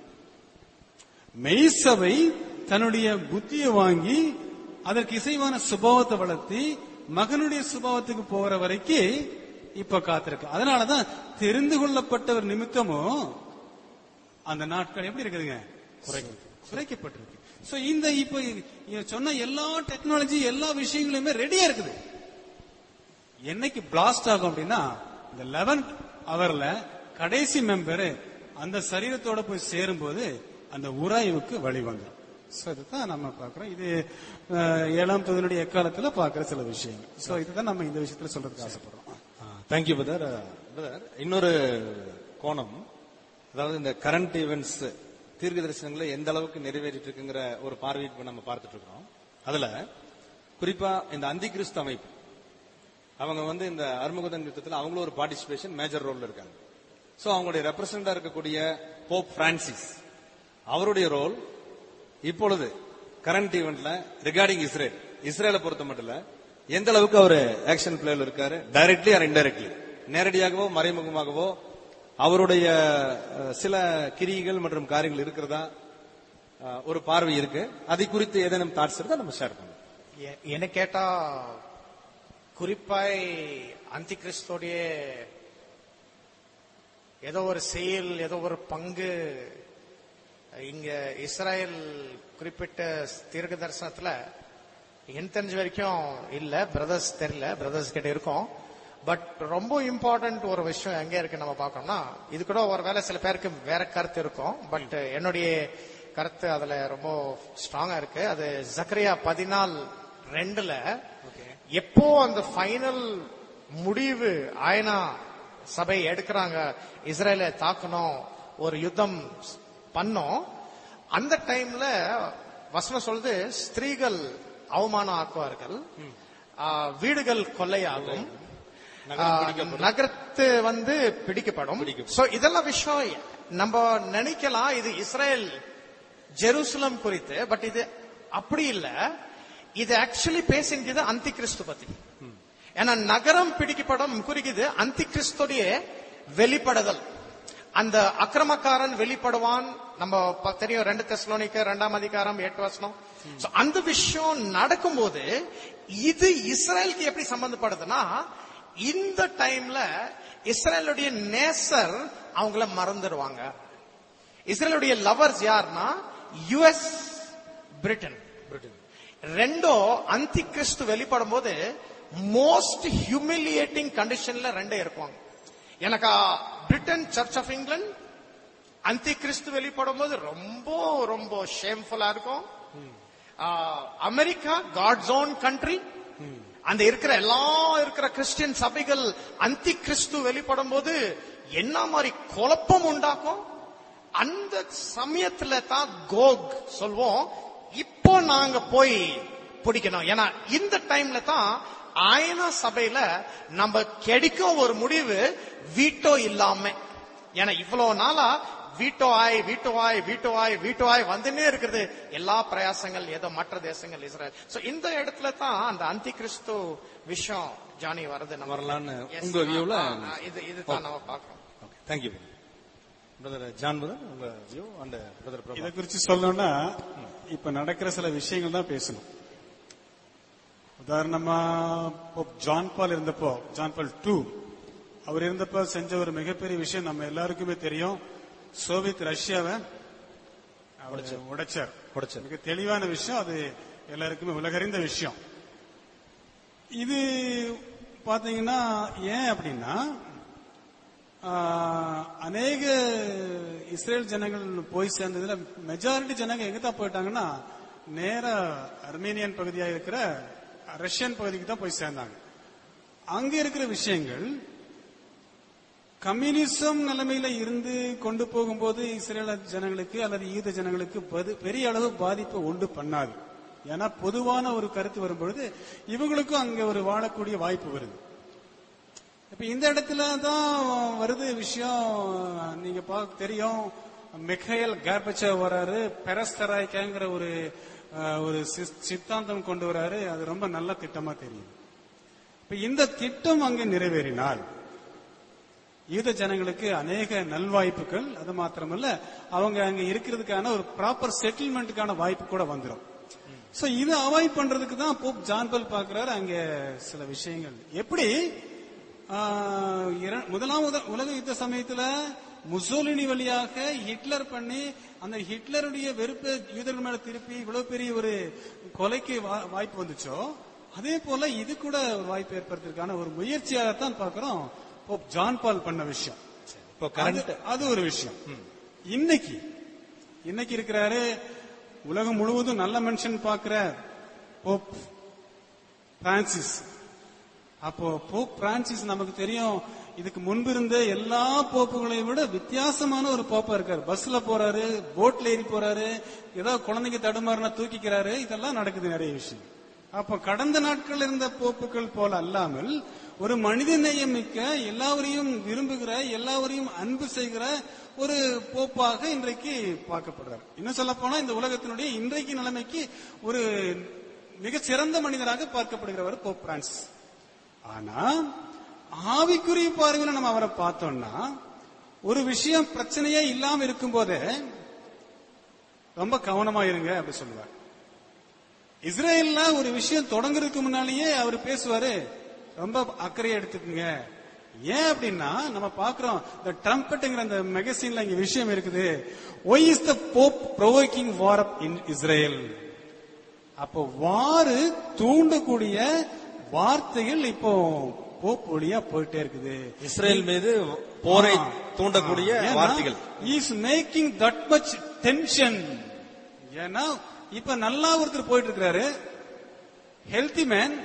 மெய்சபை தன்னுடைய புத்தியை வாங்கி அதற்கு இசைவான சுபாவத்தை வளர்த்தி மகனுடைய சுபாவத்துக்கு போகிற வரைக்கும் இப்ப காத்திருக்கு அதனாலதான் தெரிந்து கொள்ளப்பட்டவர் நிமித்தமும் அந்த நாட்கள் எப்படி இருக்குதுங்க குறைக்கப்பட்டிருக்கு சோ இந்த இப்ப இ- சொன்ன எல்லா டெக்னாலஜி எல்லா விஷயங்களுமே ரெடியா இருக்குது என்னைக்கு பிளாஸ்ட் ஆகும் அப்படின்னா இந்த லெவன்த் அவர்ல கடைசி மெம்பர் அந்த சரீரத்தோட போய் சேரும்போது அந்த உராய்வுக்கு வழி வந்துடும் சோ இதுதான் நம்ம பார்க்கிறோம் இது அஹ், ஏழாம் தொகுதியுடைய எக்காலத்துல பார்க்கிற சில விஷயங்கள் சோ இதுதான் நம்ம இந்த விஷயத்துல சொல்றதுக்கு ஆசைப்படுறோம் தேங்க்யூ பிரதர் பிரதர் இன்னொரு கோணம் அதாவது இந்த கரண்ட் ஈவெண்ட்ஸ் தீர்க்க தரிசனங்களை எந்த அளவுக்கு நிறைவேறிட்டு இருக்குங்கிற ஒரு பார்வை இப்ப நம்ம பார்த்துட்டு இருக்கிறோம் அதுல குறிப்பா இந்த அந்தி கிறிஸ்து அமைப்பு அவங்க வந்து இந்த அருமுகதன் யுத்தத்தில் அவங்களும் ஒரு பார்ட்டிசிபேஷன் மேஜர் ரோல்ல இருக்காங்க சோ அவங்களுடைய ரெப்ரசண்டா இருக்கக்கூடிய போப் பிரான்சிஸ் அவருடைய ரோல் இப்பொழுது கரண்ட் ஈவெண்ட்ல ரிகார்டிங் இஸ்ரேல் இஸ்ரேலை பொறுத்த மட்டும் இல்ல எந்த அளவுக்கு அவர் ஆக்ஷன் பிளேல இருக்காரு டைரக்ட்லி ஆர் இன்டைரக்ட்லி நேரடியாகவோ மறைமுகமாகவோ அவருடைய அஹ், சில கிரிகள் மற்றும் காரியங்கள் இருக்கிறதா அஹ், ஒரு பார்வை இருக்கு அதை குறித்து ஏதேனும் தாட்ஸ் இருந்தா நம்ம ஷேர் பண்ணுவோம் எ- என்ன கேட்டா குறிப்பாய் அந்தி கிறிஸ்தோடைய ஏதோ ஒரு செயல் ஏதோ ஒரு பங்கு இங்க இஸ்ராயல் குறிப்பிட்ட தீர்க்க தரிசனத்துல என் தெரிஞ்ச வரைக்கும் இல்ல பிரதர்ஸ் தெரியல பிரதர்ஸ் கிட்ட இருக்கும் பட் ரொம்ப இம்பார்ட்டன்ட் ஒரு விஷயம் எங்க இருக்கு நம்ம பார்க்கணும்னா இது கூட ஒரு வேளை சில பேருக்கு வேற கருத்து இருக்கும் பட் என்னுடைய கருத்து அதுல ரொம்ப ஸ்ட்ராங்கா இருக்கு அது ஜக்கரியா பதினால் ரெண்டுல எப்போ அந்த ஃபைனல் முடிவு ஆயனா சபை எடுக்கிறாங்க இஸ்ரேலை தாக்கணும் ஒரு யுத்தம் பண்ணோம் அந்த டைம்ல வசனம் சொல்லுது ஸ்திரீகள் அவமானம் ஆக்குவார்கள் ஆ, வீடுகள் கொள்ளையாகும் ஆ, நகரத்து வந்து பிடிக்கப்படும் சோ இதெல்லாம் விஷயம் நம்ம நினைக்கலாம் இது இஸ்ரேல் ஜெருசலம் குறித்து பட் இது அப்படி இல்ல இது ஆக்சுவலி பேசினது அந்தி கிறிஸ்து பத்தி ஏன்னா நகரம் பிடிக்கப்படும் குறிக்குது அந்தி கிறிஸ்துடைய வெளிப்படுதல் அந்த அக்கிரமக்காரன் வெளிப்படுவான் நம்ம ப- தெரியும் ரெண்டு தெசலோனிக்க ரெண்டாம் அதிகாரம் எட்டு வசனம் So, அந்த விஷயம் நடக்கும்போது இது இஸ்ரேலுக்கு எப்படி சம்பந்தப்படுதுன்னா இந்த டைம்ல இஸ்ரேலுடைய நேசர் அவங்கள மறந்துடுவாங்க இஸ்ரேலுடைய லவர்ஸ் யாருன்னா யுஎஸ் பிரிட்டன் ரெண்டோ அந்தி கிறிஸ்து வெளிப்படும் போது மோஸ்ட் ஹியூமிலியேட்டிங் கண்டிஷன்ல ரெண்டே இருப்பாங்க எனக்கு பிரிட்டன் சர்ச் ஆஃப் இங்கிலாந்து அந்தி கிறிஸ்து வெளிப்படும் போது ரொம்ப ரொம்ப ஷேம்ஃபுல்லா இருக்கும் ஆ, அமெரிக்கா காட்ஸ் ஓன் கண்ட்ரி அந்த இருக்கிற எல்லா இருக்கிற கிறிஸ்டியன் சபைகள் அந்தி கிறிஸ்து வெளிப்படும் போது என்ன மாதிரி குழப்பம் உண்டாக்கும் அந்த சமயத்துல தான் கோக் சொல்வோம் இப்போ நாங்க போய் பிடிக்கணும் ஏன்னா இந்த டைம்ல தான் ஆயனா சபையில நம்ம கிடைக்கும் ஒரு முடிவு வீட்டோ இல்லாம ஏன்னா இவ்வளவு நாளா வீட்டோ ஆய் வீட்டோ ஆய் வீட்டோ ஆய் வீட்டோ ஆய் வந்துன்னே இருக்கிறது எல்லா பிரயாசங்கள் ஏதோ மற்ற தேசங்கள் இஸ்ரேல் சோ இந்த இடத்துல தான் அந்த அந்தி கிறிஸ்து விஷயம் ஜானி வருது நம்ம வரலான்னு Yes. உங்க வியூல ஆ, ஆ, இது இதுதான் நம்ம பார்க்கிறோம் தேங்க்யூ பிரதர் ஜான் பிரதர் உங்க வியூ அண்ட் பிரதர் இதை பிரபா குறித்து சொல்லணும்னா இப்ப நடக்கிற சில விஷயங்கள் தான் பேசணும் உதாரணமா போப் ஜான் பால் இருந்தப்போ ஜான் பால் டூ அவர் இருந்தப்ப செஞ்ச ஒரு மிகப்பெரிய விஷயம் நம்ம எல்லாருக்குமே தெரியும் சோவியத் ரஷ்யாவை அவர் உடைச்சார் உடைச்சார். மிக தெளிவான விஷயம் அது எல்லாருக்குமே உலகறிந்த விஷயம் இது பாத்தீங்கன்னா ஏன் அப்படின்னா ஆஹ், அநேக இஸ்ரேல் ஜனங்கள் போய் சேர்ந்ததுல மெஜாரிட்டி ஜனங்க எங்க தான் போயிட்டாங்கன்னா நேரா அர்மேனியன் பகுதியா இருக்கிற ரஷ்யன் பகுதிக்கு தான் போய் சேர்ந்தாங்க அங்க இருக்கிற விஷயங்கள் கம்யூனிசம் நிலைமையில இருந்து கொண்டு போகும்போது இஸ்ரேல ஜனங்களுக்கு அல்லது ஈத ஜனங்களுக்கு பது- பெரிய அளவு பாதிப்பை உண்டு பண்ணாது ஏன்னா பொதுவான ஒரு கருத்து வரும்பொழுது இவங்களுக்கும் அங்க ஒரு வாழக்கூடிய வாய்ப்பு வருது இப்ப இந்த இடத்துல தான் வருது விஷயம் நீங்க பார்க்க தெரியும் மிகையல் கார்பச்சேவ் வராரு பெரஸ்தராய்க்காங்கிற ஒரு அஹ், ஒரு சிஸ்- சித்தாந்தம் கொண்டு வராரு அது ரொம்ப நல்ல திட்டமா தெரியும் இப்ப இந்த திட்டம் அங்க நிறைவேறினால் யூத ஜனங்களுக்கு அநேக நல்வாய்ப்புகள் அது மாத்திரமல்ல அவங்க அங்க இருக்கிறதுக்கான ஒரு ப்ராப்பர் செட்டில்மெண்ட்டுக்கான வாய்ப்பு கூட வந்துடும் சோ இதை அவாய்ட் பண்றதுக்கு தான் போப் ஜான்பல் பாக்குறாரு அங்க சில விஷயங்கள் எப்படி ஆஹ், இர- முதலாம் உத- உலக யுத்த சமயத்துல முசோலினி வழியாக ஹிட்லர் பண்ணி அந்த ஹிட்லருடைய வெறுப்பை யூதர்கள் மேல திருப்பி இவ்வளவு பெரிய ஒரு கொலைக்கு வா- வாய்ப்பு வந்துச்சோ அதே போல இது கூட ஒரு வாய்ப்பு ஏற்படுத்துறதுக்கான ஒரு முயற்சியாகத்தான் பாக்குறோம் போப் ஜான் பால் பண்ண விஷயம் இப்போ கரண்ட் அது- அது ஒரு விஷயம் இன்னைக்கு இன்னைக்கு இருக்கிறாரு உலகம் முழுவதும் நல்ல மனுஷன் பார்க்கிற போப் பிரான்சிஸ் அப்போ போப் பிரான்சிஸ் நமக்கு தெரியும் இதுக்கு முன்பு இருந்த எல்லா போப்புகளையும் விட வித்தியாசமான ஒரு போப்பா இருக்காரு பஸ்ல போறாரு போட்ல ஏறி போறாரு ஏதோ குழந்தைங்க தடுமாறினா தூக்கிக்கிறாரு இதெல்லாம் நடக்குது நிறைய விஷயம் அப்போ கடந்த நாட்கள் இருந்த போப்புகள் போல அல்லாமல் ஒரு மனித நேயம் மிக்க எல்லாவரையும் விரும்புகிற எல்லாவரையும் அன்பு செய்கிற ஒரு போப்பாக இன்றைக்கு பார்க்கப்படுறார் இன்னும் சொல்ல போனா இந்த உலகத்தினுடைய இன்றைக்கு நிலைமைக்கு ஒரு மிகச் சிறந்த மனிதராக பார்க்கப்படுகிறவர் போப் பிரான்சிஸ் ஆனா ஆவிக்குரிய பார்வையில நம்ம அவரை பார்த்தோம்னா ஒரு விஷயம் பிரச்சனையே இல்லாம இருக்கும் போதே ரொம்ப கவனமா இருங்க அப்படி சொல்லுவார் இஸ்ரேல்ல ஒரு விஷயம் தொடங்குறதுக்கு முன்னாலேயே அவர் பேசுவாரு ரொம்ப அக்கறையா எடுத்துக்குங்க ஏன் அப்படின்னா நம்ம பாக்குறோம் இந்த ட்ரம்பட்ங்கிற அந்த மெகசின்ல இங்க விஷயம் இருக்குது why is the Pope provoking war in Israel அப்போ வாறு தூண்டக்கூடிய வார்த்தைகள் இப்போ போப் வழியா போயிட்டே இருக்குது இஸ்ரேல் மீது போரை தூண்டக்கூடிய வார்த்தைகள் is making that much tension ஏன்னா இப்ப நல்லா ஒருத்தர் போயிட்டு இருக்கிறாரு ஹெல்தி மேன்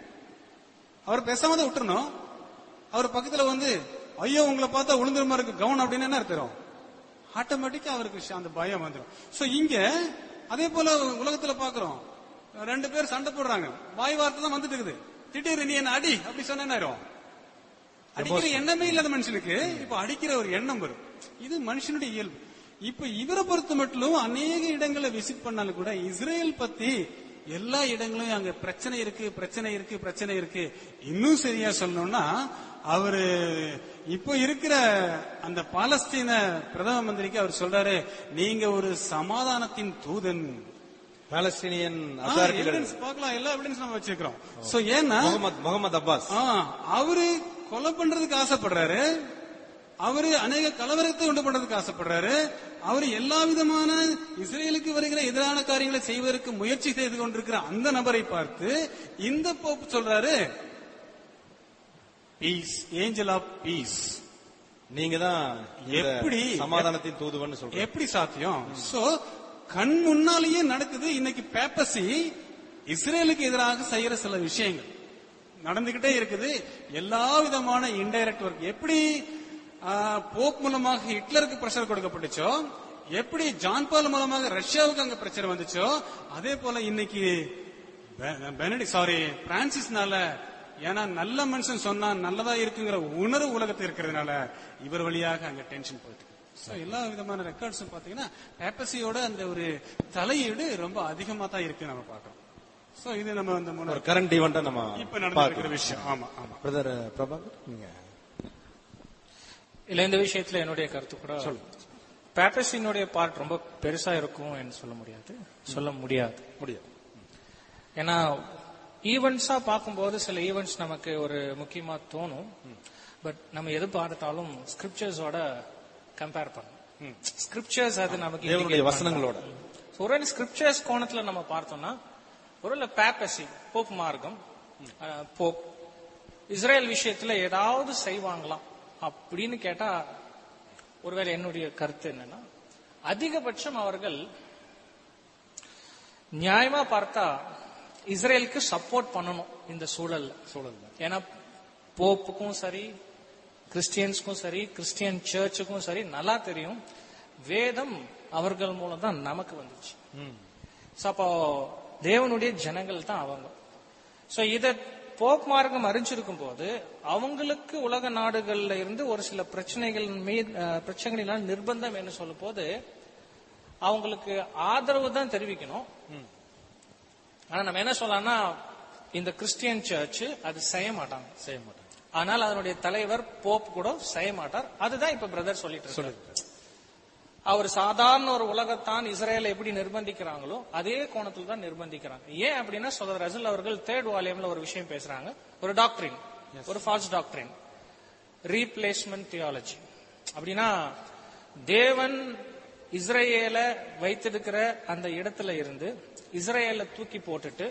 அவர் பேசாம தான் விட்டுறணும் அவர் பக்கத்துல வந்து ஐயோ உங்களை பார்த்தா உளுந்துருமா இருக்கு கவனம் அப்படின்னு என்ன அர்த்தம் ஆட்டோமேட்டிக்கா அவருக்கு ஷ- அந்த பயம் வந்துடும் சோ இங்க அதே போல உலகத்துல பாக்குறோம் ரெண்டு பேர் சண்டை போடுறாங்க வாய் வார்த்தை தான் வந்துட்டு இருக்குது திடீர்னு நீ என்ன அடி அப்படி சொன்னா என்ன ஆயிரும் அடிக்கிற எண்ணமே இல்லாத மனுஷனுக்கு இப்ப அடிக்கிற ஒரு எண்ணம் வரும் இது மனுஷனுடைய இயல்பு இப்ப இவரை பொறுத்த மட்டும் அநேக இடங்களை விசிட் பண்ணாலும் கூட இஸ்ரேல் பத்தி எல்லா இடங்களும் அங்க பிரச்சனை இருக்கு பிரச்சனை இருக்கு பிரச்சனை இருக்கு இன்னும் சரியா சொல்லணும்னா அவரு இப்போ இருக்கிற அந்த பாலஸ்தீன பிரதம மந்திரிக்கு அவர் சொல்றாரு நீங்க ஒரு சமாதானத்தின் தூதன் பாலஸ்தீனியன் ஆ, அத்தாரிட்டிகள் evidence பார்க்கலாம் எல்லா எவிடன்ஸ் நம்ம வச்சிருக்கிறோம் சோ ஏன்னா முகமது முகமது அப்பாஸ் ஆ, அவரு கொலை பண்றதுக்கு ஆசைப்படுறாரு அவரு அநேக கலவரத்தை உண்டு பண்றதுக்கு ஆசைப்படுறாரு அவரு எல்லா விதமான இஸ்ரேலுக்கு வருகிற எதிரான காரியங்களை செய்வதற்கு முயற்சி செய்து கொண்டிருக்கிற அந்த நபரை பார்த்து இந்த போப்பு சொல்றாரு பீஸ் ஏஞ்சல் ஆஃப் பீஸ் நீங்க தான் இந்த எப்படி? சமாதானத்தின் தூதுவன்னு சொல்றீங்க எப்படி சாத்தியம் சோ கண் முன்னாலேயே நடக்குது இன்னைக்கு பேப்பசி இஸ்ரேலுக்கு எதிராக செய்யற சில விஷயங்கள் நடந்துகிட்டே இருக்குது எல்லா விதமான இன்டைரக்ட் ஒர்க் எப்படி ஆ, போப் மூலமாக ஹிட்லருக்கு பிரஷர் கொடுக்கப்பட்டுச்சோ எப்படி ஜான் பால் மூலமாக ரஷ்யாவுக்கு அங்க பிரச்சனை வந்துச்சோ அதே போல இன்னைக்கு பெனடி சாரி பிரான்சிஸ்னால ஏன்னா நல்ல மனுஷன் சொன்னா நல்லதா இருக்குங்கிற உணர்வு உலகத்தில் இருக்கிறதுனால இவர் வழியாக அங்க டென்ஷன் போயிட்டு சோ எல்லா விதமான ரெக்கார்ட்ஸும் பாத்தீங்கன்னா பேப்பசியோட அந்த ஒரு தலையீடு ரொம்ப அதிகமா தான் இருக்கு நம்ம பாக்குறோம் சோ இது நம்ம அந்த ஒரு முன்னாடி கரண்ட் ஈவெண்ட்டை நம்ம இப்ப நடந்திருக்கிற விஷயம் ஆமா ஆமா பிரதர் பிரபாகர் நீங்க இல்ல இந்த விஷயத்துல என்னுடைய கருத்து கூட பேப்பஸினுடைய பார்ட் ரொம்ப பெருசா இருக்கும் என்று சொல்ல முடியாது சொல்ல முடியாது முடியாது ஏன்னா ஈவெண்ட்ஸா பார்க்கும்போது சில ஈவெண்ட்ஸ் நமக்கு ஒரு முக்கியமா தோணும் பட் நம்ம எது பார்த்தாலும் ஸ்கிரிப்சர்ஸோட கம்பேர் பண்ணணும் ஸ்கிரிப்சர்ஸ் அது நமக்கு தேவனுடைய indicate வசனங்களோட. பண்ணலாம். So, ஒருவேளை ஸ்கிரிப்சர்ஸ் கோணத்துல நம்ம பார்த்தோம்னா ஒருவேளை பேப்பசி போப் மார்க்கம் அஹ், போப் இஸ்ரேல் விஷயத்துல ஏதாவது செய்வாங்களாம் அப்படின்னு கேட்டா ஒருவேளை என்னுடைய கருத்து என்னன்னா அதிகபட்சம் அவர்கள் நியாயமா பார்த்தா இஸ்ரேலுக்கு சப்போர்ட் பண்ணணும் இந்த சூழல்ல சூழல்ல ஏன்னா போப்புக்கும் சரி கிறிஸ்டியன்ஸ்க்கும் சரி கிறிஸ்டியன் சர்ச்சுக்கும் சரி நல்லா தெரியும் வேதம் அவர்கள் மூலம் தான் நமக்கு வந்துச்சு So, அப்போ தேவனுடைய ஜனங்கள் தான் அவங்க சோ இத போப் மார்க்கம் அறிஞ்சிருக்கும் போது அவங்களுக்கு உலக நாடுகள்ல இருந்து ஒரு சில பிரச்சனைகள் மீது அஹ், பிரச்சனைகளால் நிர்பந்தம் என்று சொல்லும் போது அவங்களுக்கு ஆதரவு தான் தெரிவிக்கணும் ஆனா நம்ம என்ன சொல்லலாம்னா இந்த கிறிஸ்டியன் சர்ச் அது செய்ய மாட்டாங்க செய்ய மாட்டாங்க ஆனால் அதனுடைய தலைவர் போப் கூட செய்ய மாட்டார் அதுதான் இப்ப பிரதர் சொல்லிட்டு இருக்காரு அவர் சாதாரண ஒரு உலகத்தான் இஸ்ரேலை எப்படி நிர்பந்திக்கிறாங்களோ அதே கோணத்தில் தான் நிர்பந்திக்கிறாங்க ஏன் அப்படின்னா சோதர் ரசல் அவர்கள் தேர்ட் வால்யூம்ல ஒரு விஷயம் பேசுறாங்க ஒரு டாக்டரின் ஒரு ஃபால்ஸ் டாக்டரின் ரீப்ளேஸ்மெண்ட் தியாலஜி அப்படின்னா தேவன் இஸ்ரேல வைத்திருக்கிற அந்த இடத்துல இருந்து இஸ்ரேலை தூக்கி போட்டுட்டு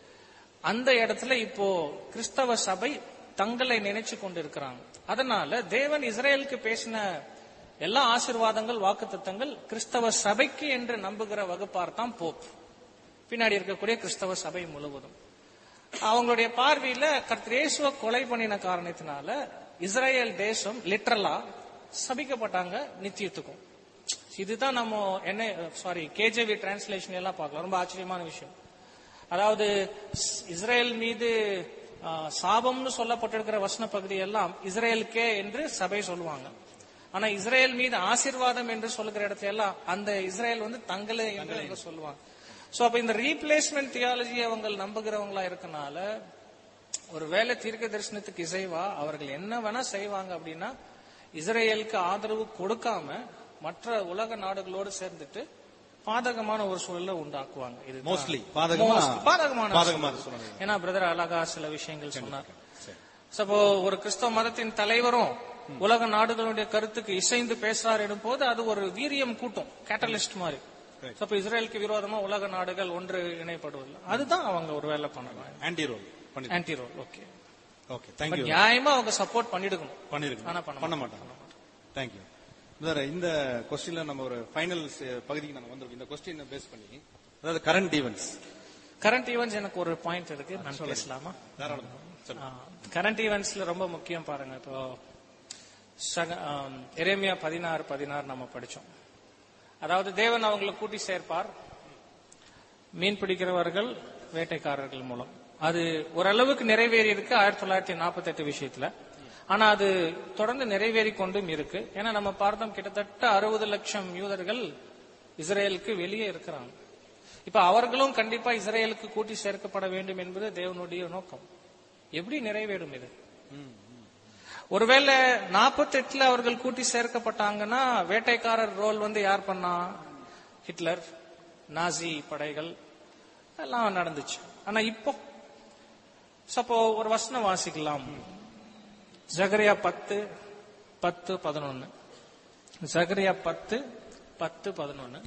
அந்த இடத்துல இப்போ கிறிஸ்தவ சபை தங்களை நினைச்சு கொண்டிருக்கிறாங்க அதனால தேவன் இஸ்ரேலுக்கு பேசின எல்லா ஆசீர்வாதங்கள் வாக்குத்தத்தங்கள் கிறிஸ்தவ சபைக்கு என்று நம்புகிற வகுப்பார் தான் போப் பின்னாடி இருக்கக்கூடிய கிறிஸ்தவ சபை முழுவதும் அவங்களுடைய பார்வையில கர்த்தர் இயேசுவை கொலை பண்ணின காரணத்தினால இஸ்ரேல் தேசம் லிட்டரலா சபிக்கப்பட்டாங்க நித்தியத்துக்கும் இதுதான் நம்ம என்ன சாரி கேஜேவி டிரான்ஸ்லேஷன் எல்லாம் பார்க்கலாம் ரொம்ப ஆச்சரியமான விஷயம் அதாவது ஸ்- இஸ்ரேல் மீது ஆ, சாபம்னு சொல்லப்பட்டிருக்கிற வசன பகுதி எல்லாம் இஸ்ரேலுக்கே என்று சபை சொல்லுவாங்க ஆனா இஸ்ரேல் மீது ஆசீர்வாதம் என்று சொல்லுகிற இடத்துல எல்லாம் அந்த இஸ்ரேல் வந்து தங்களே என்று அங்க சொல்லுவாங்க சோ அப்ப இந்த ரீப்ளேஸ்மெண்ட் தியாலஜி அவங்க நம்புகிறவங்களா இருக்கனால ஒருவேளை தீர்க்க தரிசனத்துக்கு இசைவா அவர்கள் என்ன வேணா செய்வாங்க அப்படின்னா இஸ்ரேலுக்கு ஆதரவு கொடுக்காம மற்ற உலக நாடுகளோடு சேர்ந்துட்டு பாதகமான ஒரு சூழலை உண்டாக்குவாங்க இது Mostly. பாதகமா- பாதகமான பாதகமான சூழல். சூழல். ஏன்னா பிரதர் அழகா சில விஷயங்கள் சொன்னார் அப்போ ஒரு கிறிஸ்தவ மதத்தின் தலைவரும் உலக நாடுகளுடைய கருத்துக்கு இசைந்து பேசுறார் எனும் போது அது ஒரு வீரியம் கூட்டும் கேட்டலிஸ்ட் மாதிரி So, அப்ப இஸ்ரேலுக்கு விரோதமா உலக நாடுகள் ஒன்று இணைப்படுவதில்லை அதுதான் அவங்க ஒரு வேலை பண்ணலாம் ஆன்டி ரோல் பண்ணி anti role okay okay thank you நியாயமா அவங்க சப்போர்ட் பண்ணிடுக்கணும் பண்ணிருக்கோம் ஆனா பண்ண பண்ண மாட்டாங்க தேங்க்யூ சார் இந்த கொஸ்டின்ல நம்ம ஒரு ஃபைனல் பகுதிக்கு நம்ம வந்திருக்கோம் இந்த கொஸ்டினை பேஸ் பண்ணி அதாவது கரண்ட் ஈவெண்ட்ஸ் கரண்ட் ஈவெண்ட்ஸ் எனக்கு ஒரு பாயிண்ட் இருக்கு நான் பேசலாமா தாராளமா சொல்லுங்க. கரண்ட் ஈவெண்ட்ஸ்ல ரொம்ப முக்கியம் பாருங்க இப்போ சக- ஆம், எரேமியா பதினாறு பதினாறு நம்ம படிச்சோம் அதாவது தேவன் அவங்களை கூட்டி சேர்ப்பார் மீன் பிடிக்கிறவர்கள் வேட்டைக்காரர்கள் மூலம் அது ஓரளவுக்கு நிறைவேறி இருக்கு ஆயிரத்தி தொள்ளாயிரத்தி நாற்பத்தி எட்டு விஷயத்துல ஆனா அது தொடர்ந்து நிறைவேறி கொண்டும் இருக்கு ஏன்னா நம்ம பார்த்தோம் கிட்டத்தட்ட அறுபது லட்சம் யூதர்கள் இஸ்ரேலுக்கு வெளியே இருக்கிறாங்க இப்ப அவர்களும் கண்டிப்பா இஸ்ரேலுக்கு கூட்டி சேர்க்கப்பட வேண்டும் என்பது தேவனுடைய நோக்கம் எப்படி நிறைவேறும் இது ஒருவேளை நாற்பத்தி எட்டுல அவர்கள் கூட்டி சேர்க்கப்பட்டாங்கன்னா வேட்டைக்காரர் ரோல் வந்து யார் பண்ணா ஹிட்லர் நாசி படைகள் எல்லாம் நடந்துச்சு ஆனா இப்போ சப்போ ஒரு வசனம் வாசிக்கலாம் ஜகரியா பத்து பத்து பதினொன்னு ஜகரியா பத்து பத்து பதினொன்னு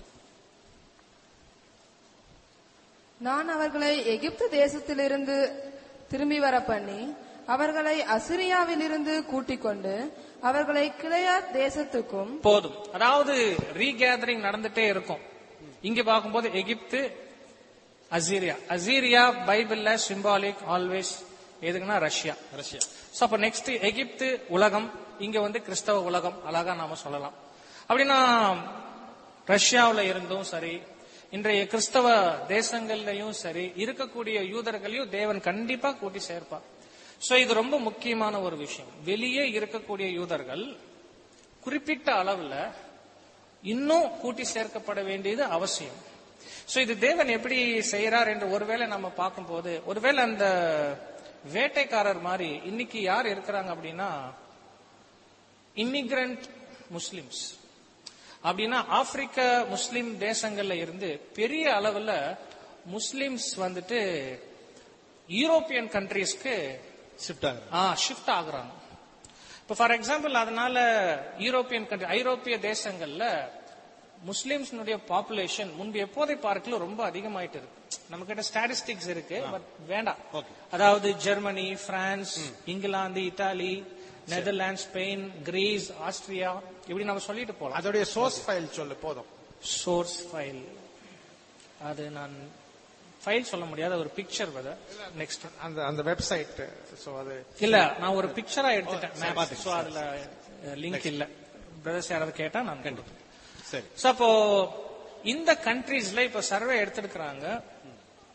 நான் அவர்களை எகிப்து தேசத்திலிருந்து திரும்பி வர பண்ணி அவர்களை அசிரியாவிலிருந்து கூட்டிக் கொண்டு அவர்களை கிளையாத் தேசத்துக்கும் போதும் அதாவது ரீகேதரிங் நடந்துட்டே இருக்கும் இங்க பார்க்கும்போது எகிப்து அசீரியா அசீரியா பைபிள்ல சிம்பாலிக் ஆல்வேஸ் எதுக்குன்னா ரஷ்யா ரஷ்யா சோ அப்ப நெக்ஸ்ட் எகிப்து உலகம் இங்க வந்து கிறிஸ்தவ உலகம் அழகா நாம சொல்லலாம் அப்படின்னா ரஷ்யாவுல இருந்தும் சரி இன்றைய கிறிஸ்தவ தேசங்கள்லயும் சரி இருக்கக்கூடிய யூதர்களையும் தேவன் கண்டிப்பா கூட்டி சேர்ப்பார் சோ இது ரொம்ப முக்கியமான ஒரு விஷயம் வெளியே இருக்கக்கூடிய யூதர்கள் குறிப்பிட்ட அளவுல இன்னும் கூட்டி சேர்க்கப்பட வேண்டியது அவசியம் சோ இது தேவன் எப்படி செய்யறார் என்று ஒருவேளை நம்ம பார்க்கும்போது ஒருவேளை அந்த வேட்டைக்காரர் மாதிரி இன்னைக்கு யார் இருக்கிறாங்க அப்படின்னா இமிகிரண்ட் முஸ்லிம்ஸ் அப்படின்னா ஆப்பிரிக்க முஸ்லிம் தேசங்கள்ல இருந்து பெரிய அளவுல முஸ்லிம்ஸ் வந்துட்டு யூரோப்பியன் கண்ட்ரீஸ்க்கு ஷிஃப்ட் ஆகுது ஆ ஷிஃப்ட் ஆகுறாங்க இப்போ ஃபார் எக்ஸாம்பிள் அதனால யூரோப்பியன் கண்ட்ரி ஐரோப்பிய தேசங்கள்ல முஸ்லிம்ஸ்னுடைய பாப்புலேஷன் முன்பு எப்போதை பார்க்கல ரொம்ப அதிகமாயிட்டு இருக்கு நம்ம கிட்ட ஸ்டாட்டிஸ்டிக்ஸ் இருக்கு பட் வேண்டாம் Okay. அதாவது ஜெர்மனி பிரான்ஸ் இங்கிலாந்து இத்தாலி நெதர்லாந்து ஸ்பெயின் கிரீஸ் ஆஸ்திரியா இப்படி நம்ம சொல்லிட்டு போலாம் அதோடைய சோர்ஸ் ஃபைல் சொல்லு போதும் சோர்ஸ் ஃபைல் அது நான் ஃபைல் சொல்ல முடியாத ஒரு பிக்சர் நெக்ஸ்ட் அந்த அந்த வெப்சைட் சோ அது இல்ல நான் ஒரு பிக்சரா எடுத்துட்டேன் சோ அதுல லிங்க் இல்ல பிரதர்ஸ் யாராவது கேட்டா நான் கண்டிப்பா சரி சோ அப்போ இந்த கண்ட்ரீஸ்ல இப்ப சர்வே எடுத்திருக்கிறாங்க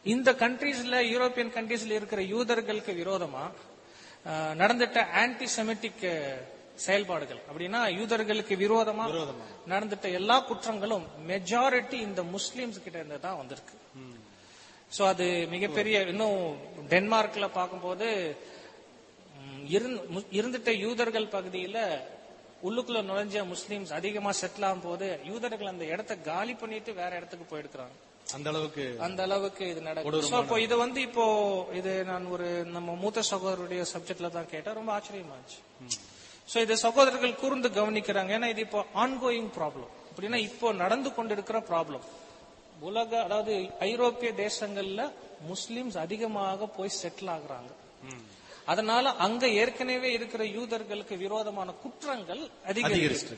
இந்த கண்ட்ரீஸ்ல யூரோப்பியன் கண்ட்ரீஸ்ல இருக்கிற யூதர்களுக்கு விரோதமா அஹ், நடந்துட்ட ஆன்டி செமிட்டிக் செயல்பாடுகள் அப்படின்னா யூதர்களுக்கு விரோதமா நடந்துட்ட எல்லா குற்றங்களும் மெஜாரிட்டி இந்த முஸ்லிம்ஸ் கிட்ட இருந்து தான் வந்திருக்கு சோ அது மிகப்பெரிய இன்னும் டென்மார்க்ல பார்க்கும்போது ம், இருந்- மு- இருந்துட்ட யூதர்கள் பகுதியில உள்ளுக்குள்ள நுழைஞ்ச முஸ்லிம்ஸ் அதிகமா செட்டில் ஆகும் போது யூதர்கள் அந்த இடத்த காலி பண்ணிட்டு வேற இடத்துக்கு போயிருக்கிறாங்க அந்த அளவுக்கு அந்த அளவுக்கு இது நடக்குது So, இப்போ இது வந்து இப்போ இது நான் ஒரு நம்ம மூத்த சகோதரருடைய சப்ஜெக்ட்ல தான் கேட்டேன் ரொம்ப ஆச்சரியமாச்சு சோ இது சகோதரர்கள் கூர்ந்து கவனிக்கிறாங்க ஏன்னா இது இப்போ ஆன்கோயிங் ப்ராப்ளம் அப்படின்னா இப்போ நடந்து கொண்டிருக்கிற ப்ராப்ளம் உலக அதாவது ஐரோப்பிய தேசங்கள்ல முஸ்லிம்ஸ் அதிகமாக போய் செட்டில் ஆகுறாங்க அதனால அங்க ஏற்கனவே இருக்கிற யூதர்களுக்கு விரோதமான குற்றங்கள் அதிகரிச்சு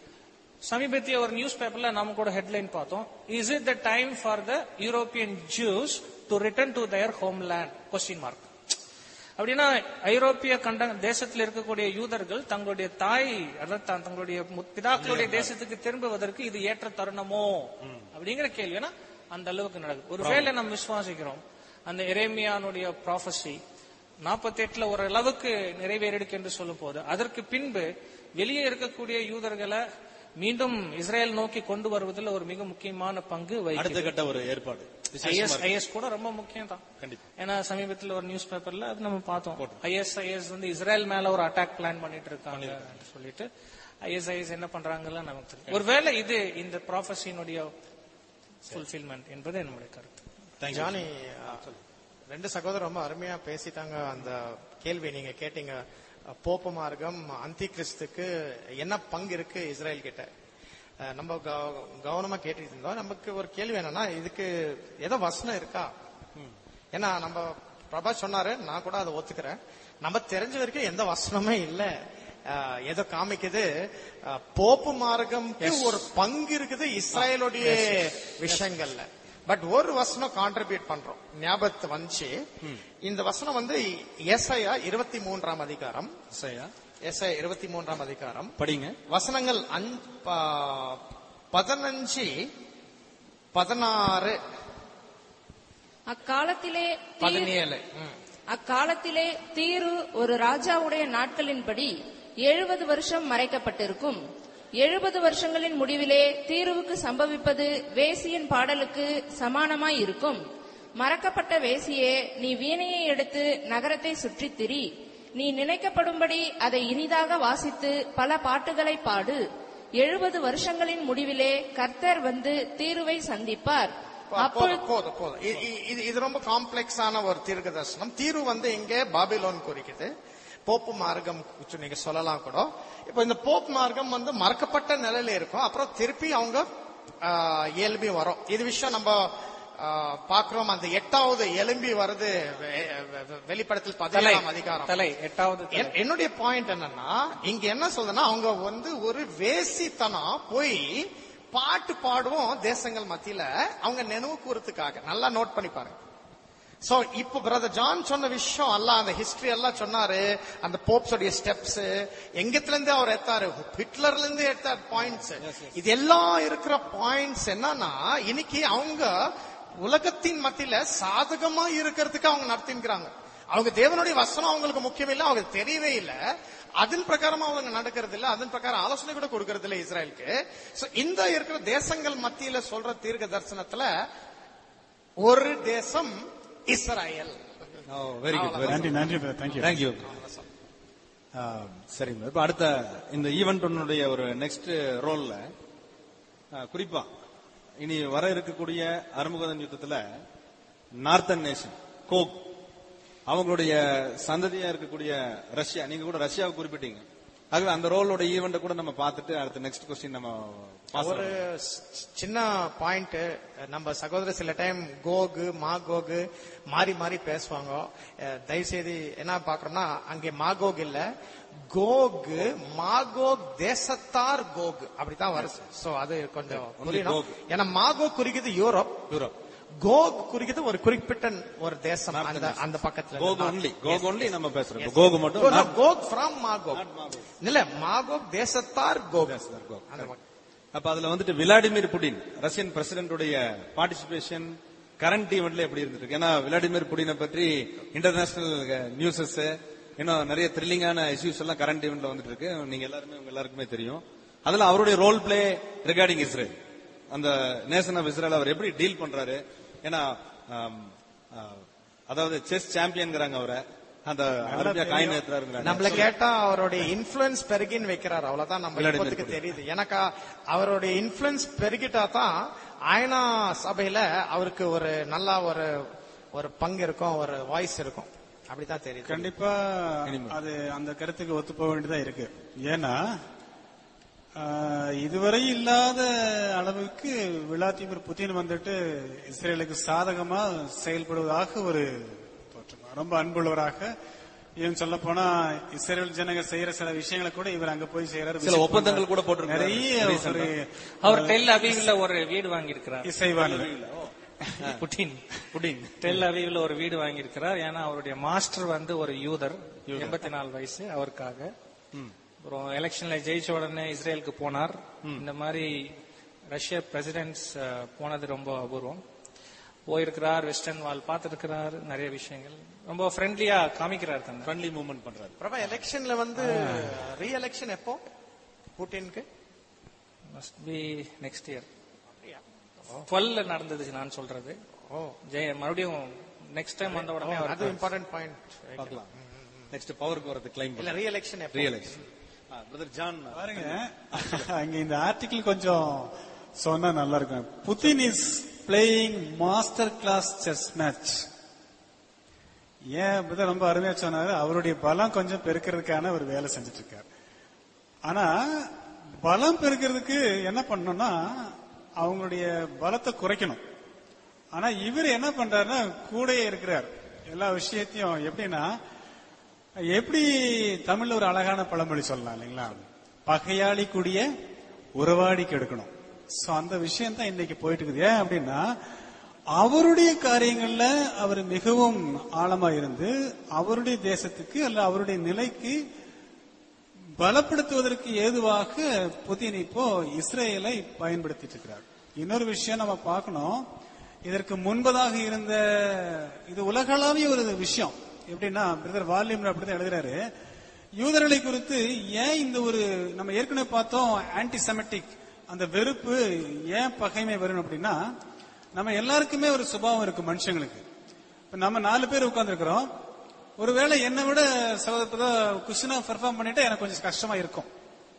சமீபத்திய ஒரு நியூஸ் பேப்பர்ல நாம கூட ஹெட்லைன் பார்த்தோம் is it the time for the European Jews to return to their homeland question mark அப்படின்னா ஐரோப்பிய கண்ட தேசத்தில் இருக்கக்கூடிய யூதர்கள் தங்களுடைய தாய் அதாவது தான் தங்களுடைய மு- பிதாக்களுடைய தேசத்துக்கு திரும்புவதற்கு இது ஏற்ற தருணமோ அப்படிங்கிற கேள்வி ஏன்னா அந்த அளவுக்கு நடக்குது ஒருவேளை நம்ம விசுவாசிக்கிறோம் அந்த எரேமியானுடைய ப்ராஃபஸி நாற்பத்தி எட்டுல ஒரு அளவுக்கு நிறைவேறிடுக்கு என்று சொல்லும் போது அதற்கு பின்பு வெளியே இருக்கக்கூடிய யூதர்களை மீண்டும் இஸ்ரேல் நோக்கி கொண்டு வருவதில் ஒரு மிக முக்கியமான பங்கு அடுத்த வகிக்குது கட்ட ஒரு ஏற்பாடு ஐஎஸ் ஐஎஸ் கூட ரொம்ப முக்கியம் தான் கண்டிப்பா. ஏன்னா சமீபத்தில் ஒரு நியூஸ் பேப்பர்ல அது நம்ம பார்த்தோம் ஐஎஸ்ஐஎஸ் வந்து இஸ்ரேல் மேல ஒரு அட்டாக் பிளான் பண்ணிட்டு இருக்காங்க சொல்லிட்டு ஐஎஸ்ஐஎஸ் என்ன பண்றாங்கல்ல நமக்கு தெரியும் ஒருவேளை இது இந்த ப்ராஃபஸினுடைய ஃபுல்ஃபில்மெண்ட் என்பது என்னுடைய கருத்து ஜானி அஹ், ரெண்டு சகோதரர் ரொம்ப அருமையா பேசிட்டாங்க அந்த கேள்வி நீங்க கேட்டீங்க அஹ், போப்பு மார்க்கம் அந்தி கிறிஸ்துக்கு என்ன பங்கு இருக்கு இஸ்ரேல் கிட்ட அஹ், நம்ம கவ- கவனமா கேட்டுட்டு இருந்தோம் நமக்கு ஒரு கேள்வி என்னன்னா இதுக்கு ஏதோ வசனம் இருக்கா ஏன்னா நம்ம பிரபா சொன்னாரு நான் கூட அதை ஒத்துக்கிறேன் நம்ம தெரிஞ்ச வரைக்கும் எந்த வசனமே இல்ல அஹ், ஏதோ காமிக்குது அஹ், போப்பு மார்க்கம்க்கு ஒரு பங்கு இருக்குது இஸ்ரேலுடைய விஷயங்கள்ல பட் ஒரு வசனம் கான்ட்ரிபியூட் பண்றோம் ஞாபகத்து வந்துச்சு இந்த வசனம் வந்து எஸ்ஐயா இருபத்தி மூன்றாம் அதிகாரம் சரியா எஸ்ஐ இருபத்தி மூன்றாம் அதிகாரம் படிங்க வசனங்கள் அஞ்- ப- பதினஞ்சு பதினாறு அக்காலத்திலே தீர் பதினேழு ம். அக்காலத்திலே தீரு ஒரு ராஜாவுடைய நாட்களின்படி எழுபது வருஷம் மறைக்கப்பட்டிருக்கும் எழுபது வருஷங்களின் முடிவிலே தீருவுக்கு சம்பவிப்பது வேசியின் பாடலுக்கு சமானமாய் இருக்கும் மறக்கப்பட்ட வேசியே நீ வீணையை எடுத்து நகரத்தை சுற்றித் திரி நீ நினைக்கப்படும்படி அதை இனிதாக வாசித்து பல பாட்டுகளை பாடு எழுபது வருஷங்களின் முடிவிலே கர்த்தர் வந்து தீருவை சந்திப்பார் அப்பொழுது போதும் போதும் போதும் இ- இ- இது இது ரொம்ப காம்ப்ளெக்ஸான ஒரு தீர்க்க தரிசனம் தீர்வு வந்து இங்கே பாபிலோன் குறிக்குது போப்பு மார்க்கம் கொஞ்சம் நீங்க சொல்லலாம் கூட இப்போ இந்த போப் மார்க்கம் வந்து மறக்கப்பட்ட நிலையில இருக்கும் அப்புறம் திருப்பி அவங்க ஆ, எலும்பி வரும் இது விஷயம் நம்ம ஆ, பார்க்கிறோம் அந்த எட்டாவது எலும்பி வருது வெ- வெ- வெளிப்படத்தில் தலை பதினேழாம் அதிகாரம் தலை எட்டாவது தலை. என்- என்னுடைய பாயிண்ட் என்னன்னா இங்க என்ன சொல்றதுன்னா அவங்க வந்து ஒரு வேசித்தனம் போய் பாட்டு பாடுவோம் தேசங்கள் மத்தியில அவங்க நினைவு கூறத்துக்காக நல்லா நோட் பண்ணி பாருங்க சோ இப்போ பிரதர் ஜான் சொன்ன விஷயம் எல்லாம் அந்த ஹிஸ்டரி எல்லாம் சொன்னாரு அந்த போப்ஸோடைய ஸ்டெப்ஸ் எங்கத்துல இருந்து அவர் எடுத்தாரு ஹிட்லர்ல இருந்து எடுத்தார் பாயிண்ட்ஸ் இது எல்லாம் இருக்கிற பாயிண்ட்ஸ் என்னன்னா இன்னைக்கு அவங்க உலகத்தின் மத்தியில சாதகமா இருக்கிறதுக்கு அவங்க நடத்திக்கிறாங்க அவங்க தேவனுடைய வசனம் அவங்களுக்கு முக்கியம் இல்ல அவங்களுக்கு தெரியவே இல்ல அதன் பிரகாரமா அவங்க நடக்கிறது இல்ல அதன் பிரகாரம் ஆலோசனை கூட கொடுக்கறது இல்ல இஸ்ரேலுக்கு சோ இந்த இருக்கிற தேசங்கள் மத்தியில சொல்ற தீர்க்க தரிசனத்துல ஒரு தேசம் இஸ்ரேல் வெரி குட் வெரி நன்றி நன்றி தேங்க்யூ தேங்க்யூ சரிங்க இப்ப அடுத்த இந்த ஈவெண்ட் ஒரு நெக்ஸ்ட் ரோல்ல குறிப்பா இனி வர இருக்கக்கூடிய அறுமுகதன் யுத்தத்துல நார்த்தன் நேஷன் கோக் அவங்களுடைய சந்ததியா இருக்கக்கூடிய ரஷ்யா நீங்க கூட ரஷ்யாவை குறிப்பிட்டீங்க ஆகவே அந்த ரோலோட ஈவெண்ட கூட நம்ம பார்த்துட்டு அடுத்த நெக்ஸ்ட் கொஸ்டின் நம்ம pass ஒரு சி- சின்ன பாயிண்ட் நம்ம சகோதரர் சில டைம் கோகு மாகோகு மாறி மாறி பேசுவாங்க அஹ், தயவு செய்து என்ன பாக்குறோம்னா அங்கே மாகோக் இல்ல கோகு மாகோக் தேசத்தார் கோக் அப்படித்தான் வருது சோ அது கொஞ்சம் Only புரியணும் கோக். ஏன்னா மாகோக் குறிக்குது யூரோப் யூரோப் கோக் குறிக்குது ஒரு குறிப்பிட்ட ஒரு தேசம் அந்த அந்த பக்கத்துல கோகு ஒன்லி கோகு ஒன்லி நம்ம பேசுறோம் கோகு மட்டும் not- கோக் ஃப்ரம் மாகோக் இல்ல மாகோக் தேசத்தார் கோக் தேசத்தார் கோக். அந்த பக்கம். அப்ப அதுல வந்துட்டு விளாடிமிர் புடின் ரஷ்யன் பிரசிடென்ட்டுடைய பார்ட்டிசிபேஷன் கரண்ட் ஈவெண்ட்ல எப்படி இருந்திருக்கு ஏன்னா விளாடிமிர் புடினை பற்றி இன்டர்நேஷனல் நியூஸஸ் இன்னும் நிறைய த்ரில்லிங்கான இஷ்யூஸ் எல்லாம் கரண்ட் ஈவெண்ட்ல வந்துட்டு இருக்கு நீங்க எல்லாருமே உங்க எல்லாருக்குமே தெரியும் அதுல அவருடைய ரோல் பிளே ரிகார்டிங் இஸ்ரேல் அந்த நேஷன் ஆஃப் இஸ்ரேல் அவர் எப்படி டீல் பண்றாரு ஏன்னா ஆம், ஆ, அதாவது செஸ் சாம்பியன்ங்கிறாங்க அவரை அந்த அருமையா காயின் ஏத்துறாருங்கிறாங்க நம்மள கேட்டா அவருடைய இன்ஃபுளுன்ஸ் பெருகின்னு வைக்கிறார் அவ்வளவுதான் நம்ம விளையாடி இப்போதைக்கு மேற்கொண்டு. தெரியுது எனக்கு அவருடைய இன்ஃபுளுன்ஸ் பெருகிட்டா தான் ஆயனா சபையில அவருக்கு ஒரு நல்ல ஒரு ஒரு பங்கு இருக்கும் ஒரு வாய்ஸ் இருக்கும் அப்படிதான் தெரியுது கண்டிப்பா அது அந்த கருத்துக்கு ஒத்து போக வேண்டியதா இருக்கு ஏன்னா ஆஹ், இதுவரை இல்லாத அளவுக்கு விளாதிமிர் புதின் வந்துட்டு இஸ்ரேலுக்கு சாதகமா செயல்படுவதாக ஒரு தோற்றம் ரொம்ப அன்புள்ளவராக இவன் சொல்ல போனா இஸ்ரேல் ஜனங்க செய்யற சில விஷயங்களை கூட இவர் அங்க போய் செய்யறாரு சில ஒப்பந்தங்கள் கூட போட்டிருக்காரு. நிறைய recent ஒரு அவர் டெல் அபீவ்ல ஒரு வீடு வாங்கியிருக்கிறார் இசைவான புட்டின் புடின் டெல் அபீவ்ல ஒரு வீடு வாங்கியிருக்கிறார் ஏன்னா அவருடைய மாஸ்டர் வந்து ஒரு யூதர் எண்பத்தி நாலு வயசு அவருக்காக அப்புறம் எலெக்ஷன்ல ஜெயிச்ச உடனே இஸ்ரேலுக்கு போனார் இந்த மாதிரி ரஷ்ய பிரசிடென்ட்ஸ் போனது ரொம்ப அபூர்வம் போயிருக்கிறார் வெஸ்டர்ன் வால் பார்த்திருக்கிறார் நிறைய விஷயங்கள் ரொம்ப ஃப்ரெண்ட்லியா காமிக்கிறார் தன்னை ஃப்ரெண்ட்லி மூவ்மெண்ட் பண்றாரு பிரபா எலெக்ஷன்ல வந்து ரீ எலெக்ஷன் எப்போ புட்டினுக்கு மஸ்ட் பி நெக்ஸ்ட் இயர் டுவெல்ல நடந்தது நான் சொல்றது ஓ ஜெய மறுபடியும் நெக்ஸ்ட் டைம் வந்த உடனே அவர் அது இம்பார்ட்டன்ட் பாயிண்ட் பார்க்கலாம் நெக்ஸ்ட் பவருக்கு வரது கிளைம் இல்ல ரீ எலெக்ஷன் எப்போ ரியலைஸ் பிரதர் ஜான் பாருங்க அங்க இந்த ஆர்டிகிள் கொஞ்சம் சொன்னா நல்லா இருக்கும் Putin is playing master class chess match ஏன் இப்பதான் ரொம்ப அருமையா சொன்னாரு அவருடைய பலம் கொஞ்சம் பெருக்கிறதுக்கான ஒரு வேலை செஞ்சுட்டு இருக்காரு ஆனா பலம் பெருக்கிறதுக்கு என்ன பண்ணணும்னா அவங்களுடைய பலத்தை குறைக்கணும் ஆனா இவர் என்ன பண்றாருன்னா கூடயே இருக்கிறார் எல்லா விஷயத்தையும் எப்படின்னா எப்படி தமிழ்ல ஒரு அழகான பழமொழி சொல்லலாம் இல்லைங்களா பகையாளி கூடிய உறவாடி கெடுக்கணும் சோ அந்த விஷயம் தான் இன்னைக்கு போயிட்டு இருக்குது ஏன் அப்படின்னா அவருடைய காரியங்கள்ல அவர் மிகவும் ஆழமா இருந்து அவருடைய தேசத்துக்கு அல்ல அவருடைய நிலைக்கு பலப்படுத்துவதற்கு ஏதுவாக புதின் இப்போ இஸ்ரேலை பயன்படுத்திட்டு இருக்கிறார் இன்னொரு விஷயம் நம்ம பார்க்கணும் இதற்கு முன்பதாக இருந்த இது உலகளாவிய ஒரு விஷயம் எப்படின்னா பிரதர் வால்யூம் அப்படிதான் எழுதுறாரு யூதர்களை குறித்து ஏன் இந்த ஒரு நம்ம ஏற்கனவே பார்த்தோம் ஆன்டி செமெட்டிக் அந்த வெறுப்பு ஏன் பகைமை வரும் அப்படின்னா நம்ம எல்லாருக்குமே ஒரு சுபாவம் இருக்கு மனுஷங்களுக்கு இப்ப நம்ம நாலு பேர் உட்கார்ந்துருக்கிறோம் ஒருவேளை என்னை விட சகோதரப்பதா குஷினா பெர்ஃபார்ம் பண்ணிட்டா எனக்கு கொஞ்சம் கஷ்டமா இருக்கும்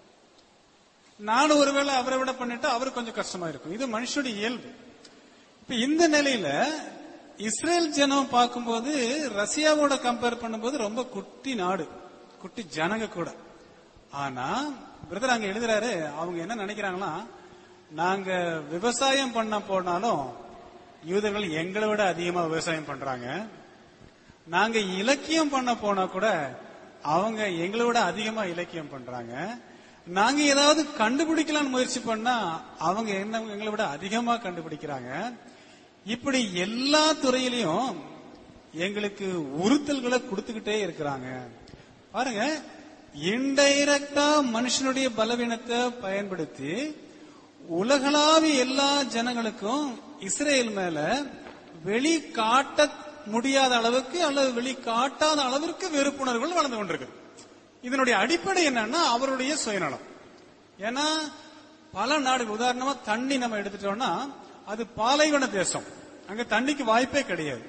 நானும் ஒருவேளை அவரை விட பண்ணிட்டா அவருக்கு கொஞ்சம் கஷ்டமா இருக்கும் இது மனுஷனுடைய இயல்பு இப்ப இந்த நிலையில இஸ்ரேல் ஜனம் பார்க்கும்போது ரஷ்யாவோட கம்பேர் பண்ணும்போது ரொம்ப குட்டி நாடு குட்டி ஜனங்க கூட ஆனா பிரதர் அங்க எழுதுறாரு அவங்க என்ன நினைக்கிறாங்கன்னா நாங்க விவசாயம் பண்ண போனாலும் யூதர்கள் எங்களை விட அதிகமா விவசாயம் பண்றாங்க நாங்க இலக்கியம் பண்ண போனா கூட அவங்க எங்களை விட அதிகமா இலக்கியம் பண்றாங்க நாங்க ஏதாவது கண்டுபிடிக்கலாம்னு முயற்சி பண்ணா அவங்க என்ன எங்களை விட அதிகமா கண்டுபிடிக்கிறாங்க இப்படி எல்லா துறையிலையும் எங்களுக்கு உறுத்தல்களை கொடுத்துக்கிட்டே இருக்கிறாங்க பாருங்க இன்டைரக்டா மனுஷனுடைய பலவீனத்தை பயன்படுத்தி உலகளாவிய எல்லா ஜனங்களுக்கும் இஸ்ரேல் மேல வெளி காட்ட முடியாத அளவுக்கு அல்லது வெளி காட்டாத அளவிற்கு வெறுப்புணர்வுகள் வளர்ந்து கொண்டிருக்கு இதனுடைய அடிப்படை என்னன்னா அவருடைய சுயநலம் ஏன்னா பல நாடுகள் உதாரணமா தண்ணி நம்ம எடுத்துட்டோம்னா அது பாலைவன தேசம் அங்க தண்ணிக்கு வாய்ப்பே கிடையாது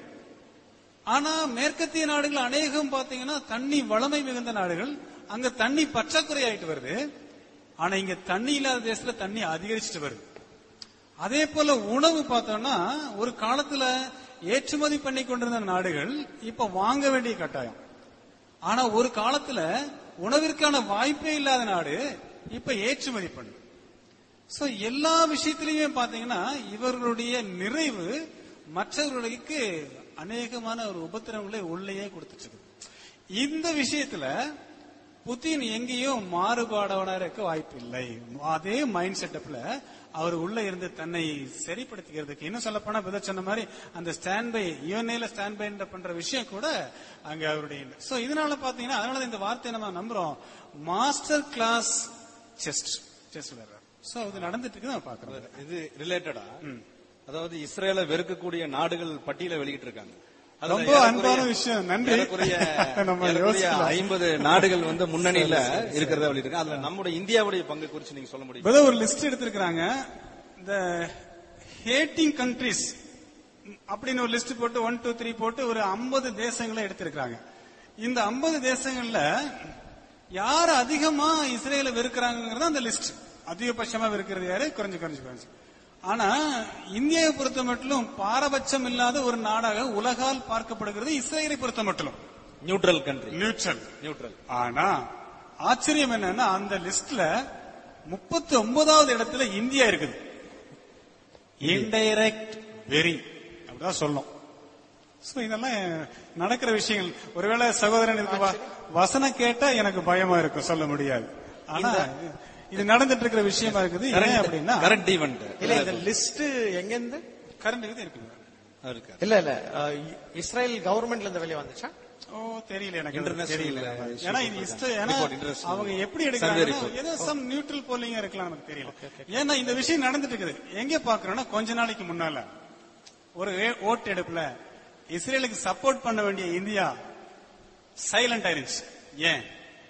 ஆனா மேற்கத்திய நாடுகள் அநேகம் பாத்தீங்கன்னா தண்ணி வளமை மிகுந்த நாடுகள் அங்க தண்ணி பற்றாக்குறை ஆயிட்டு வருது ஆனா இங்க தண்ணி இல்லாத தேசத்துல தண்ணி அதிகரிச்சுட்டு வருது அதே போல உணவு பார்த்தோம்னா ஒரு காலத்துல ஏற்றுமதி பண்ணி கொண்டிருந்த நாடுகள் இப்ப வாங்க வேண்டிய கட்டாயம் ஆனா ஒரு காலத்துல உணவிற்கான வாய்ப்பே இல்லாத நாடு இப்ப ஏற்றுமதி பண்ணுது சோ எல்லா விஷயத்திலையுமே பாத்தீங்கன்னா இவர்களுடைய நிறைவு மற்றவர்களுக்கு அநேகமான ஒரு உபத்திரவங்களை உள்ளேயே கொடுத்துட்டு இருக்கு. இந்த விஷயத்துல புதின் எங்கேயும் மாறுபாடவனா இருக்க வாய்ப்பு இல்லை அதே மைண்ட் செட்டப்ல அவர் உள்ள இருந்து தன்னை சரிப்படுத்திக்கிறதுக்கு இன்னும் சொல்ல போனா வித சொன்ன மாதிரி அந்த ஸ்டாண்ட் பை யுஎன்ஏல ஸ்டாண்ட் பை பண்ற விஷயம் கூட அங்க அவருடைய சோ இதனால பாத்தீங்கன்னா அதனால இந்த வார்த்தையை நம்ம நம்புறோம் மாஸ்டர் கிளாஸ் செஸ்ட் செஸ் விளையாடுறார் சோ இது நடந்துட்டு இருக்கு நம்ம பாக்குறோம் இது ரிலேட்டடா அதாவது இஸ்ரேலை வெறுக்கக்கூடிய நாடுகள் பட்டியலை வெளியிட்டு இருக்காங்க அதுல ரொம்ப ஏறக்குறைய- அன்பான விஷயம். நன்றி. ஏறக்குறைய நம்ம ஏறக்குறைய யோசிக்கலாம். ஐம்பது நாடுகள் வந்து முன்னணியில இருக்கிறத வெளியிட்டு அதுல நம்முடைய இந்தியாவுடைய பங்கு குறித்து நீங்க சொல்ல முடியும் இப்பதான் ஒரு லிஸ்ட் எடுத்திருக்கிறாங்க இந்த ஹேட்டிங் கண்ட்ரிஸ் அப்படின்னு ஒரு லிஸ்ட் போட்டு ஒன் டூ த்ரீ போட்டு ஒரு 50 தேசங்களை எடுத்திருக்கிறாங்க இந்த 50 தேசங்கள்ல யார் அதிகமா இஸ்ரேல வெறுக்கிறாங்கிறது அந்த லிஸ்ட் அதிகபட்சமா வெறுக்கிறது யாரு குறைஞ்சு குறைஞ்சு குறைஞ்சு ஆனா இந்தியாவை பொறுத்த மட்டும் பாரபட்சம் இல்லாத ஒரு நாடாக உலகால் பார்க்கப்படுகிறது இஸ்ரேலை பொறுத்த மட்டும் நியூட்ரல் கண்ட்ரி நியூட்ரல் நியூட்ரல் ஆனா ஆச்சரியம் என்னன்னா அந்த லிஸ்ட்ல முப்பத்தி ஒன்பதாவது இடத்துல இந்தியா இருக்குது இன்டைரக்ட் வெரி அப்படிதான் சொல்லணும் சோ இதெல்லாம் நடக்கிற விஷயங்கள் ஒருவேளை சகோதரன் இதுக்கு வ- வசனம் கேட்டா எனக்கு பயமா இருக்கும் சொல்ல முடியாது ஆனா இது நடந்துட்டு இருக்கிற விஷயமா இருக்குது ஏன் அப்படின்னா கரண்ட் ஈவெண்ட் இல்ல இந்த லிஸ்ட் எங்கிருந்து கரண்ட் இது இருக்குது இல்ல இல்ல அஹ், இஸ்ரேல் கவர்மெண்ட்ல இருந்து வெளியே வந்துச்சா ஓ தெரியல எனக்கு அது International தெரியல issue ஏன்னா இது இஷ்ட- ஏன்னா report, international அவங்க எப்படி survey எடுக்கிறாங்க report. ஏதோ சம் நியூட்ரல் போலிங்கா இருக்கலாம் எனக்கு தெரியல ஏன்னா இந்த விஷயம் நடந்துட்டு இருக்குது எங்க பாக்குறோம்னா கொஞ்ச நாளைக்கு முன்னால ஒரு வே- ஓட்டு எடுப்புல இஸ்ரேலுக்கு சப்போர்ட் பண்ண வேண்டிய இந்தியா சைலண்ட் ஆயிருச்சு ஏன்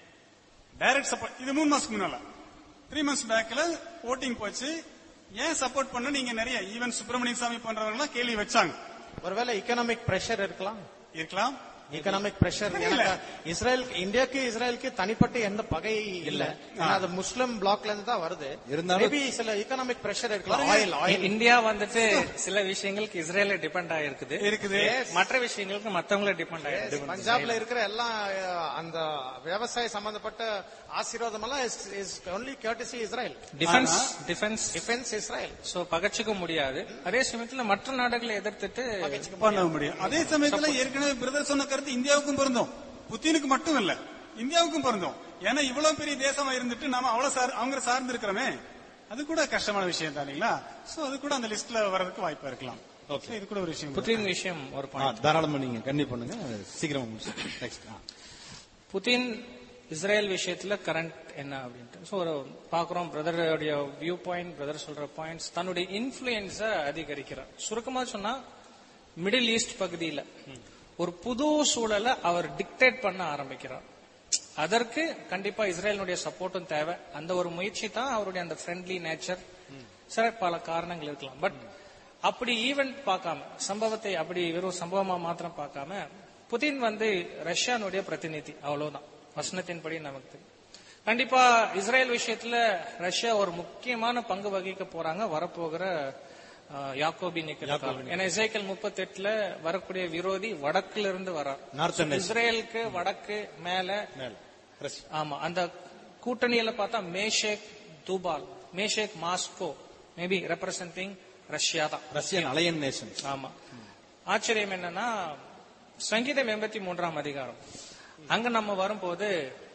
டைரக்ட் சப்போர்ட் இது மூணு மாசத்துக்கு முன்னால த்ரீ மந்த்ஸ் பேக்ல ஓட்டிங் போச்சு ஏன் சப்போர்ட் பண்ண நீங்க நிறைய ஈவன் சுப்பிரமணிய சாமி போன்றவங்க எல்லாம் கேள்வி வச்சாங்க ஒருவேளை எக்கனாமிக் பிரஷர் இருக்கலாம் இருக்கலாம் எக்கனாமிக் பிரஷர் இஸ்ரேல் இந்தியாக்கு இஸ்ரேலுக்கு தனிப்பட்ட எந்த பகை இல்ல ஏன்னா அது முஸ்லிம் பிளாக்ல இருந்து தான் வருது இருந்தாலும் மேபி சில எக்கனாமிக் பிரஷர் இருக்கலாம் ஆயில் ஆயில் இந்தியா வந்துட்டு சில விஷயங்களுக்கு இஸ்ரேல டிபெண்ட் ஆயிருக்குது இருக்குது மற்ற விஷயங்களுக்கு மத்தவங்கள டிபெண்ட் ஆயிருக்கு பஞ்சாப்ல இருக்கிற எல்லாம் அஹ், அந்த விவசாய சம்பந்தப்பட்ட ஆசீர்வாதம் எல்லாம் is only courtesy Israel defence defence defence Israel so பகச்சுக்க முடியாது அதே சமயத்துல மற்ற நாடுகளை எதிர்த்துட்டு பண்ண முடியும் அதே சமயத்துல ஏற்கனவே பிரதர் சொன்ன கருத்து இந்தியாவுக்கும் பொருந்தும் புத்தினுக்கு மட்டும் இல்ல இந்தியாவுக்கும் பொருந்தும் ஏன்னா இவ்வளவு பெரிய தேசமா இருந்துட்டு நாம அவ்வளவு சார் அவங்க சார்ந்து இருக்கிறோமே அது கூட கஷ்டமான விஷயம் தான் இல்லைங்களா சோ அது கூட அந்த லிஸ்ட்ல வர்றதுக்கு வாய்ப்பா இருக்கலாம் So, இது கூட ஒரு விஷயம் புதின் விஷயம் ஒரு ஆ, பாயிண்ட் தாராளமா நீங்க கண்ணி பண்ணுங்க சீக்கிரமா நெக்ஸ்ட் புதின் இஸ்ரேல் விஷயத்துல கரண்ட் என்ன அப்படின்ட்டு ஸோ ஒரு பாக்குறோம் பிரதருடைய வியூ பாயிண்ட் பிரதர் சொல்ற பாயிண்ட்ஸ் தன்னுடைய இன்ஃபுளுயன்ஸ அதிகரிக்கிறார் சுருக்கமா சொன்னா மிடில் ஈஸ்ட் பகுதியில ஒரு புது சூழலை அவர் டிக்டேட் பண்ண ஆரம்பிக்கிறார் அதற்கு கண்டிப்பா இஸ்ரேலினுடைய சப்போர்ட்டும் தேவை அந்த ஒரு முயற்சி தான் அவருடைய அந்த ஃப்ரெண்ட்லி நேச்சர் சில பல காரணங்கள் இருக்கலாம் பட் அப்படி ஈவெண்ட் பார்க்காம சம்பவத்தை அப்படி வெறும் சம்பவமா மாத்திரம் பார்க்காம புதின் வந்து ரஷ்யானுடைய பிரதிநிதி அவ்வளவுதான் வசனத்தின்படி நமக்கு தெரியும் கண்டிப்பா இஸ்ரேல் விஷயத்துல ரஷ்யா ஒரு முக்கியமான பங்கு வகிக்க போறாங்க வரப்போகிற அஹ், யாக்கோபி நிக்கல் காலம். ஏன்னா இசைக்கல் முப்பத்தி எட்டுல வரக்கூடிய விரோதி வடக்குல இருந்து வரார் Northern nation. இஸ்ரேலுக்கு வடக்கு மேல மேல ரஷ்யா ஆமா அந்த கூட்டணியில பார்த்தா Meshech Tubal Meshech Moscow maybe representing Russia தான் ரஷ்யன் அலையன் நேஷன் ஆமா ஆச்சரியம் என்னன்னா சங்கீதம் எண்பத்தி மூன்றாம் அதிகாரம் அங்க நம்ம வரும்போது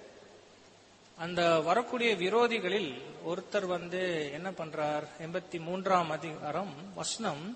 அந்த வரக்கூடிய விரோதிகளில் ஒருத்தர் வந்து என்ன பண்றார் எண்பத்தி மூன்றாம் அதிகாரம் வசனம்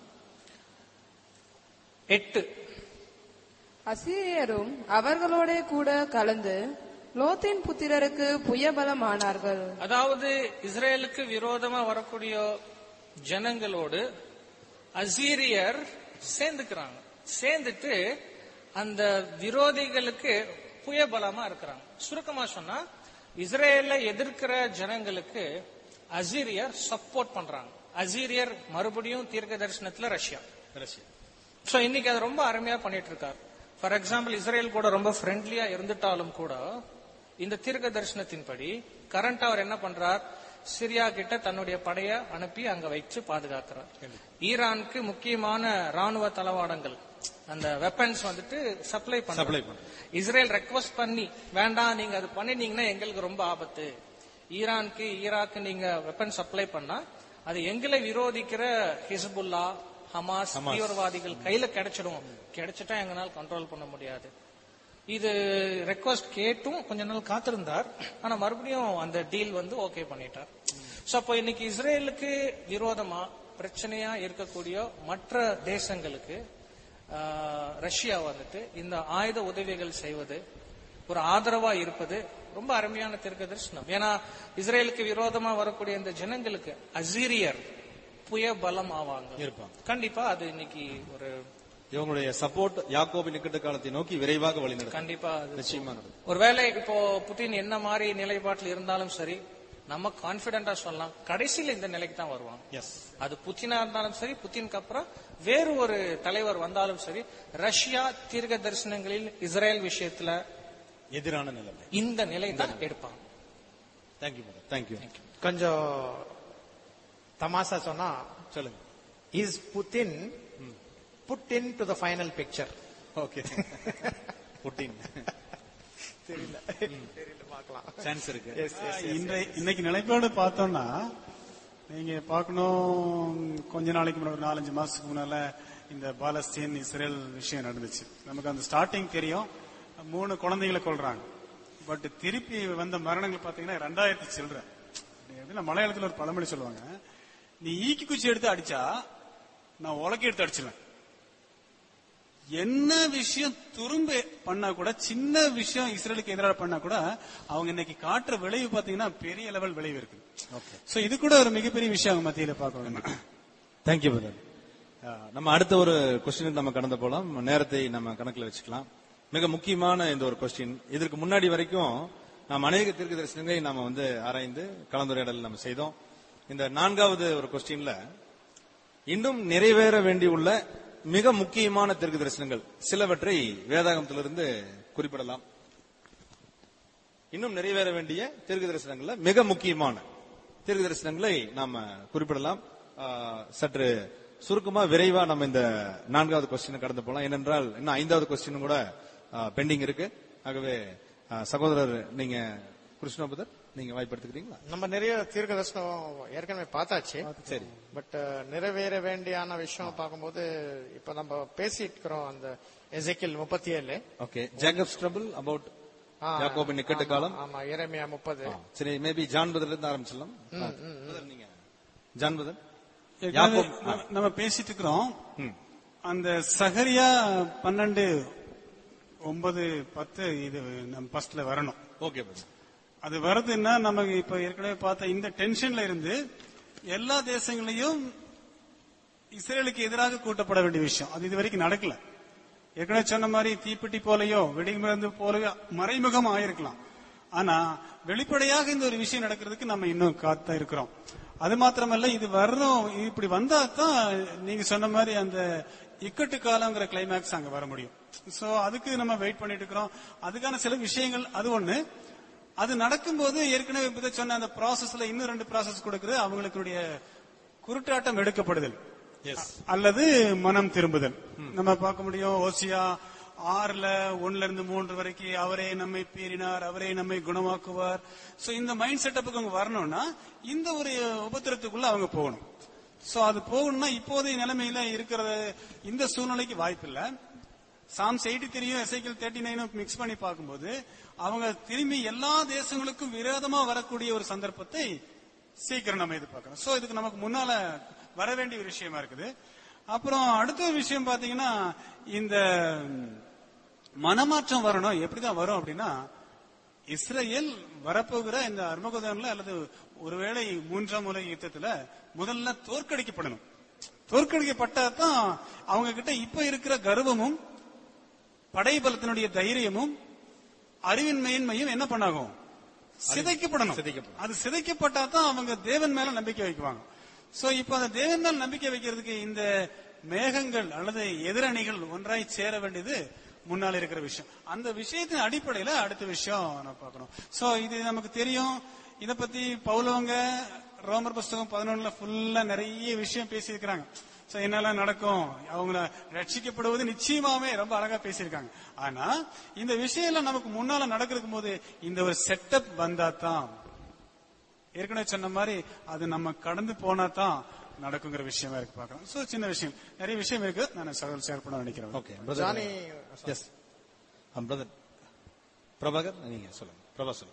எட்டு அசீரியரும் அவர்களோட கூட கலந்து லோத்தின் புத்திரருக்கு புயபலமானார்கள் அதாவது இஸ்ரேலுக்கு விரோதமா வரக்கூடிய ஜனங்களோடு அசீரியர் சேர்ந்துக்கிறாங்க சேர்ந்துட்டு அந்த விரோதிகளுக்கு புயபலமா இருக்கிறாங்க சுருக்கமா சொன்னா இஸ்ரேல எதிர்க்கிற ஜனங்களுக்கு அசீரியர் சப்போர்ட் பண்றாங்க அசீரியர் மறுபடியும் தீர்க்க தரிசனத்துல ரஷ்யா ரஷ்யா சோ இன்னைக்கு அது ரொம்ப அருமையா பண்ணிட்டு இருக்காரு ஃபார் எக்ஸாம்பிள் இஸ்ரேல் கூட ரொம்ப ஃப்ரெண்ட்லியா இருந்துட்டாலும் கூட இந்த தீர்க்க தரிசனத்தின்படி கரண்ட் அவர் என்ன பண்றார் சிரியா கிட்ட தன்னுடைய படைய அனுப்பி அங்க வச்சு பாதுகாக்கிறார் ஈரானுக்கு முக்கியமான ராணுவ தளவாடங்கள் அந்த வெப்பன்ஸ் வந்துட்டு சப்ளை Supply பண்ண பண்றார். இஸ்ரேல் ரெக்வஸ்ட் பண்ணி வேண்டாம் நீங்க அது பண்ணினீங்கன்னா எங்களுக்கு ரொம்ப ஆபத்து ஈரானுக்கு ஈராக்கு நீங்க வெப்பன் சப்ளை பண்ணா அது எங்களை விரோதிக்கிற ஹிஸ்புல்லா ஹமாஸ் தீவிரவாதிகள் கையில கிடைச்சிடும் கிடைச்சிட்டா எங்களால் கண்ட்ரோல் பண்ண முடியாது இது ரெக்வஸ்ட் கேட்டும் கொஞ்ச நாள் காத்திருந்தார் ஆனா மறுபடியும் அந்த டீல் வந்து ஓகே பண்ணிட்டார் சோ அப்போ இன்னைக்கு இஸ்ரேலுக்கு விரோதமா பிரச்சனையா இருக்கக்கூடிய மற்ற தேசங்களுக்கு ஆஹ், ரஷ்யா வந்துட்டு இந்த ஆயுத உதவிகள் செய்வது ஒரு ஆதரவா இருப்பது ரொம்ப அருமையான தீர்க்க தரிசனம் ஏன்னா இஸ்ரேலுக்கு விரோதமா வரக்கூடிய இந்த ஜனங்களுக்கு அசீரியர் புய பலம் ஆவாங்க இருப்பாங்க. கண்டிப்பா அது இன்னைக்கு ஒரு இவங்களுடைய சப்போர்ட் யாக்கோபின் இக்கட்டு காலத்தை நோக்கி விரைவாக வழிநடத்தும் கண்டிப்பா அது நிச்சயமா நடக்கும். ஒருவேளை இப்போ புட்டின் என்ன மாதிரி நிலைப்பாட்டில் இருந்தாலும் சரி நம்ம கான்பிடண்டா சொல்லலாம் கடைசியில இந்த நிலைக்கு தான் வருவாங்க எஸ் அது புத்தினா இருந்தாலும் சரி புத்தினுக்கு அப்புறம் வேறு ஒரு தலைவர் வந்தாலும் சரி ரஷ்யா தீர்க்க தரிசனங்களில் இஸ்ரேல் விஷயத்துல எதிரான நிலைமை இந்த நிலை தான் எடுப்பாங்க தேங்க்யூ தேங்க்யூ கொஞ்சம் தமாசா சொன்னா சொல்லுங்க is Putin put in to the final picture okay Putin தெரியல தெரியல பார்க்கலாம் சான்ஸ் இருக்கு எஸ் எஸ் இன்றை இன்னைக்கு நிலைப்பாடு பார்த்தோம்னா நீங்க பார்க்கணும் கொஞ்ச நாளைக்கு முன்னாடி ஒரு நாலஞ்சு மாசத்துக்கு முன்னால இந்த பாலஸ்தீன் இஸ்ரேல் விஷயம் நடந்துச்சு நமக்கு அந்த ஸ்டார்டிங் தெரியும் மூணு குழந்தைகளை கொல்றாங்க பட் திருப்பி வந்த மரணங்கள் பாத்தீங்கன்னா ரெண்டாயிரத்தி சில்லற எப்படின்னா மலையாளத்துல ஒரு பழமொழி சொல்லுவாங்க நீ ஈக்கி குச்சி எடுத்து அடிச்சா நான் உலக்கி எடுத்து அடிச்சிருவேன் என்ன விஷயம் துரும்ப பண்ணா கூட சின்ன விஷயம் இஸ்ரேலுக்கு எதிராக பண்ணா கூட அவங்க இன்னைக்கு காட்டுற விளைவு பாத்தீங்கன்னா பெரிய லெவல் விளைவு இருக்கு சோ இது கூட ஒரு மிகப்பெரிய விஷயம் அவங்க மத்தியில பார்க்கணும் தேங்க்யூ பிரதர் நம்ம அடுத்த ஒரு கொஸ்டினுக்கு நம்ம கடந்து போலாம் நேரத்தை நம்ம கணக்குல வச்சுக்கலாம் மிக முக்கியமான இந்த ஒரு கொஸ்டின் இதற்கு முன்னாடி வரைக்கும் நாம் அநேக தீர்க்க தரிசனங்களை நாம வந்து ஆராய்ந்து கலந்துரையாடல் நம்ம செய்தோம் இந்த நான்காவது ஒரு கொஸ்டின்ல இன்னும் நிறைவேற வேண்டியுள்ள மிக முக்கியமான தீர்க்க தரிசனங்கள் சிலவற்றை வேதாகமத்திலிருந்து குறிப்பிடலாம் இன்னும் நிறைவேற வேண்டிய தீர்க்க தரிசனங்கள்ல மிக முக்கியமான தீர்க்க தரிசனங்களை நாம குறிப்பிடலாம் ஆஹ், சற்று சுருக்கமா விரைவா நம்ம இந்த நான்காவது கொஸ்டின் கடந்து போலாம் ஏனென்றால் இன்னும் ஐந்தாவது கொஸ்டின் கூட பெண்டிங் இருக்கு ஆகவே ஆஹ், சகோதரர் நீங்க கிருஷ்ணபதர் நீங்க வாய்ப்படுத்துக்கிறீங்களா நம்ம நிறைய தீர்க்க தரிசனம் ஏற்கனவே பார்த்தாச்சு சரி பட் நிறைவேற வேண்டியான விஷயம் பார்க்கும்போது இப்ப நம்ம பேசிட்டு இருக்கிறோம் அந்த எசைக்கில் முப்பத்தி ஏழு ஓகே ஜேக்கப் ஸ்ட்ரபிள் அபவுட் யாக்கோபின் நிக்கட்டு காலம் ஆமா இறைமையா முப்பது ஆ, சரி மேபி ஜான் பதர்ல இருந்து ஆரம்பிச்சிடலாம் பிரதர், நீங்க ஜான் பதர் ஏற்கனவே யாக்கோப், ஆ. நம்ம- நம்ம பேசிட்டு இருக்கிறோம் ம். அந்த சகரியா பன்னெண்டு ஒன்பது பத்து இது நம்ம ஃபர்ஸ்ட்ல வரணும் ஓகே பிரதர் அது வருதுன்னா நமக்கு இப்ப ஏற்கனவே பார்த்த இந்த டென்ஷன்ல இருந்து எல்லா தேசங்களையும் இஸ்ரேலுக்கு எதிராக கூட்டப்பட வேண்டிய விஷயம் அது இது வரைக்கும் நடக்கல ஏற்கனவே சொன்ன மாதிரி தீப்பெட்டி போலயோ வெடிமருந்து போலயோ மறைமுகம் ஆயிருக்கலாம் ஆனா வெளிப்படையாக இந்த ஒரு விஷயம் நடக்கிறதுக்கு நம்ம இன்னும் காத்தா இருக்கிறோம் அது மாத்திரமல்ல இது வரணும் இப்படி வந்தா தான் நீங்க சொன்ன மாதிரி அந்த இக்கட்டு காலங்கிற கிளைமேக்ஸ் அங்க வர முடியும் சோ அதுக்கு நம்ம வெயிட் பண்ணிட்டு இருக்கிறோம் அதுக்கான சில விஷயங்கள் அது ஒண்ணு அது நடக்கும்போது ஏற்கனவே இப்ப சொன்ன அந்த ப்ராசஸ்ல இன்னும் ரெண்டு ப்ராசஸ் கொடுக்குது அவங்களுடைய குருட்டாட்டம் எடுக்கப்படுதல் அல்லது மனம் திரும்புதல் நம்ம பார்க்க முடியும் ஓசியா ஆறுல ஒண்ணுல இருந்து மூன்று வரைக்கும் அவரே நம்மை பீறினார் அவரே நம்மை குணமாக்குவார் சோ இந்த மைண்ட் செட்டப்புக்கு அவங்க வரணும்னா இந்த ஒரு உபத்திரத்துக்குள்ள அவங்க போகணும் சோ அது போகணும்னா இப்போதைய நிலைமையில இருக்கிற இந்த சூழ்நிலைக்கு வாய்ப்பில்லை சாம்ஸ் எயிட்டி த்ரீயும் எஸ்ஐக்கிள் தேர்ட்டி நைனும் மிக்ஸ் பண்ணி பார்க்கும்போது அவங்க திரும்பி எல்லா தேசங்களுக்கும் விரோதமா வரக்கூடிய ஒரு சந்தர்ப்பத்தை சீக்கிரம் நம்ம எதிர்பார்க்கணும் சோ இதுக்கு நமக்கு முன்னால வர வேண்டிய ஒரு விஷயமா இருக்குது அப்புறம் அடுத்த ஒரு விஷயம் பாத்தீங்கன்னா இந்த மனமாற்றம் வரணும் எப்படிதான் வரும் அப்படின்னா இஸ்ரேல் வரப்போகிற இந்த அர்மகுதன்ல அல்லது ஒருவேளை மூன்றாம் உலக யுத்தத்துல முதல்ல தோற்கடிக்கப்படணும் தோற்கடிக்கப்பட்டா தான் அவங்க கிட்ட இப்ப இருக்கிற கர்வமும் படைபலத்தினுடைய தைரியமும் அறிவின் மேன்மையும் என்ன பண்ணாகும் சிதைக்கப்படணும் சிதைக்கப்படும். அது சிதைக்கப்பட்டா தான் அவங்க தேவன் மேல நம்பிக்கை வைக்குவாங்க சோ இப்ப அந்த தேவன் மேல நம்பிக்கை வைக்கிறதுக்கு இந்த மேகங்கள் அல்லது எதிரணிகள் ஒன்றாய் சேர வேண்டியது முன்னால் இருக்கிற விஷயம் அந்த விஷயத்தின் அடிப்படையில அடுத்த விஷயம் நம்ம பார்க்கணும் சோ இது நமக்கு தெரியும் இத பத்தி பவுலவங்க ரோமர் புஸ்தகம் பதினொன்னுல ஃபுல்லா நிறைய விஷயம் பேசியிருக்கிறாங்க சோ என்னெல்லாம் நடக்கும் அவங்க ரட்சிக்கப்படுவது நிச்சயமாவே ரொம்ப அழகா பேசியிருக்காங்க ஆனா இந்த விஷயம் எல்லாம் நமக்கு முன்னால நடக்கிறதுக்கு போது இந்த ஒரு செட்டப் வந்தா தான் ஏற்கனவே சொன்ன மாதிரி அது நம்ம கடந்து போனா தான் நடக்குங்கிற விஷயமா இருக்கு பார்க்கலாம் சோ சின்ன விஷயம் நிறைய விஷயம் இருக்கு நான் சகல் ஷேர் பண்ண நினைக்கிறேன் okay Johnny yes brother Prabhakar நீங்க சொல்லுங்க பிரபா சொல்லுங்க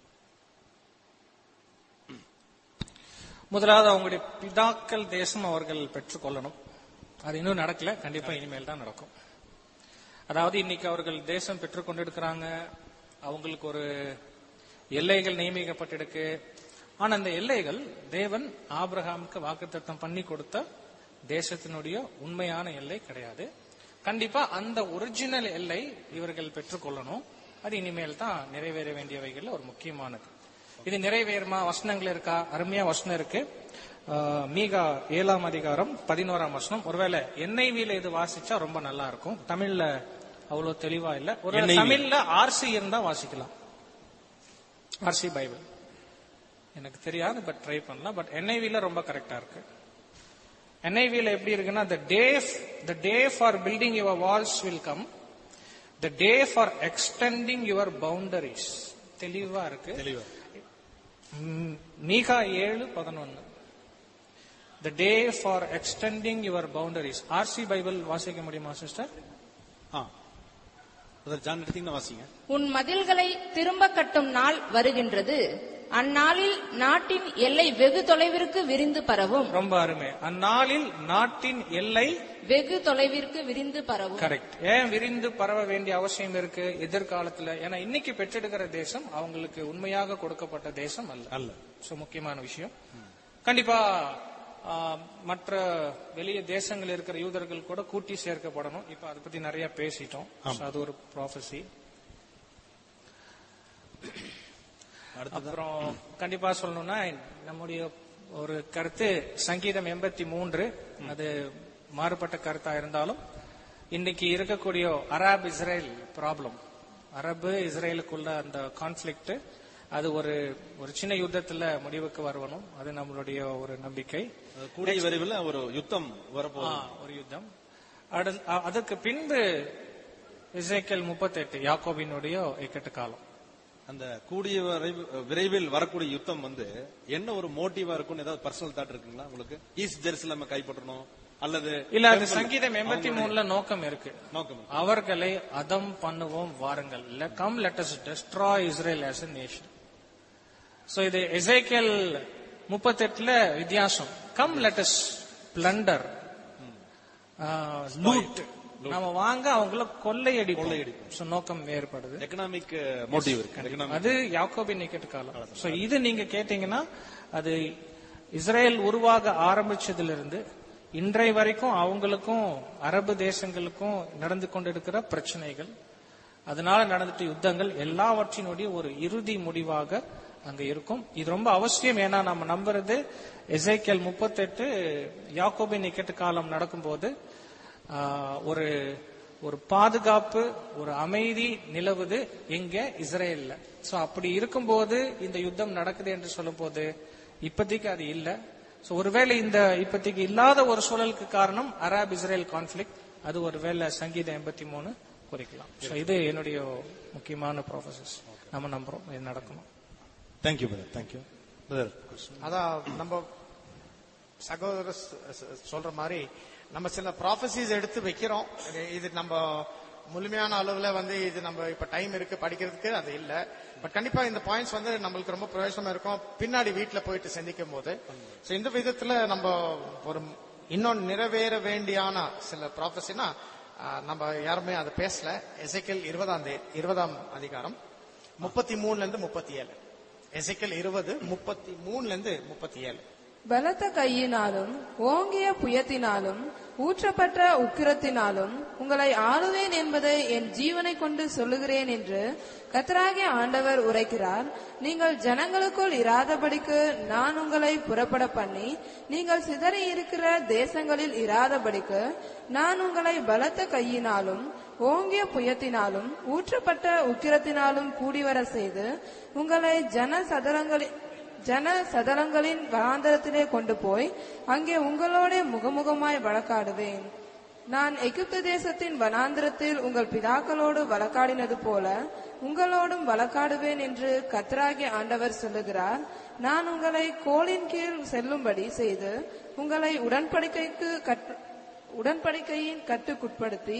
முதலாவது அவங்களுடைய பிதாக்கள் தேசம் அவர்கள் பெற்றுக்கொள்ளணும் அது இன்னும் நடக்கல கண்டிப்பா இனிமேல் தான் நடக்கும் அதாவது இன்னைக்கு அவர்கள் தேசம் பெற்றுக்கொண்டிருக்கிறாங்க அவங்களுக்கு ஒரு எல்லைகள் நியமிக்கப்பட்டிருக்கு ஆனா அந்த எல்லைகள் தேவன் ஆபிரகாமுக்கு வாக்குத்தத்தம் பண்ணி கொடுத்த தேசத்தினுடைய உண்மையான எல்லை கிடையாது கண்டிப்பா அந்த ஒரிஜினல் எல்லை இவர்கள் பெற்றுக்கொள்ளணும் அது இனிமேல் தான் நிறைவேற வேண்டியவைகள்ல ஒரு முக்கியமானது இது நிறைவேறுமா வசனங்கள் இருக்கா அருமையா வசனம் இருக்கு ஆஹ், மீகா ஏழாம் அதிகாரம் பதினோராம் வசனம் ஒருவேளை என்ஐவியில இது வாசிச்சா ரொம்ப நல்லா இருக்கும் தமிழ்ல அவ்வளவு தெளிவா இல்ல ஒரு NIV. தமிழ்ல ஆர்சி இருந்தா வாசிக்கலாம் ஆர்சி பைபிள் எனக்கு தெரியாது பட் ட்ரை பண்ணலாம் பட் என்ஐவில ரொம்ப கரெக்டா இருக்கு என்ஐவில எப்படி இருக்குன்னா the day the day for building your walls will come the day for extending your boundaries தெளிவா இருக்கு தெளிவா ம், மீகா ஏழு பதினொன்னு the day for extending your boundaries RC Bible வாசிக்க முடியுமா சிஸ்டர் ஆ பிரதர் ஜான் எடுத்தீங்கன்னா வாசிங்க உன் மதில்களை திரும்ப கட்டும் நாள் வருகின்றது அந்நாளில் நாட்டின் எல்லை வெகு தொலைவிற்கு விரிந்து பரவும் ரொம்ப அருமை அந்நாளில் நாட்டின் எல்லை வெகு தொலைவிற்கு விரிந்து பரவும் கரெக்ட் ஏன் விரிந்து பரவ வேண்டிய அவசியம் இருக்கு எதிர்காலத்துல ஏன்னா இன்னைக்கு பெற்றெடுக்கிற தேசம் அவங்களுக்கு உண்மையாக கொடுக்கப்பட்ட தேசம் அல்ல அல்ல சோ முக்கியமான விஷயம் கண்டிப்பா ஆ, மற்ற வெளிய தேசங்கள் இருக்கிற யூதர்கள் கூட கூட்டி சேர்க்கப்படணும் இப்ப அதை பத்தி நிறைய பேசிட்டோம் So, அது ஒரு ப்ராஃபஸி அப்புறம் கண்டிப்பா சொல்லணும்னா நம்முடைய ஒரு கருத்து சங்கீதம் எண்பத்தி மூன்று அது மாறுபட்ட கருத்தா இருந்தாலும் இன்னைக்கு இருக்கக்கூடிய அரப் இஸ்ரேல் ப்ராப்ளம் அரபு இஸ்ரேலுக்குள்ள அந்த கான்ஃபிளிக்ட் அது ஒரு ஒரு சின்ன யுத்தத்துல முடிவுக்கு வரணும் அது நம்மளுடைய ஒரு நம்பிக்கை அது கூடிய விரைவில் ஒரு யுத்தம் வரப்போகுது ஆ, ஒரு யுத்தம் அடு- அ- அதற்கு பின்பு இசைக்கல் முப்பத்தெட்டு யாக்கோபினுடைய இக்கட்டு காலம் அந்த கூடிய விரைவு- விரைவில் வரக்கூடிய யுத்தம் வந்து என்ன ஒரு மோட்டிவா இருக்கும்னு ஏதாவது பர்சனல் தாட் இருக்குங்களா உங்களுக்கு ஈஸ்ட் ஜெருசலேமை கைப்பற்றணும் அல்லது இல்ல அது temple- சங்கீதம் எண்பத்தி மூணுல நோக்கம் இருக்கு நோக்கம் அவர்களை அதம் பண்ணுவோம் வாருங்கள் come let us destroy Israel as a nation so இது எசேக்கியல் முப்பத்தெட்டுல வித்தியாசம் come let us plunder loot நாம வாங்க அவங்கள கொள்ளையடி கொள்ளையடிப்போம் சோ நோக்கம் வேறுபடுது எக்கனாமிக் மோட்டிவ் இருக்கு எக்கனாமிக் அது யாக்கோபின் நிக்கெட் காலம் சோ இது நீங்க கேட்டீங்கன்னா அது இஸ்ரேல் உருவாக ஆரம்பிச்சதிலிருந்து இன்றைய வரைக்கும் அவங்களுக்கும் அரபு தேசங்களுக்கும் நடந்து கொண்டிருக்கிற பிரச்சனைகள் அதனால நடந்துட்டு யுத்தங்கள் எல்லாவற்றினுடைய ஒரு இறுதி முடிவாக அங்க இருக்கும் இது ரொம்ப அவசியம் ஏன்னா நம்ம நம்புறது எசைக்கேல் முப்பத்தெட்டு யாக்கோபின் நிக்கெட் காலம் நடக்கும்போது ஆஹ், ஒரு ஒரு பாதுகாப்பு ஒரு அமைதி நிலவுது எங்க இஸ்ரேல்ல சோ அப்படி இருக்கும்போது இந்த யுத்தம் நடக்குது என்று சொல்லும்போது இப்போதைக்கு அது இல்ல சோ ஒருவேளை இந்த இப்போதைக்கு இல்லாத ஒரு சூழலுக்கு காரணம் அரப் இஸ்ரேல் கான்ஃபிளிக் அது ஒருவேளை சங்கீதம் எண்பத்தி மூணு குறிக்கலாம் சோ இது என்னுடைய முக்கியமான ப்ராசஸ் நம்ம நம்புறோம் இது நடக்கணும் தேங்க்யூ பிரதர் தேங்க்யூ பிரதர் அதான் நம்ம சகோதரர் சொ- சொ- சொல்ற மாதிரி நம்ம சில ப்ராஃபசிஸ் எடுத்து வைக்கிறோம் இது- இது நம்ம முழுமையான அளவுல வந்து இது நம்ம இப்ப டைம் இருக்கு படிக்கிறதுக்கு அது இல்ல பட் கண்டிப்பா இந்த பாயிண்ட்ஸ் வந்து நம்மளுக்கு ரொம்ப பிரயோஜனமா இருக்கும் பின்னாடி வீட்ல போயிட்டு சிந்திக்கும் போது So, இந்த விதத்துல நம்ம ஒரு இன்னும் நிறைவேற வேண்டியான சில ப்ராஃபஸினா நம்ம யாருமே அதை பேசல எசைக்கல் இருபதாம் தே இருபதாம் அதிகாரம் முப்பத்தி மூணுல இருந்து முப்பத்தி ஏழு எசைக்கல் இருபது முப்பத்தி மூணுல இருந்து முப்பத்தி ஏழு பலத்த கையினாலும் ஓங்கிய புயத்தினாலும் ஊற்றப்பட்ட உக்கிரத்தினாலும் உங்களை ஆளுவேன் என்பதை என் ஜீவனை கொண்டு சொல்லுகிறேன் என்று கத்தராகிய ஆண்டவர் உரைக்கிறார் நீங்கள் ஜனங்களுக்குள் இராதபடிக்கு நான் உங்களை புறப்பட பண்ணி நீங்கள் சிதறி இருக்கிற தேசங்களில் இராதபடிக்கு நான் உங்களை பலத்த கையினாலும் ஓங்கிய புயத்தினாலும் ஊற்றப்பட்ட உக்கிரத்தினாலும் கூடிவர செய்து உங்களை ஜன சதலங்களில் ஜன சதலங்களின் வனாந்தரத்திலே கொண்டு போய் அங்கே உங்களோட முகமுகமாய் வழக்காடுவேன் நான் எகிப்து தேசத்தின் வனாந்திரத்தில் உங்கள் பிதாக்களோடு வழக்காடினது போல உங்களோடும் வழக்காடுவேன் என்று கத்ராகிய ஆண்டவர் சொல்லுகிறார் நான் உங்களை கோலின் கீழ் செல்லும்படி செய்து உங்களை உடன்படிக்கைக்கு கட்டு- உடன்படிக்கையின் கட்டுக்குட்படுத்தி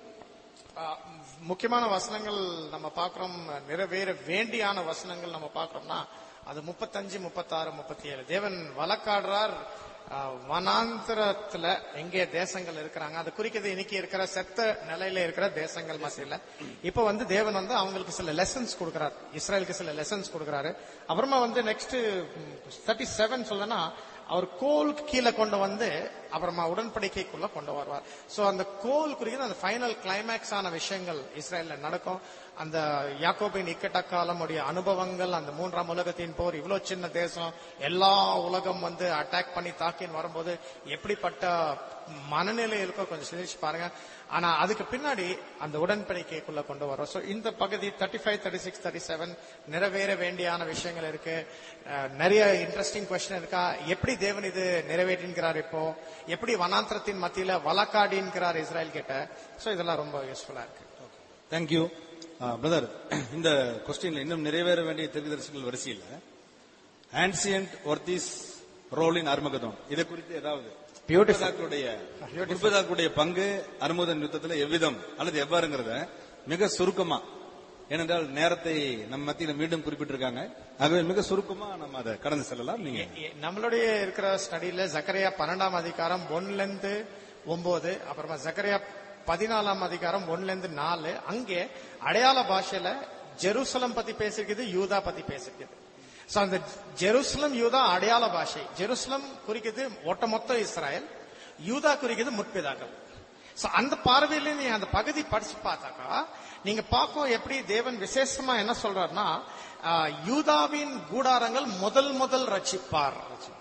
ஆஹ் முக்கியமான வசனங்கள் நம்ம பார்க்கிறோம் நிறைவேற வேண்டியான வசனங்கள் நம்ம பார்க்கிறோம்னா அது முப்பத்தஞ்சு முப்பத்தாறு முப்பத்தி ஏழு தேவன் வழக்காடுறார் ஆஹ், வனாந்திரத்துல எங்கே தேசங்கள் இருக்கிறாங்க அது குறிக்கிறது இன்னைக்கு இருக்கிற செத்த நிலையில இருக்கிற தேசங்கள் மத்தியில இப்ப வந்து தேவன் வந்து அவங்களுக்கு சில லெசன்ஸ் கொடுக்கிறார் இஸ்ரேலுக்கு சில லெசன்ஸ் கொடுக்கிறாரு அப்புறமா வந்து நெக்ஸ்ட் தேர்ட்டி செவன் சொல்லனா அவர் கோல் கீழே கொண்டு வந்து அப்புறமா உடன்படிக்கைக்குள்ள கொண்டு வருவார் சோ அந்த கோல் குறிக்கிறது அந்த ஃபைனல் கிளைமேக்ஸ் ஆன விஷயங்கள் இஸ்ரேல்ல நடக்கும் அந்த யாக்கோபின் இக்கட்ட காலமுடைய அனுபவங்கள் அந்த மூன்றாம் உலகத்தின் போர் இவ்வளவு சின்ன தேசம் எல்லா உலகம் வந்து அட்டாக் பண்ணி தாக்கின்னு வரும்போது எப்படிப்பட்ட மனநிலை இருக்கோ கொஞ்சம் சிந்திச்சு பாருங்க ஆனா அதுக்கு பின்னாடி அந்த உடன்படிக்கைக்குள்ள கொண்டு வரோம் சோ இந்த பகுதி thirty five thirty six thirty seven நிறைவேற வேண்டியான விஷயங்கள் இருக்கு அஹ், நிறைய இன்ட்ரெஸ்டிங் கொஸ்டின் இருக்கா எப்படி தேவன் இது நிறைவேற்றின்கிறார் இப்போ எப்படி வனாந்திரத்தின் மத்தியில வழக்காடின்கிறார் இஸ்ரேல் கிட்ட சோ இதெல்லாம் ரொம்ப யூஸ்ஃபுல்லா இருக்கு தேங்க்யூ பிரதர் இந்த கொஸ்டின்ல இன்னும் நிறைவேற வேண்டிய தீர்க்கதரிசிகள் வரிசையில் ஆன்சியன்ட் ஒர்த்திஸ் ரோல் இன் அர்மகதம் இதை குறித்து ஏதாவது முற்பதாக்களுடைய முற்பதாக்களுடைய பங்கு அருமுதன் யுத்தத்தில் எவ்விதம் அல்லது எவ்வாறுங்கிறத மிக சுருக்கமா ஏனென்றால் நேரத்தை நம்ம மத்தியில மீண்டும் குறிப்பிட்டிருக்காங்க ஆகவே மிக சுருக்கமா நம்ம அதை கடந்து செல்லலாம் நீங்க நம்மளுடைய இருக்கிற ஸ்டடியில ஜக்கரியா பன்னெண்டாம் அதிகாரம் ஒன்னுல இருந்து ஒன்பது அப்புறமா ஜக்கரியா பதினாலாம் அதிகாரம் ஒன்னுல இருந்து நாலு அங்கே அடையாள பாஷையில ஜெருசலம் பத்தி பேசிருக்குது யூதா பத்தி பேசிருக்குது சோ அந்த ஜெருசலம் யூதா அடையாள பாஷை ஜெருசலம் குறிக்கிறது ஒட்டுமொத்த இஸ்ராயல் யூதா குறிக்கிறது முற்பிதாக்கள் சோ அந்த பார்வையில நீ அந்த பகுதி படிச்சு பார்த்தாக்கா நீங்க பார்க்கும் எப்படி தேவன் விசேஷமா என்ன சொல்றாருன்னா ஆஹ், யூதாவின் கூடாரங்கள் முதல் முதல் ரட்சிப்பார்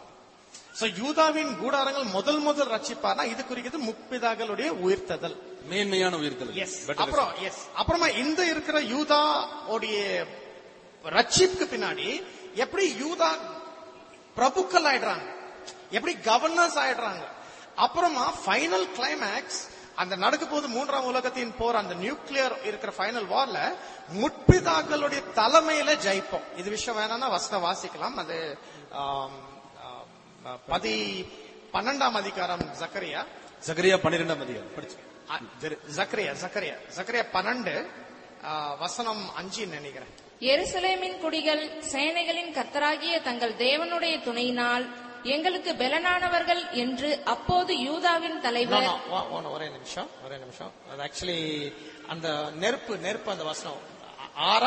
சோ யூதாவின் கூடாரங்கள் முதல் முதல் ரட்சிப்பார்னா இது குறிக்கிறது முப்பிதாக்களுடைய உயிர்த்ததல் மேன்மையான உயிர்த்தல் எஸ் Better அப்புறம் எஸ் அப்புறமா இந்த இருக்கிற யூதா உடைய ரட்சிப்புக்கு பின்னாடி எப்படி யூதா பிரபுக்கள் ஆயிடுறாங்க எப்படி கவர்னர்ஸ் ஆயிடுறாங்க அப்புறமா ஃபைனல் கிளைமேக்ஸ் அந்த நடக்க போது மூன்றாம் உலகத்தின் போர் அந்த நியூக்ளியர் இருக்கிற ஃபைனல் வார்ல முற்பிதாக்களுடைய தலைமையில ஜெயிப்போம் இது விஷயம் வேணாம்னா வசனம் வாசிக்கலாம் அது ஆம், ஆம், பதி பன்னெண்டாம் அதிகாரம் ஜக்கரியா சகரியா பன்னிரெண்டாம் அதிகாரம் படிச்சு அ, ஜக்கரியா ஜக்கரியா ஜக்கரியா பன்னெண்டு ஆ, வசனம் அஞ்சு நினைக்கிறேன் எருசலேமின் குடிகள் சேனைகளின் கர்த்தராகிய தங்கள் தேவனுடைய துணையினால் எங்களுக்கு பெலனானவர்கள் என்று அப்போது யூதாவின் No, தலைவர் no, ஒ- ஒ- ஒரே நிமிஷம் ஒரே நிமிஷம் அது ஆக்சுவலி அந்த நெருப்பு நெருப்பு அந்த வசனம் ஆ- ஆறா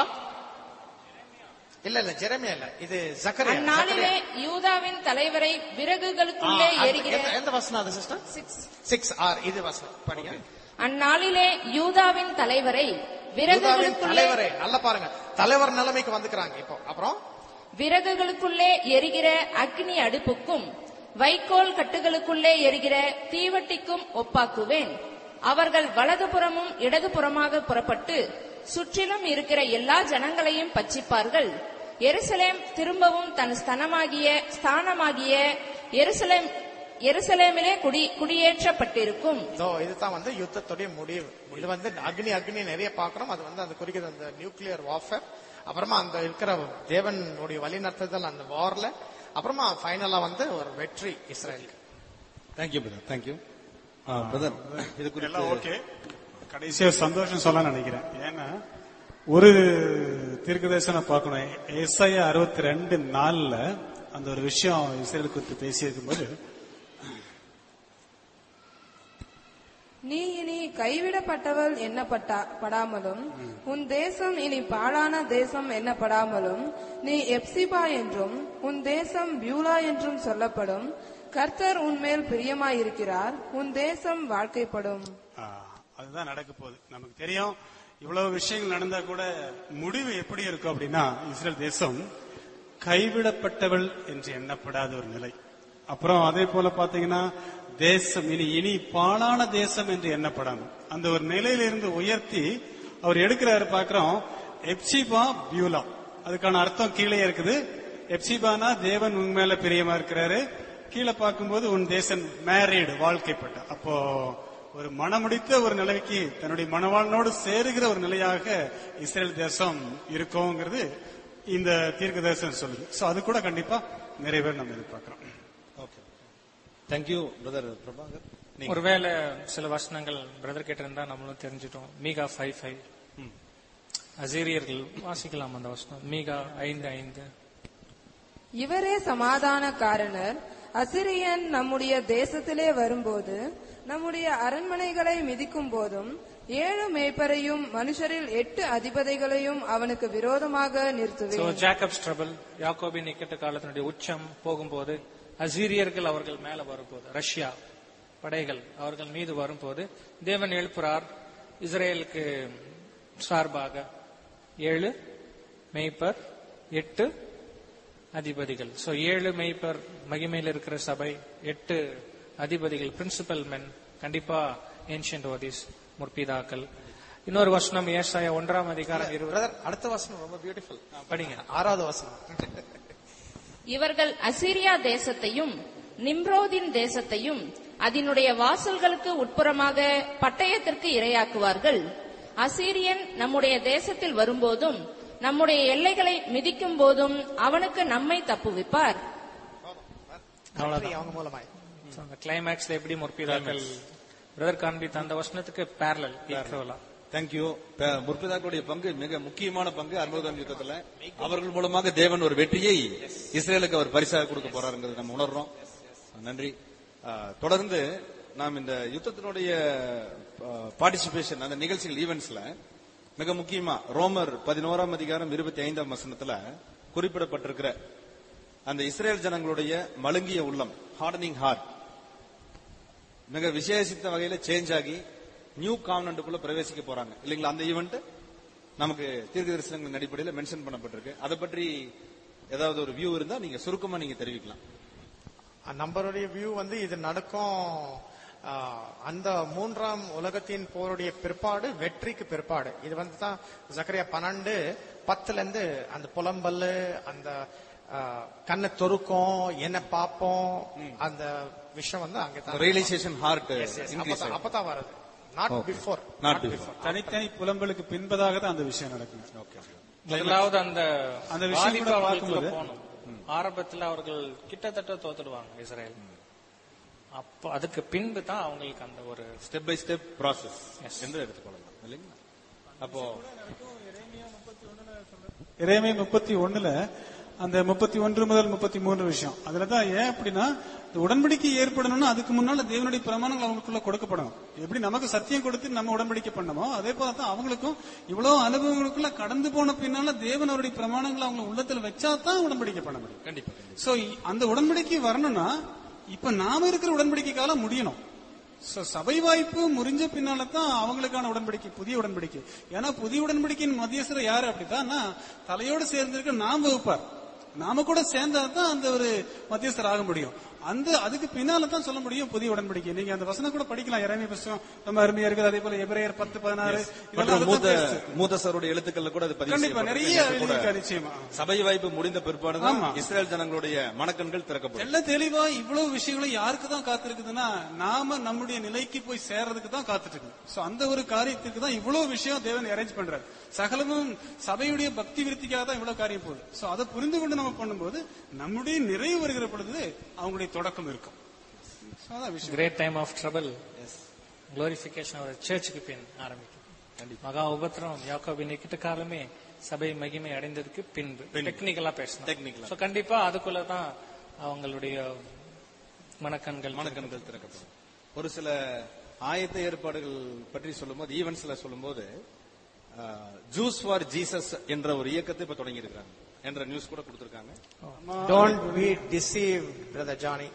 இல்ல இல்ல ஜெரமியா இல்ல இது ஜக்கரியா அந்நாளிலே ஜக்கரியா. யூதாவின் தலைவரை ஆ, விறகுகளுக்குள்ளே அந்த- எரிகிற எந்த- எந்த வசனம் அது சிஸ்டர் சிக்ஸ் ஆர் இது வசனம் படிங்க அந்நாளிலே யூதாவின் தலைவரை யூதாவின் விறகுகளுக்குள்ளே தலைவரே நல்லா பாருங்க தலைவர் நிலைமைக்கு வந்துக்கிறாங்க இப்போ அப்புறம் விறகுகளுக்குள்ளே எரிகிற அக்னி அடுப்புக்கும் வைக்கோல் கட்டுகளுக்குள்ளே எரிகிற தீவட்டிக்கும் ஒப்பாக்குவேன் அவர்கள் வலதுபுறமும் இடதுபுறமாக புறப்பட்டு சுற்றிலும் இருக்கிற எல்லா ஜனங்களையும் பட்சிப்பார்கள் எருசலேம் திரும்பவும் தன் ஸ்தனமாகிய ஸ்தானமாகிய எருசலேம் எருசலேமிலே குடி குடியேற்றப்பட்டிருக்கும் இதோ இதுதான் வந்து யுத்தத்துடைய முடிவு இது வந்து அக்னி அக்னி நிறைய பார்க்கிறோம் அது வந்து அந்த குறிக்கிறது அந்த நியூக்ளியர் வார்ஃபேர் அப்புறமா அந்த இருக்கிற தேவனுடைய வழிநடத்துதல் அந்த வார்ல அப்புறமா ஃபைனலா வந்து ஒரு வெற்றி இஸ்ரேலுக்கு தேங்க்யூ பிரதர் தேங்க்யூ பிரதர் இது எல்லாம் குறித்து ஓகே கடைசியா சந்தோஷம் சொல்ல நினைக்கிறேன் ஏன்னா ஒரு தீர்க்கதரிசனம் பார்க்கணும் ஏசாயா அறுபத்தி ரெண்டு நாள்ல அந்த ஒரு விஷயம் இஸ்ரேல் குறித்து பேசியிருக்கும் போது நீ இனி கைவிடப்பட்டவள் எண்ணப்பட்டா படாமலும் உன் தேசம் இனி பாழான தேசம் எண்ணப்படாமலும் நீ எப்சிபா என்றும் உன் தேசம் பியூலா என்றும் சொல்லப்படும் கர்த்தர் உன்மேல் பிரியமாயிருக்கிறார் உன் தேசம் வாழ்க்கைப்படும் ஆ, அதுதான் நடக்க போகுது நமக்கு தெரியும் இவ்வளவு விஷயங்கள் நடந்தா கூட முடிவு எப்படி இருக்கும் அப்படின்னா இஸ்ரேல் தேசம் கைவிடப்பட்டவள் என்று எண்ணப்படாத ஒரு நிலை அப்புறம் அதே போல பாத்தீங்கன்னா தேசம் இனி இனி பாழான தேசம் என்று எண்ணப்படாமல் அந்த ஒரு நிலையிலிருந்து உயர்த்தி அவர் எடுக்கிறாரு பாக்குறோம் எப்சிபா பியூலா அதுக்கான அர்த்தம் கீழே இருக்குது எப்சிபானா தேவன் உன் மேல பிரியமா இருக்கிறாரு கீழே பார்க்கும்போது உன் தேசன் மேரீடு வாழ்க்கைப்பட்ட அப்போ ஒரு மனமுடித்த ஒரு நிலைக்கு தன்னுடைய மனவாளனோடு சேருகிற ஒரு நிலையாக இஸ்ரேல் தேசம் இருக்குங்கிறது இந்த தீர்க்க தரிசனம் சொல்லுது சோ அது கூட கண்டிப்பா நிறைவேற நம்ம எதிர்பார்க்கிறோம் ஓகே தேங்க்யூ பிரதர் பிரபாகர் நீங்க ஒருவேளை சில வசனங்கள் பிரதர் கேட்டிருந்தா நம்மளும் தெரிஞ்சிட்டோம் மீகா ஃபைவ் ஃபைவ் அசீரியர்கள் வாசிக்கலாம் அந்த வசனம் மீகா ஐந்து ஐந்து இவரே சமாதான காரணர் அசிரியன் நம்முடைய தேசத்திலே வரும்போது நம்முடைய அரண்மனைகளை மிதிக்கும் போதும் ஏழு மேய்ப்பரையும் மனுஷரில் எட்டு அதிபதிகளையும் அவனுக்கு விரோதமாக சோ நிறுத்துவேன் ஜாக்கப்ஸ் ட்ரபிள் யாக்கோபின் இக்கட்டு காலத்தினுடைய உச்சம் போகும்போது அசீரியர்கள் அவர்கள் மேல வரும்போது ரஷ்யா படைகள் அவர்கள் மீது வரும்போது தேவன் எழுப்புறார் இஸ்ரேலுக்கு சார்பாக ஏழு மேய்ப்பர் எட்டு அதிபதிகள் சோ ஏழு மேய்ப்பர் மகிமையில் இருக்கிற சபை எட்டு அதிபதிகள் பிரின்சிபல் மென் கண்டிப்பா ஏன்ஷியன்ட் ஓதிஸ் முற்பிதாக்கள் இன்னொரு வசனம் ஏசாயா ஒன்றாம் அதிகாரம் இருபது பிரதர் அடுத்த வசனம் ரொம்ப பியூட்டிஃபுல் படிங்க ஆறாவது வசனம் இவர்கள் அசீரியா தேசத்தையும் நிம்ரோதின் தேசத்தையும் அதனுடைய வாசல்களுக்கு உட்புறமாக பட்டயத்திற்கு இரையாக்குவார்கள் அசீரியன் நம்முடைய தேசத்தில் வரும்போதும் நம்முடைய எல்லைகளை மிதிக்கும் போதும் அவனுக்கு நம்மை தப்புவிப்பார் நன்றி அவங்க மூலமாய் So, அந்த கிளைமேக்ஸ்ல எப்படி முற்பிதாக்கள் பிரதர் காண்பி அந்த வசனத்துக்கு பேரலல் ஈக்குவலா தேங்க்யூ முற்பிதாக்களுடைய பங்கு மிக முக்கியமான பங்கு அறுபதாம் யுத்தத்துல அவர்கள் மூலமாக தேவன் ஒரு வெற்றியை இஸ்ரேலுக்கு அவர் பரிசாக கொடுக்க போறாருங்கிறது நம்ம உணர்றோம் நன்றி அஹ், தொடர்ந்து நாம் இந்த யுத்தத்தினுடைய பார்ட்டிசிபேஷன் அந்த நிகழ்ச்சிகள் ஈவெண்ட்ஸ்ல மிக முக்கியமா ரோமர் பதினோராம் அதிகாரம் இருபத்தி ஐந்தாம் வசனத்துல குறிப்பிடப்பட்டிருக்கிற அந்த இஸ்ரேல் ஜனங்களுடைய மழுங்கிய உள்ளம் ஹார்டனிங் ஹார்ட் மிக விசேஷித்த வகையில சேஞ்ச் ஆகி நியூ கான்வென்ட்டுக்குள்ள பிரவேசிக்க போறாங்க இல்லைங்களா அந்த ஈவெண்ட் நமக்கு தீர்க்க தரிசனங்களின் அடிப்படையில் மென்ஷன் பண்ணப்பட்டிருக்கு அதை பற்றி ஏதாவது ஒரு வியூ இருந்தா நீங்க சுருக்கமா நீங்க தெரிவிக்கலாம் நம்மளுடைய வியூ வந்து இது நடக்கும் ஆ, அந்த மூன்றாம் உலகத்தின் போருடைய பிற்பாடு வெற்றிக்கு பிற்பாடு இது வந்து தான் ஜக்கரியா பன்னெண்டு பத்துல இருந்து அந்த புலம்பல்லு அந்த ஆ, கண்ணை தொறுக்கும் என்ன பார்ப்போம் அந்த விஷயம் வந்து அங்கே தான் realisation heart Yes, yes. Increase அப்பதான் அப்பதான் வருது not Okay. Before not before தனித்தனி புலம்பலுக்கு பின்பதாக தான் அந்த விஷயம் நடக்கும் முதலாவது அந்த அந்த விஷயம் கூட வாலிப அவங்களுக்குள்ள பார்க்கும்போது- போகணும் ஆரம்பத்துல அவர்கள் கிட்டத்தட்ட தோத்துடுவாங்க இஸ்ரேல் அப்போ அதுக்கு பின்பு தான் அவங்களுக்கு அந்த ஒரு ஸ்டெப் பை ஸ்டெப் ப்ராசஸ் என்று எடுத்துக்கொள்ளலாம் இல்லைங்களா அப்போ இறைமை முப்பத்தி ஒண்ணுல அந்த முப்பத்தி ஒன்று முதல் முப்பத்தி மூன்று விஷயம் அதுலதான் ஏன் அப்படின்னா இந்த உடன்படிக்கை ஏற்படணும்னா அதுக்கு முன்னால தேவனுடைய பிரமாணங்கள் அவங்களுக்குள்ள கொடுக்கப்படணும் எப்படி நமக்கு சத்தியம் கொடுத்து நம்ம உடன்படிக்கை பண்ணமோ அதே போல தான் அவங்களுக்கும் இவ்வளவு அனுபவங்களுக்குள்ள கடந்து போன பின்னால தேவன் அவருடைய பிரமாணங்களை அவங்க உள்ளத்துல வச்சா தான் உடன்படிக்கை பண்ண முடியும் கண்டிப்பா சோ இ- அந்த உடன்படிக்கை வரணும்னா இப்ப நாம இருக்கிற உடன்படிக்கை காலம் முடியணும் சோ சபை வாய்ப்பு முறிஞ்ச பின்னால தான் அவங்களுக்கான உடன்படிக்கை புதிய உடன்படிக்கை ஏன்னா புதிய உடன்படிக்கையின் மத்தியஸ்தர் யாரு அப்படித்தான்னா தலையோடு சேர்ந்திருக்க நாம் வகுப்பார் நாம கூட சேர்ந்தா தான் அந்த ஒரு மத்தியஸ்தர் ஆக முடியும் அந்த அதுக்கு பின்னால தான் சொல்ல முடியும் புதிய உடன்படிக்கை நீங்க அந்த வசனம் கூட படிக்கலாம் இறைமை புஸ்தகம் ரொம்ப அருமையா இருக்குது அதே போல எபிரேயர் பத்து பதினாறு இதெல்லாம் மற்றும் அதுதான் மூத்த பேசுது. மூத்த சருடைய எழுத்துக்கள்ல கூட அது பதிவு கண்டிப்பா செய்யப்பட்டிருக்கு. நிறைய நேத்து கூட எழுதியிருக்கா நிச்சயமா சபை வாய்ப்பு முடிந்த பிற்பாடுதான் ஆமா. இஸ்ரேல் ஜனங்களுடைய மனக்கண்கள் திறக்கப்படும் எல்லாம் தெளிவா இவ்வளவு விஷயங்களும் யாருக்கு தான் காத்திருக்குதுன்னா நாம நம்முடைய நிலைக்கு போய் சேர்றதுக்கு தான் காத்துட்டு இருக்கு சோ அந்த ஒரு காரியத்துக்கு தான் இவ்வளவு விஷயம் தேவன் அரேஞ்ச் பண்றாரு சகலமும் சபையுடைய பக்தி விருத்திக்காக தான் இவ்வளவு காரியம் போகுது சோ அதை புரிந்து கொண்டு நம்ம பண்ணும்போது நம்முடைய நிறைவு வருகிற பொழுது அவங்களுடைய தொடக்கம் இருக்கும் So அதான் விஷயம் great time of trouble glorification ஒரு சர்ச்சுக்கு பின் ஆரம்பிக்கும் மகா உபத்திரம் யாக்கோபின் இக்கிட்ட காலமே சபை மகிமை அடைந்ததுக்கு பின்பு டெக்னிக்கலா பேசணும் Technical ஆ. So, கண்டிப்பா அதுக்குள்ளதான் அவங்களுடைய மனக்கண்கள் மனக்கண்கள் திறக்கப்படும் ஒரு சில ஆயத்த ஏற்பாடுகள் பற்றி சொல்லும்போது ஈவென்ட்ஸ்ல சொல்லும்போது ஜூஸ் ஃபார் ஜீசஸ் என்ற ஒரு இயக்கத்தை இப்ப தொடங்கி இருக்காங்க என்ற நியூஸ் கூட கொடுத்திருக்காங்க don't be deceive brother Johnny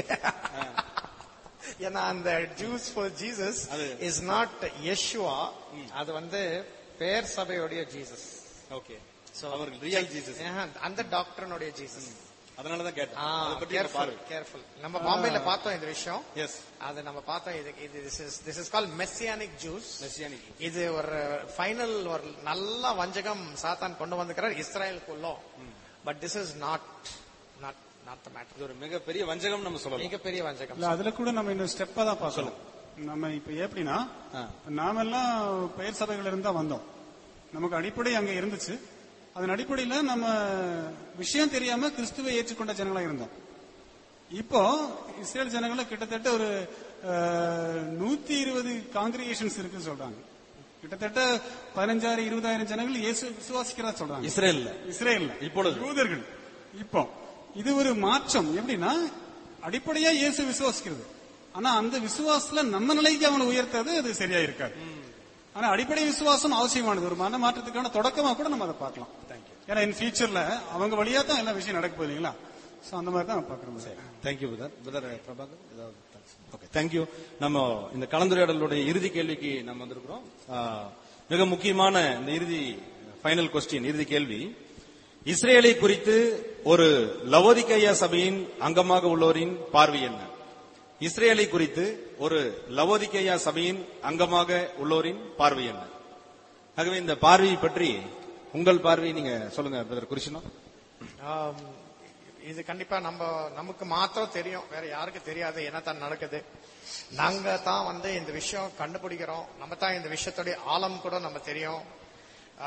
ஏன்னா அந்த ஜூஸ் ஃபார் ஜீசஸ் அது- இஸ் நாட் யெஷுவா அது வந்து பேர் சபையுடைய ஜீசஸ் ஓகே அவர்கள் ரியல் ஜீசஸ் அந்த டாக்டரனுடைய ஜீசஸ் அதனாலதான் கேட்டேன் அதை பற்றி இப்ப கேர்ஃபுல் பாருங்க கேர்ஃபுல் நம்ம பாம்பேல பார்த்தோம் இந்த விஷயம் எஸ் அது நம்ம பார்த்தோம் இது இது this is this is call Messianic Jews Messianic இது ஒரு ஃபைனல் ஒரு நல்ல வஞ்சகம் சாத்தான் கொண்டு வந்திருக்கிறார் இஸ்ராயலுக்குள்ளோ but this is not not not the இது மேட்டர் ஒரு மிகப்பெரிய வஞ்சகம் நம்ம சொல்லலாம் மிகப்பெரிய வஞ்சகம் இல்ல அதுல கூட நம்ம இன்னும் ஸ்டெப்பா தான் பார்க்கணும் நம்ம இப்ப எப்படின்னா ஆ. நாமெல்லாம் பெயர் சபைகள் இருந்தா வந்தோம் நமக்கு அடிப்படை அங்க இருந்துச்சு அதன் அடிப்படையில நம்ம விஷயம் தெரியாம கிறிஸ்துவை ஏற்றுக்கொண்ட ஜனங்களா இருந்தோம் இப்போ இஸ்ரேல் ஜனங்கள கிட்டத்தட்ட ஒரு நூத்தி இருபது காங்கிரிகேஷன்ஸ் இருக்குன்னு சொல்றாங்க கிட்டத்தட்ட பதினஞ்சாயிரம் இருபதாயிரம் ஜனங்கள் இயேசு விசுவாசிக்கிறதா சொல்றாங்க இஸ்ரேல்ல இஸ்ரேல்ல இப்பொழுது. யூதர்கள் இப்போ இது ஒரு மாற்றம் எப்படின்னா அடிப்படையா இயேசு விசுவாசிக்கிறது ஆனா அந்த விசுவாசத்துல நம்ம நிலைக்கு அவனை உயர்த்தது அது சரியா இருக்காது ஆனா அடிப்படை விசுவாசம் அவசியமானது ஒரு மன மாற்றத்துக்கான தொடக்கமா கூட நம்ம அதை பார்க்கலாம் ஏன்னா இன் ஃபியூச்சர்ல அவங்க வழியா தான் எல்லா விஷயம் நடக்க போகுது இல்லைங்களா சோ அந்த மாதிரி தான் பார்க்கறோம் sir thank you brother brother Prabhakar ஏதாவது ஓகே தேங்க்யூ நம்ம இந்த கலந்துரையாடலுடைய இறுதி கேள்விக்கு நம்ம வந்திருக்கிறோம் ஆ, மிக முக்கியமான இந்த இறுதி ஃபைனல் கொஸ்டின் இறுதி கேள்வி இஸ்ரேலை குறித்து ஒரு லவோதிக்கையா சபையின் அங்கமாக உள்ளோரின் பார்வை என்ன இஸ்ரேலை குறித்து ஒரு லவோதிக்கையா சபையின் அங்கமாக உள்ளோரின் பார்வை என்ன ஆகவே இந்த பார்வையை பற்றி உங்கள் பார்வை நீங்க சொல்லுங்க பிரதர் குருஷினா ஆம், இது கண்டிப்பா நம்ம நமக்கு மாத்திரம் தெரியும் வேற யாருக்கு தெரியாது என்ன தான் நடக்குது நாங்க தான் வந்து இந்த விஷயம் கண்டுபிடிக்கிறோம் நம்ம தான் இந்த விஷயத்துடைய ஆழம் கூட நம்ம தெரியும் ஆ,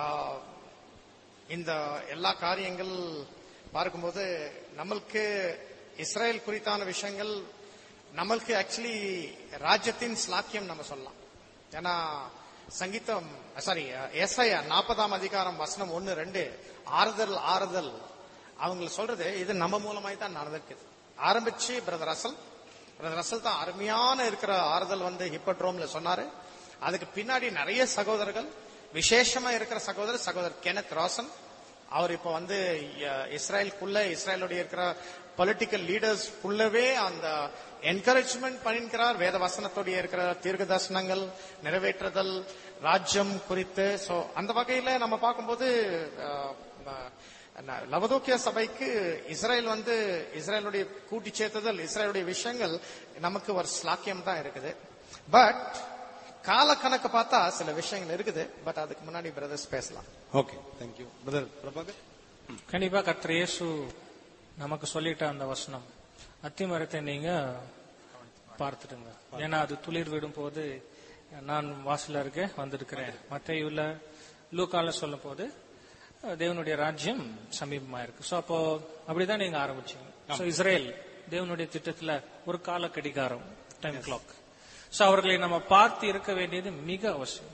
இந்த எல்லா காரியங்கள் பார்க்கும்போது நம்மளுக்கு இஸ்ரேல் குறித்தான விஷயங்கள் நம்மளுக்கு ஆக்சுவலி ராஜ்யத்தின் ஸ்லாக்கியம் நம்ம சொல்லலாம் ஏன்னா சங்கீதம் சாரி எஸ்ஐயா நாற்பதாம் அதிகாரம் வசனம் ஒன்னு ரெண்டு ஆறுதல் ஆறுதல் அவங்க சொல்றது இது நம்ம மூலமாய் தான் நடந்திருக்குது ஆரம்பிச்சு பிரதர் ரசல் பிரதர் ரசல் தான் அருமையான இருக்கிற ஆறுதல் வந்து ஹிப்பட்ரோம்ல சொன்னாரு அதுக்கு பின்னாடி நிறைய சகோதரர்கள் விசேஷமா இருக்கிற சகோதரர் சகோதரர் கெனத் ராசன் அவர் இப்ப வந்து அஹ், இஸ்ரேலுக்குள்ள இஸ்ரேலுடைய இருக்கிற பொலிட்டிக்கல் லீடர்ஸ் குள்ளவே அந்த என்கரேஜ்மெண்ட் பண்ணிருக்கிறார் வேத வசனத்துடைய இருக்கிற தீர்க்க தரிசனங்கள் நிறைவேற்றுதல் ராஜ்யம் குறித்து சோ அந்த வகையில நம்ம பார்க்கும்போது அஹ், அஹ், லவதோக்கிய சபைக்கு இஸ்ரேல் வந்து இஸ்ரேலுடைய கூட்டி சேர்த்துதல் இஸ்ரேலுடைய விஷயங்கள் நமக்கு ஒரு ஸ்லாக்கியம் தான் இருக்குது பட் கால கணக்கு பார்த்தா சில விஷயங்கள் இருக்குது பட் அதுக்கு முன்னாடி பிரதர்ஸ் பேசலாம் ஓகே தேங்க்யூ பிரதர் பிரபாகர் கண்டிப்பா கர்த்தர் இயேசு நமக்கு சொல்லிட்ட அந்த வசனம் அத்திமரத்தை நீங்க பார்த்துடுங்க ஏன்னா அது துளிர் விடும் போது நான் வாசல்ல இருக்க வந்திருக்கிறேன் மத்தையுள்ள லூக்கால சொல்லும் போது அஹ், தேவனுடைய ராஜ்யம் சமீபமா இருக்கு சோ அப்போ அப்படிதான் நீங்க ஆரம்பிச்சீங்க சோ இஸ்ரேல் தேவனுடைய திட்டத்துல ஒரு கால கடிகாரம் டைம் கிளாக் சோ அவர்களை நம்ம பார்த்து இருக்க வேண்டியது மிக அவசியம்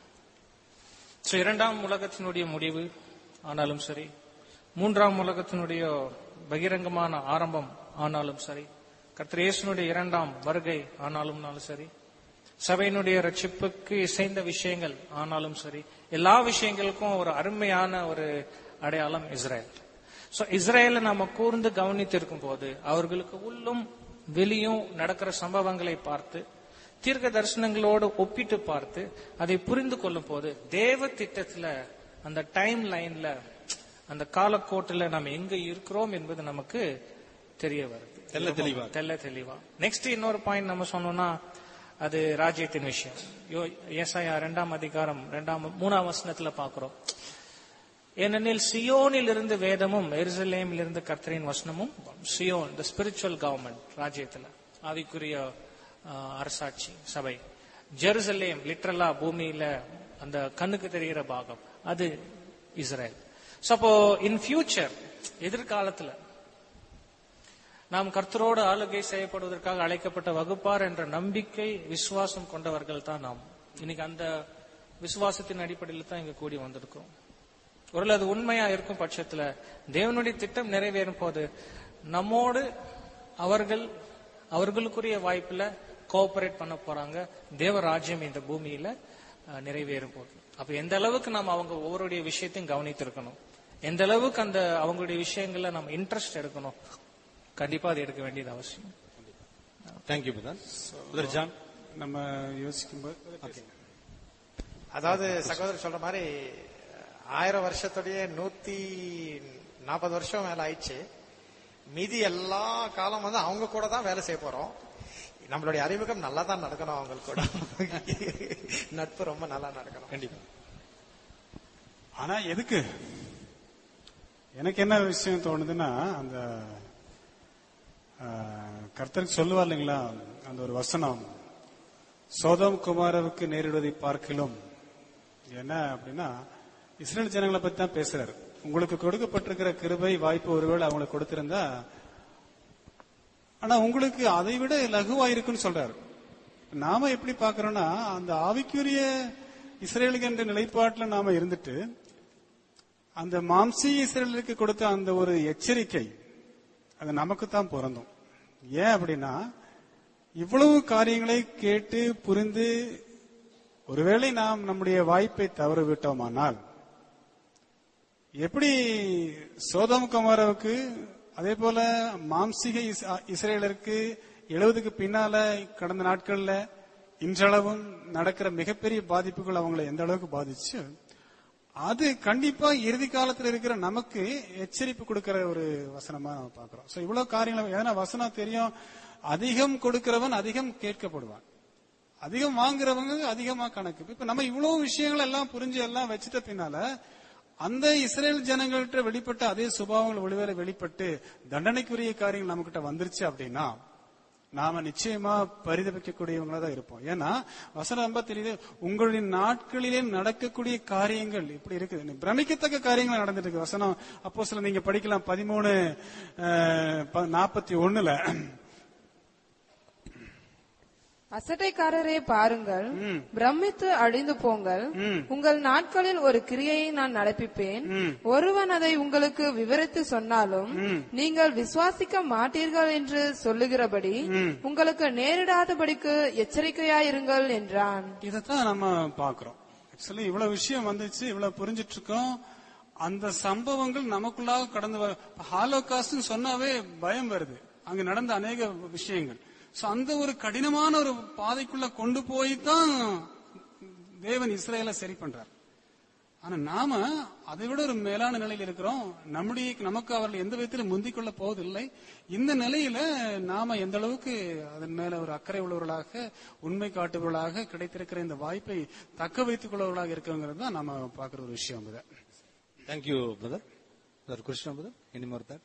சோ இரண்டாம் உலகத்தினுடைய முடிவு ஆனாலும் சரி மூன்றாம் உலகத்தினுடைய பகிரங்கமான ஆரம்பம் ஆனாலும் சரி கர்த்தர் இயேசுனுடைய இரண்டாம் வருகை ஆனாலும்னாலும் சரி சபையினுடைய ரட்சிப்புக்கு இசைந்த விஷயங்கள் ஆனாலும் சரி எல்லா விஷயங்களுக்கும் ஒரு அருமையான ஒரு அடையாளம் இஸ்ரேல் சோ இஸ்ரேலை நாம கூர்ந்து கவனித்திருக்கும் போது அவர்களுக்கு உள்ளும் வெளியும் நடக்கிற சம்பவங்களை பார்த்து தீர்க்க தரிசனங்களோடு ஒப்பிட்டு பார்த்து அதை புரிந்து கொள்ளும் போது தேவ திட்டத்துல அந்த டைம் லைன்ல அந்த காலக்கோட்டுல நம்ம எங்க இருக்கிறோம் என்பது நமக்கு தெரிய வருது தெள்ள தெளிவா. தெல்ல தெளிவா நெக்ஸ்ட் இன்னொரு பாயிண்ட் நம்ம சொன்னோம்னா அது ராஜ்யத்தின் விஷயம் யோ ஏசாயா இரண்டாம் அதிகாரம் இரண்டாம் மூணாம் வசனத்துல பாக்குறோம் ஏனெனில் சியோனில் இருந்து வேதமும் எருசலேமில் இருந்து கர்த்தரின் வசனமும் சியோன் த ஸ்பிரிச்சுவல் கவர்மெண்ட் ராஜ்யத்துல ஆவிக்குரிய ஆஹ், அரசாட்சி சபை ஜெருசலேம் லிட்ரலா பூமியில அந்த கண்ணுக்கு தெரிகிற பாகம் அது இஸ்ரேல் So, அப்போ இன் ஃபியூச்சர் எதிர்காலத்துல நாம் கர்த்தரோடு ஆளுகை செய்யப்படுவதற்காக அழைக்கப்பட்ட வகுப்பார் என்ற நம்பிக்கை விசுவாசம் கொண்டவர்கள் தான் நாம் இன்னைக்கு அந்த விசுவாசத்தின் அடிப்படையில் தான் இங்க கூடி வந்திருக்கிறோம் ஒருவேளை அது உண்மையா இருக்கும் பட்சத்துல தேவனுடைய திட்டம் நிறைவேறும் போது நம்மோடு அவர்கள் அவர்களுக்குரிய வாய்ப்புல கோஆபரேட் பண்ண போறாங்க தேவ ராஜ்யம் இந்த பூமியில அஹ், நிறைவேறும் போது அப்ப எந்த அளவுக்கு நாம் அவங்க ஒவ்வொருடைய விஷயத்தையும் கவனித்திருக்கணும் எந்த அளவுக்கு அந்த அவங்களுடைய விஷயங்கள்ல நம்ம இன்ட்ரெஸ்ட் எடுக்கணும் கண்டிப்பா அது எடுக்க வேண்டியது அவசியம் தேங்க்யூ பிரதர் பிரதர் ஜான் நம்ம யோசிக்கும்போது அதாவது சகோதரர் சொல்ற மாதிரி ஆயிரம் வருஷத்துடைய நூத்தி நாற்பது வருஷம் மேல ஆயிடுச்சு மீதி எல்லா காலம் வந்து அவங்க கூட தான் வேலை செய்ய போறோம் நம்மளுடைய அறிமுகம் நல்லா தான் நடக்கணும் அவங்களுக்கு கூட நட்பு ரொம்ப நல்லா நடக்கணும் கண்டிப்பா ஆனா எதுக்கு எனக்கு என்ன விஷயம் தோணுதுன்னா அந்த ஆஹ், கர்த்தருக்கு சொல்லுவார் இல்லைங்களா அந்த ஒரு வசனம் சோதம் குமாரவுக்கு நேரிடுவதை பார்க்கிலும் என்ன அப்படின்னா இஸ்ரேல் ஜனங்களை பத்தி தான் பேசுறாரு உங்களுக்கு கொடுக்கப்பட்டிருக்கிற கிருபை வாய்ப்பு ஒருவேளை அவங்களுக்கு கொடுத்திருந்தா ஆனா உங்களுக்கு அதை விட லகுவா இருக்குன்னு சொல்றாரு நாம எப்படி பாக்குறோம்னா அந்த ஆவிக்குரிய இஸ்ரேலுக்கு என்ற நிலைப்பாட்டுல நாம இருந்துட்டு அந்த மாம்சி இஸ்ரேலுக்கு கொடுத்த அந்த ஒரு எச்சரிக்கை அது நமக்கு தான் பொருந்தும் ஏன் அப்படின்னா இவ்வளவு காரியங்களை கேட்டு புரிந்து ஒருவேளை நாம் நம்முடைய வாய்ப்பை தவறு விட்டோமானால் எப்படி சோதம் குமாரவுக்கு அதே போல மாம்சிக இஸ்- இஸ்ரேலருக்கு எழுபதுக்கு பின்னால கடந்த நாட்கள்ல இன்றளவும் நடக்கிற மிகப்பெரிய பாதிப்புகள் அவங்களை எந்த அளவுக்கு பாதிச்சு அது கண்டிப்பா இறுதி காலத்துல இருக்கிற நமக்கு எச்சரிப்பு கொடுக்கிற ஒரு வசனமா நம்ம பாக்குறோம் சோ இவ்வளவு காரியங்கள் ஏன்னா வசனம் தெரியும் அதிகம் கொடுக்கிறவன் அதிகம் கேட்கப்படுவான் அதிகம் வாங்குறவங்க அதிகமா கணக்கு இப்ப நம்ம இவ்வளவு விஷயங்கள் எல்லாம் புரிஞ்சு எல்லாம் வச்சுட்ட பின்னால அந்த இஸ்ரேல் ஜனங்கள்கிட்ட வெளிப்பட்ட அதே சுபாவங்கள் ஒருவேளை வெளிப்பட்டு தண்டனைக்குரிய காரியங்கள் நம்ம கிட்ட வந்துருச்சு அப்படின்னா நாம நிச்சயமா பரிதபிக்கக்கூடியவங்களா தான் இருப்போம் ஏன்னா வசனம் ரொம்ப தெரியுது உங்களுடைய நாட்களிலே நடக்கக்கூடிய காரியங்கள் இப்படி இருக்குது பிரமிக்கத்தக்க காரியங்கள் நடந்துட்டு இருக்கு வசனம் அப்போ சில நீங்க படிக்கலாம் பதிமூணு நாற்பத்தி ஒண்ணுல அசட்டைக்காரரே பாருங்கள் பிரமித்து அழிந்து போங்கள் உங்கள் நாட்களில் ஒரு கிரியையை நான் நடப்பிப்பேன் ஒருவன் அதை உங்களுக்கு விவரித்து சொன்னாலும் நீங்கள் விசுவாசிக்க மாட்டீர்கள் என்று சொல்லுகிறபடி உங்களுக்கு நேரிடாதபடிக்கு எச்சரிக்கையாயிருங்கள் என்றான் இதைத்தான் நம்ம பாக்குறோம் ஆக்சுவலி இவ்வளவு விஷயம் வந்துச்சு இவ்வளவு புரிஞ்சிட்டு இருக்கோம் அந்த சம்பவங்கள் நமக்குள்ளாக கடந்து வர ஹாலோகாஸ்ட் சொன்னாவே பயம் வருது அங்க நடந்த அநேக விஷயங்கள் சோ அந்த ஒரு கடினமான ஒரு பாதைக்குள்ள கொண்டு போய் தான் தேவன் இஸ்ரேலை சரி பண்றார் ஆனா நாம அதை விட ஒரு மேலான நிலையில் இருக்கிறோம் நம்முடைய நமக்கு அவர்கள் எந்த விதத்திலும் முந்திக் கொள்ள போவதில்லை இந்த நிலையில நாம எந்த அளவுக்கு அதன் மேல ஒரு அக்கறை உள்ளவர்களாக உண்மை காட்டுபவர்களாக கிடைத்திருக்கிற இந்த வாய்ப்பை தக்க வைத்துக் கொள்ளவர்களாக இருக்கிறோங்கிறது தான் நாம பாக்குற ஒரு விஷயம் இது thank you brother brother Krishna brother any more that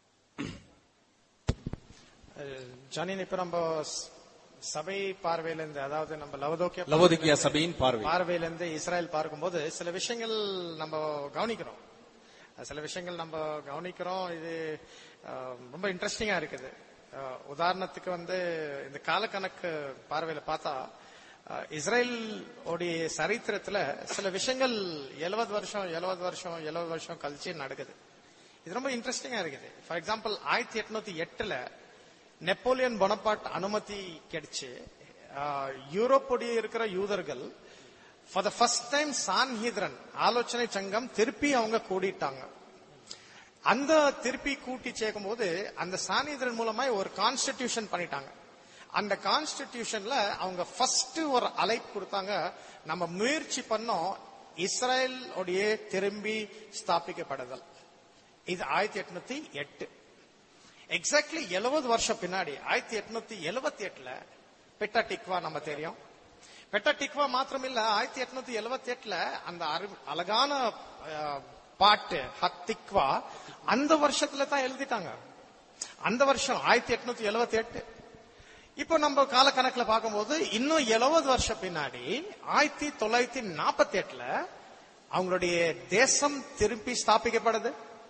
ஜானின் இப்ப நம்ம ஸ்- சபை பார்வையில இருந்து அதாவது நம்ம லவதோக்கிய லவோதிக்கியா சபையின் பார்வை பார்வையில இருந்து இஸ்ராயல் பார்க்கும்போது சில விஷயங்கள் நம்ம கவனிக்கிறோம் சில விஷயங்கள் நம்ம கவனிக்கிறோம் இது அஹ், ரொம்ப இன்ட்ரெஸ்டிங்கா இருக்குது அஹ், உதாரணத்துக்கு வந்து இந்த காலக்கணக்கு பார்வையில பார்த்தா அஹ், இஸ்ரேல் உடைய சரித்திரத்துல சில விஷயங்கள் எழுபது வருஷம் எழுபது வருஷம் எழுபது வருஷம் கழிச்சு நடக்குது இது ரொம்ப இன்ட்ரெஸ்டிங்கா இருக்குது ஃபார் எக்ஸாம்பிள் ஆயிரத்தி எட்நூத்தி எட்டுல நெப்போலியன் பொனபாட் அனுமதி கிடைச்சு ஆஹ், யூரோப்புடைய இருக்கிற யூதர்கள் for the first time Sanhedrin ஆலோசனை சங்கம் திருப்பி அவங்க கூடிட்டாங்க அந்த திருப்பி கூட்டி சேர்க்கும் போது அந்த சான்ஹீத்ரன் மூலமா ஒரு கான்ஸ்டிடியூஷன் பண்ணிட்டாங்க அந்த கான்ஸ்டிடியூஷன்ல அவங்க ஃபர்ஸ்ட் ஒரு அழைப்பு கொடுத்தாங்க நம்ம முயற்சி பண்ணோம் இஸ்ரேல் உடைய திரும்பி ஸ்தாபிக்கப்படுதல் இது ஆயிரத்தி எட்நூத்தி எட்டு எக்ஸாக்ட்லி எழுபது வருஷம் பின்னாடி ஆயிரத்தி எட்நூத்தி எழுபத்தி எட்டுல பெட்டா டிக்வா நம்ம தெரியும் பெட்டா டிக்வா மாத்திரம் இல்ல ஆயிரத்தி எட்நூத்தி எழுபத்தி எட்டுல அந்த அரு- அழகான அஹ், பாட்டு ஹத்திக்வா அந்த வருஷத்துல தான் எழுதிட்டாங்க அந்த வருஷம் ஆயிரத்தி எட்நூத்தி எழுபத்தி எட்டு இப்போ நம்ம காலக்கணக்குல பார்க்கும்போது இன்னும் எழுபது வருஷம் பின்னாடி ஆயிரத்தி தொள்ளாயிரத்தி நாற்பத்தி எட்டுல அவங்களுடைய தேசம் திருப்பி ஸ்தாபிக்கப்படுது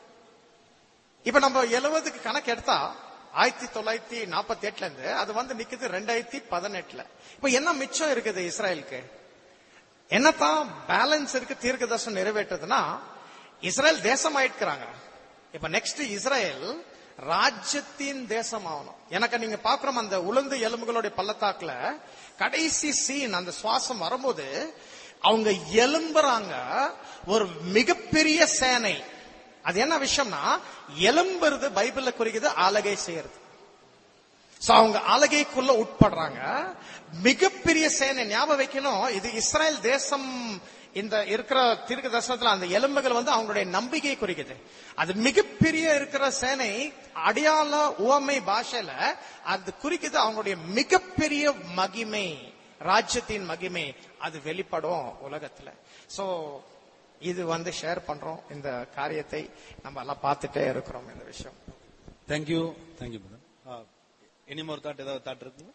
இப்ப நம்ம எழுபதுக்கு கணக்கு எடுத்தா ஆயிரத்தி தொள்ளாயிரத்தி நாற்பத்தி எட்டுல இருந்து அது வந்து நிக்குது ரெண்டாயிரத்தி பதினெட்டுல இப்ப என்ன மிச்சம் இருக்குது இஸ்ரேலுக்கு என்னத்தான் பேலன்ஸ் இருக்கு தீர்க்க தரிசனம் நிறைவேற்றதுன்னா இஸ்ரேல் தேசம் ஆயிட்டுக்கிறாங்க இப்ப நெக்ஸ்ட் இஸ்ரேல் ராஜ்யத்தின் தேசம் ஆகணும் எனக்கு நீங்க பாக்குறோம் அந்த உளுந்து எலும்புகளுடைய பள்ளத்தாக்குல கடைசி சீன் அந்த சுவாசம் வரும்போது அவங்க எலும்புறாங்க ஒரு மிகப்பெரிய சேனை அது என்ன விஷயம்னா எலும்புறது பைபிள்ல குறிக்குது ஆலகை செய்யறது சோ அவங்க ஆலகைக்குள்ள உட்படுறாங்க மிகப்பெரிய சேனை ஞாபகம் வைக்கணும் இது இஸ்ரேல் தேசம் இந்த இருக்கிற தீர்க்க தரிசனத்துல அந்த எலும்புகள் வந்து அவங்களுடைய நம்பிக்கை குறிக்குது அது மிகப்பெரிய இருக்கிற சேனை அடையாள உவமை பாஷையில அது குறிக்குது அவங்களுடைய மிகப்பெரிய மகிமை ராஜ்யத்தின் மகிமை அது வெளிப்படும் உலகத்துல சோ இது வந்து ஷேர் பண்றோம் இந்த காரியத்தை நம்ம எல்லாம் பார்த்துட்டே இருக்கிறோம் இந்த விஷயம் thank you thank you brother any more thought ஏதாவது தாட் இருக்குங்க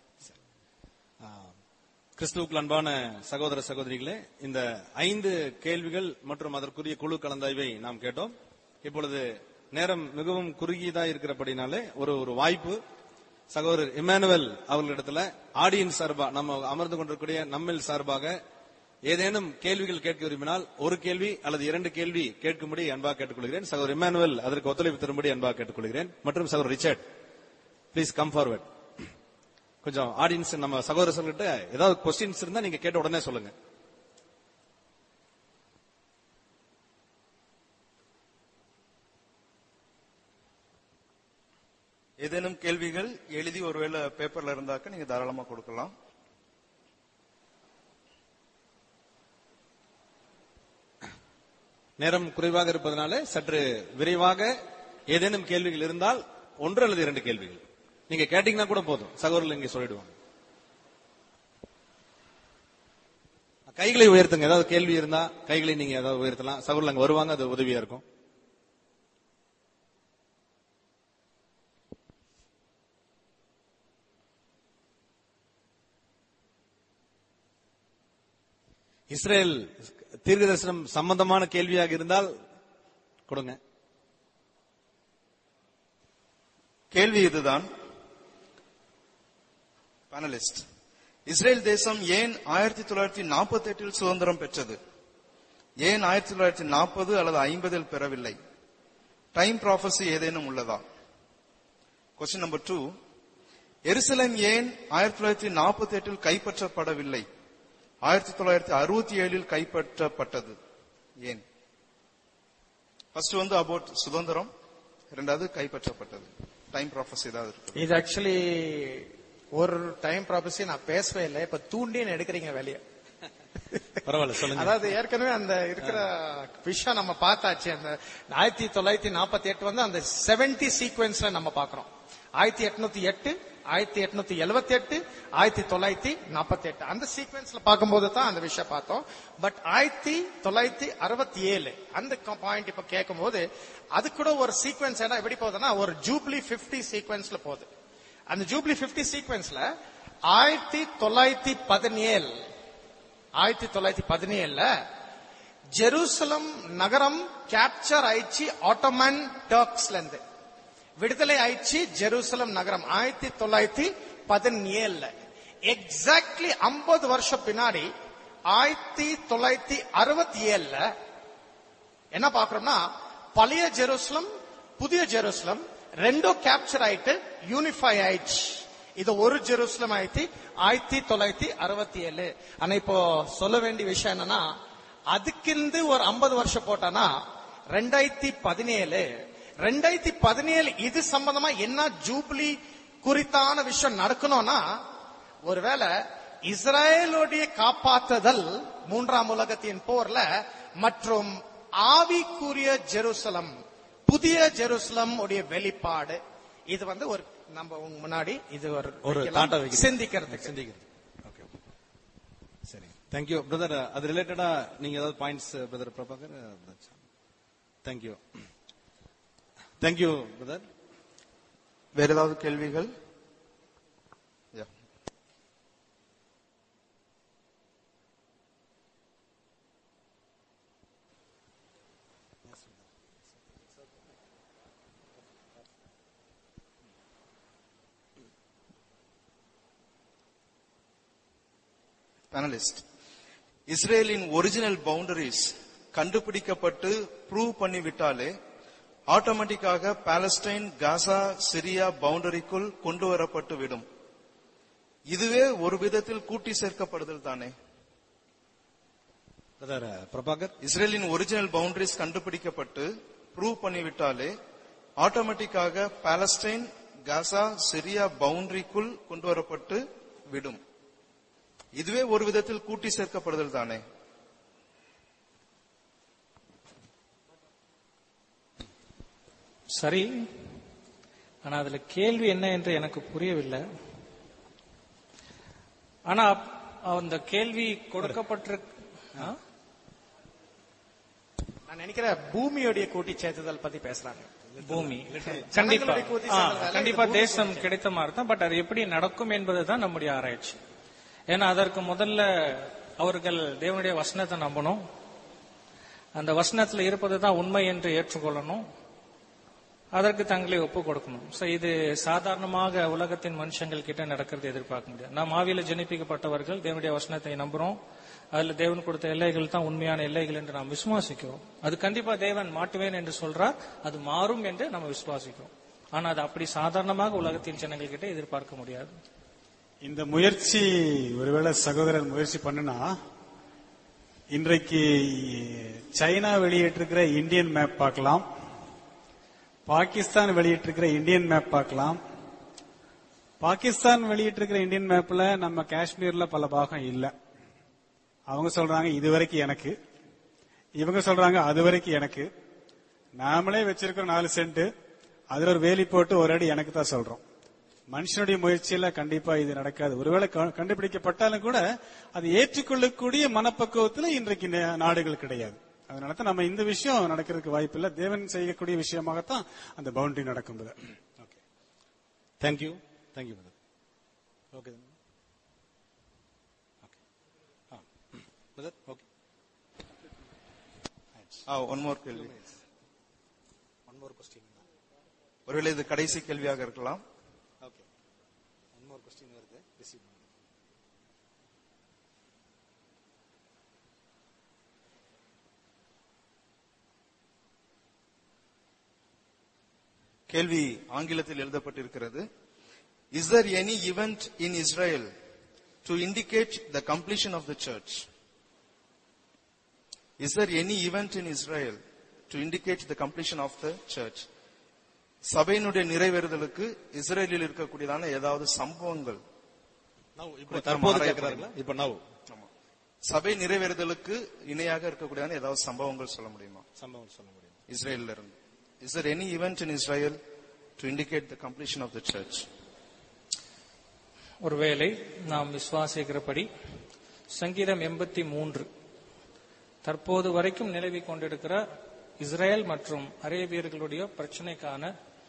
கிறிஸ்துவுக்குள் அன்பான சகோதர சகோதரிகளே இந்த ஐந்து கேள்விகள் மற்றும் அதற்குரிய குழு கலந்தாய்வை நாம் கேட்டோம் இப்பொழுது நேரம் மிகவும் குறுகியதா இருக்கிறபடினாலே ஒரு ஒரு வாய்ப்பு சகோதரர் இமானுவேல் அவர்களிடத்துல ஆடியன்ஸ் சார்பா நம்ம அமர்ந்து கொண்டிருக்கூடிய நம்மில் சார்பாக ஏதேனும் கேள்விகள் கேட்க விரும்பினால் ஒரு கேள்வி அல்லது இரண்டு கேள்வி கேட்கும்படி அன்பாக கேட்டுக்கொள்கிறேன் சகோதரர் இமானுவேல் அதற்கு ஒத்துழைப்பு தரும்படி அன்பாக கேட்டுக்கொள்கிறேன் மற்றும் சகோதரர் ரிச்சர்ட் ப்ளீஸ் கம் ஃபார்வர்ட் கொஞ்சம் ஆடியன்ஸ் நம்ம சகோதரர்கள்கிட்ட ஏதாவது கொஸ்டின்ஸ் இருந்தா நீங்க கேட்ட உடனே சொல்லுங்க ஏதேனும் கேள்விகள் எழுதி ஒருவேளை பேப்பர்ல இருந்தாக்க நீங்க தாராளமா கொடுக்கலாம் நேரம் குறைவாக இருப்பதனால சற்று விரைவாக ஏதேனும் கேள்விகள் இருந்தால் ஒன்று அல்லது இரண்டு கேள்விகள் நீங்க கேட்டீங்கன்னா கூட போதும் சகோதரர்கள் இங்க சொல்லிடுவாங்க கைகளை உயர்த்துங்க ஏதாவது கேள்வி இருந்தா கைகளை நீங்க ஏதாவது உயர்த்தலாம் சகோதரர்கள் அங்க வருவாங்க அது உதவியா இருக்கும் இஸ்ரேல் தீர்க்க தரிசனம் சம்பந்தமான கேள்வியாக இருந்தால் கொடுங்க கேள்வி இதுதான் பேனலிஸ்ட் இஸ்ரேல் தேசம் ஏன் ஆயிரத்தி தொள்ளாயிரத்தி நாற்பத்தி எட்டில் சுதந்திரம் பெற்றது ஏன் ஆயிரத்தி தொள்ளாயிரத்தி நாற்பது அல்லது ஐம்பதில் பெறவில்லை டைம் ப்ராஃபஸி ஏதேனும் உள்ளதா கொஸ்டின் நம்பர் டூ எருசலேம் ஏன் ஆயிரத்தி தொள்ளாயிரத்தி நாற்பத்தி எட்டில் கைப்பற்றப்படவில்லை ஆயிரத்தி தொள்ளாயிரத்தி அறுபத்தி ஏழில் கைப்பற்றப்பட்டது ஏன் ஃபர்ஸ்ட் வந்து அபவுட் சுதந்திரம் இரண்டாவது கைப்பற்றப்பட்டது டைம் ப்ராஃபஸ் ஏதாவது இருக்கு இது ஆக்சுவலி ஒரு டைம் ப்ராபஸி நான் பேசவே இல்லை இப்ப தூண்டின்னு எடுக்கிறீங்க வெளியே பரவாயில்ல சொல்லுங்க அதாவது ஏற்கனவே அந்த இருக்கிற விஷயம் நம்ம பார்த்தாச்சு அந்த ஆயிரத்தி தொள்ளாயிரத்தி நாற்பத்தி எட்டு வந்து அந்த செவன்டி சீக்வன்ஸ்ல நம்ம பாக்குறோம் ஆயிரத்தி எட்நூத்தி எட்டு ஆயிரத்தி எட்நூத்தி எழுபத்தி எட்டு ஆயிரத்தி தொள்ளாயிரத்தி நாற்பத்தி எட்டு அந்த சீக்வன்ஸ்ல பார்க்கும்போது தான் அந்த விஷயம் பார்த்தோம் பட் ஆயிரத்தி தொள்ளாயிரத்தி அறுபத்தி ஏழு அந்த பாயிண்ட் இப்ப கேட்கும் போது அது கூட ஒரு சீக்வன்ஸ் என்ன எப்படி போகுதுன்னா ஒரு ஜூப்ளி பிப்டி சீக்வன்ஸ்ல போகுது அந்த ஜூப்ளி பிப்டி சீக்வன்ஸ்ல ஆயிரத்தி தொள்ளாயிரத்தி பதினேழு ஆயிரத்தி தொள்ளாயிரத்தி பதினேழுல ஜெருசலம் நகரம் கேப்சர் ஆயிடுச்சு ஆட்டோமன் டர்க்ஸ்ல இருந்து விடுதலை ஆயிடுச்சு ஜெருசலம் நகரம் ஆயிரத்தி தொள்ளாயிரத்தி பதினேழுல எக்ஸாக்ட்லி ஐம்பது வருஷம் பின்னாடி ஆயிரத்தி தொள்ளாயிரத்தி அறுபத்தி ஏழுல என்ன பாக்குறோம்னா பழைய ஜெருசலம் புதிய ஜெருசலம் ரெண்டும் கேப்சர் ஆயிட்டு யூனிஃபை ஆயிடுச்சு இது ஒரு ஜெருசலம் ஆயிரத்தி ஆயிரத்தி தொள்ளாயிரத்தி அறுபத்தி ஏழு ஆனா இப்போ சொல்ல வேண்டிய விஷயம் என்னன்னா அதுக்கிருந்து ஒரு ஐம்பது வருஷம் போட்டானா ரெண்டாயிரத்தி பதினேழு ரெண்டாயிரத்தி பதினேழு இது சம்பந்தமா என்ன ஜூப்ளி குறித்தான விஷயம் நடக்கணும்னா ஒருவேளை இஸ்ரேலுடைய காப்பாற்றுதல் மூன்றாம் உலகத்தின் போர்ல மற்றும் ஆவிக்குரிய ஜெருசலம் புதிய ஜெருசலம் உடைய வெளிப்பாடு இது வந்து ஒரு நம்ம உங்க முன்னாடி இது ஒரு ஒரு வைக்கலாம். தாட்டா வைக்கிறீங்க. சிந்திக்கிறதுக்கு சிந்திக்கிறது ஓகே சரி தேங்க்யூ பிரதர் அது ரிலேட்டடா நீங்க ஏதாவது points brother Prabhakar thank you thank you brother வேற ஏதாவது கேள்விகள் Yeah. பேனலிஸ்ட் இஸ்ரேலின் ஒரிஜினல் பவுண்டரிஸ் கண்டுபிடிக்கப்பட்டு ப்ரூவ் பண்ணிவிட்டாலே ஆட்டோமேட்டிக்காக பாலஸ்டைன் காசா சிரியா பவுண்டரிக்குள் கொண்டு வரப்பட்டு விடும் இதுவே ஒரு விதத்தில் கூட்டி சேர்க்கப்படுதல் தானே பிரதர் பிரபாகர் இஸ்ரேலின் ஒரிஜினல் பவுண்டரிஸ் கண்டுபிடிக்கப்பட்டு ப்ரூவ் பண்ணிவிட்டாலே ஆட்டோமேட்டிக்காக பாலஸ்டைன் காசா சிரியா பவுண்டரிக்குள் கொண்டு வரப்பட்டு விடும் இதுவே ஒரு விதத்தில் கூட்டி சேர்க்கப்படுதல் தானே சரி ஆனா அதுல கேள்வி என்ன என்று எனக்கு புரியவில்லை ஆனா அந்த கேள்வி கொடுக்கப்பட்டிருக்கு ஆ? நான் நினைக்கிறேன் பூமியோடைய கூட்டி சேர்த்துதல் பத்தி பேசுறாங்க பூமி கண்டிப்பா ஜனங்களுடைய கூட்டி ஆ, சேர்த்தல் வேலை, கண்டிப்பா இது பூமி தேசம் கிடைத்த மாதிரி தான் பட் அது எப்படி நடக்கும் என்பதுதான் நம்முடைய ஆராய்ச்சி ஏன்னா அதற்கு முதல்ல அவர்கள் தேவனுடைய வசனத்தை நம்பணும் அந்த வசனத்துல இருப்பது தான் உண்மை என்று ஏற்றுக்கொள்ளணும் அதற்கு தங்களை ஒப்பு கொடுக்கணும் சோ இது சாதாரணமாக உலகத்தின் மனுஷங்கள் கிட்ட நடக்கிறது எதிர்பார்க்க முடியாது நாம் ஆவியில ஜனிப்பிக்கப்பட்டவர்கள் தேவனுடைய வசனத்தை நம்புறோம் அதுல தேவன் கொடுத்த எல்லைகள் தான் உண்மையான எல்லைகள் என்று நாம் விசுவாசிக்கிறோம் அது கண்டிப்பா தேவன் மாட்டுவேன் என்று சொல்றார் அது மாறும் என்று நம்ம விசுவாசிக்கிறோம் ஆனா அது அப்படி சாதாரணமாக உலகத்தின் ஜனங்கள் கிட்ட எதிர்பார்க்க முடியாது இந்த முயற்சி ஒருவேளை சகோதரர் முயற்சி பண்ணுனா இன்றைக்கு சைனா வெளியிட்டிருக்கிற இந்தியன் மேப் பார்க்கலாம் பாகிஸ்தான் வெளியிட்டிருக்கிற இந்தியன் மேப் பார்க்கலாம் பாகிஸ்தான் வெளியிட்டிருக்கிற இந்தியன் மேப்ல நம்ம காஷ்மீர்ல பல பாகம் இல்ல அவங்க சொல்றாங்க இது வரைக்கும் எனக்கு இவங்க சொல்றாங்க அது வரைக்கும் எனக்கு நாமளே வச்சிருக்கிற நாலு சென்ட் அதுல ஒரு வேலி போட்டு ஒரு அடி எனக்கு தான் சொல்றோம் மனுஷனுடைய முயற்சியில கண்டிப்பா இது நடக்காது ஒருவேளை க- கண்டுபிடிக்கப்பட்டாலும் கூட அது ஏற்றுக்கொள்ளக்கூடிய மனப்பக்குவத்துல இன்றைக்கு நே- நாடுகள் கிடையாது அதனால தான் நம்ம இந்த விஷயம் நடக்கிறதுக்கு வாய்ப்பு இல்ல தேவன் செய்யக்கூடிய விஷயமாகத்தான் அந்த பவுண்டரி நடக்கும் brother. Okay. Thank you thank you okay okay okay ஆ ஒன் மோர் கேள்வி ஒன் மோர் கொஸ்டின் ஒருவேளை இது கடைசி கேள்வியாக இருக்கலாம் ஓகே ஒன் மோர் கொஸ்டின் வருது ரிசீவ் கேள்வி ஆங்கிலத்தில் எழுதப்பட்டிருக்கிறது is there any event in Israel to indicate the completion of the church? Is there any event in Israel to indicate the completion of the church? சபையினுடைய நிறைவேறுதலுக்கு இஸ்ரேலில் இருக்கக்கூடியதான ஏதாவது சம்பவங்கள் now இப்போ குறித்து தற்போது நம்ம கேட்கிறார்களா இப்போ நவ் ஆமா. சபை நிறைவேறுதலுக்கு இணையாக இருக்கக்கூடியதான ஏதாவது சம்பவங்கள் சொல்ல முடியுமா சம்பவம் சொல்ல முடியும் இஸ்ரேல்ல இருந்து is there any event in Israel to indicate the completion of the church? ஒருவேளை நாம் விசுவாசிக்கிறபடி சங்கீதம் எண்பத்தி மூன்று தற்போது வரைக்கும் நிலவிக் கொண்டிருக்கிற இஸ்ரேல் மற்றும் அரேபியர்களுடைய பிரச்சனைக்கான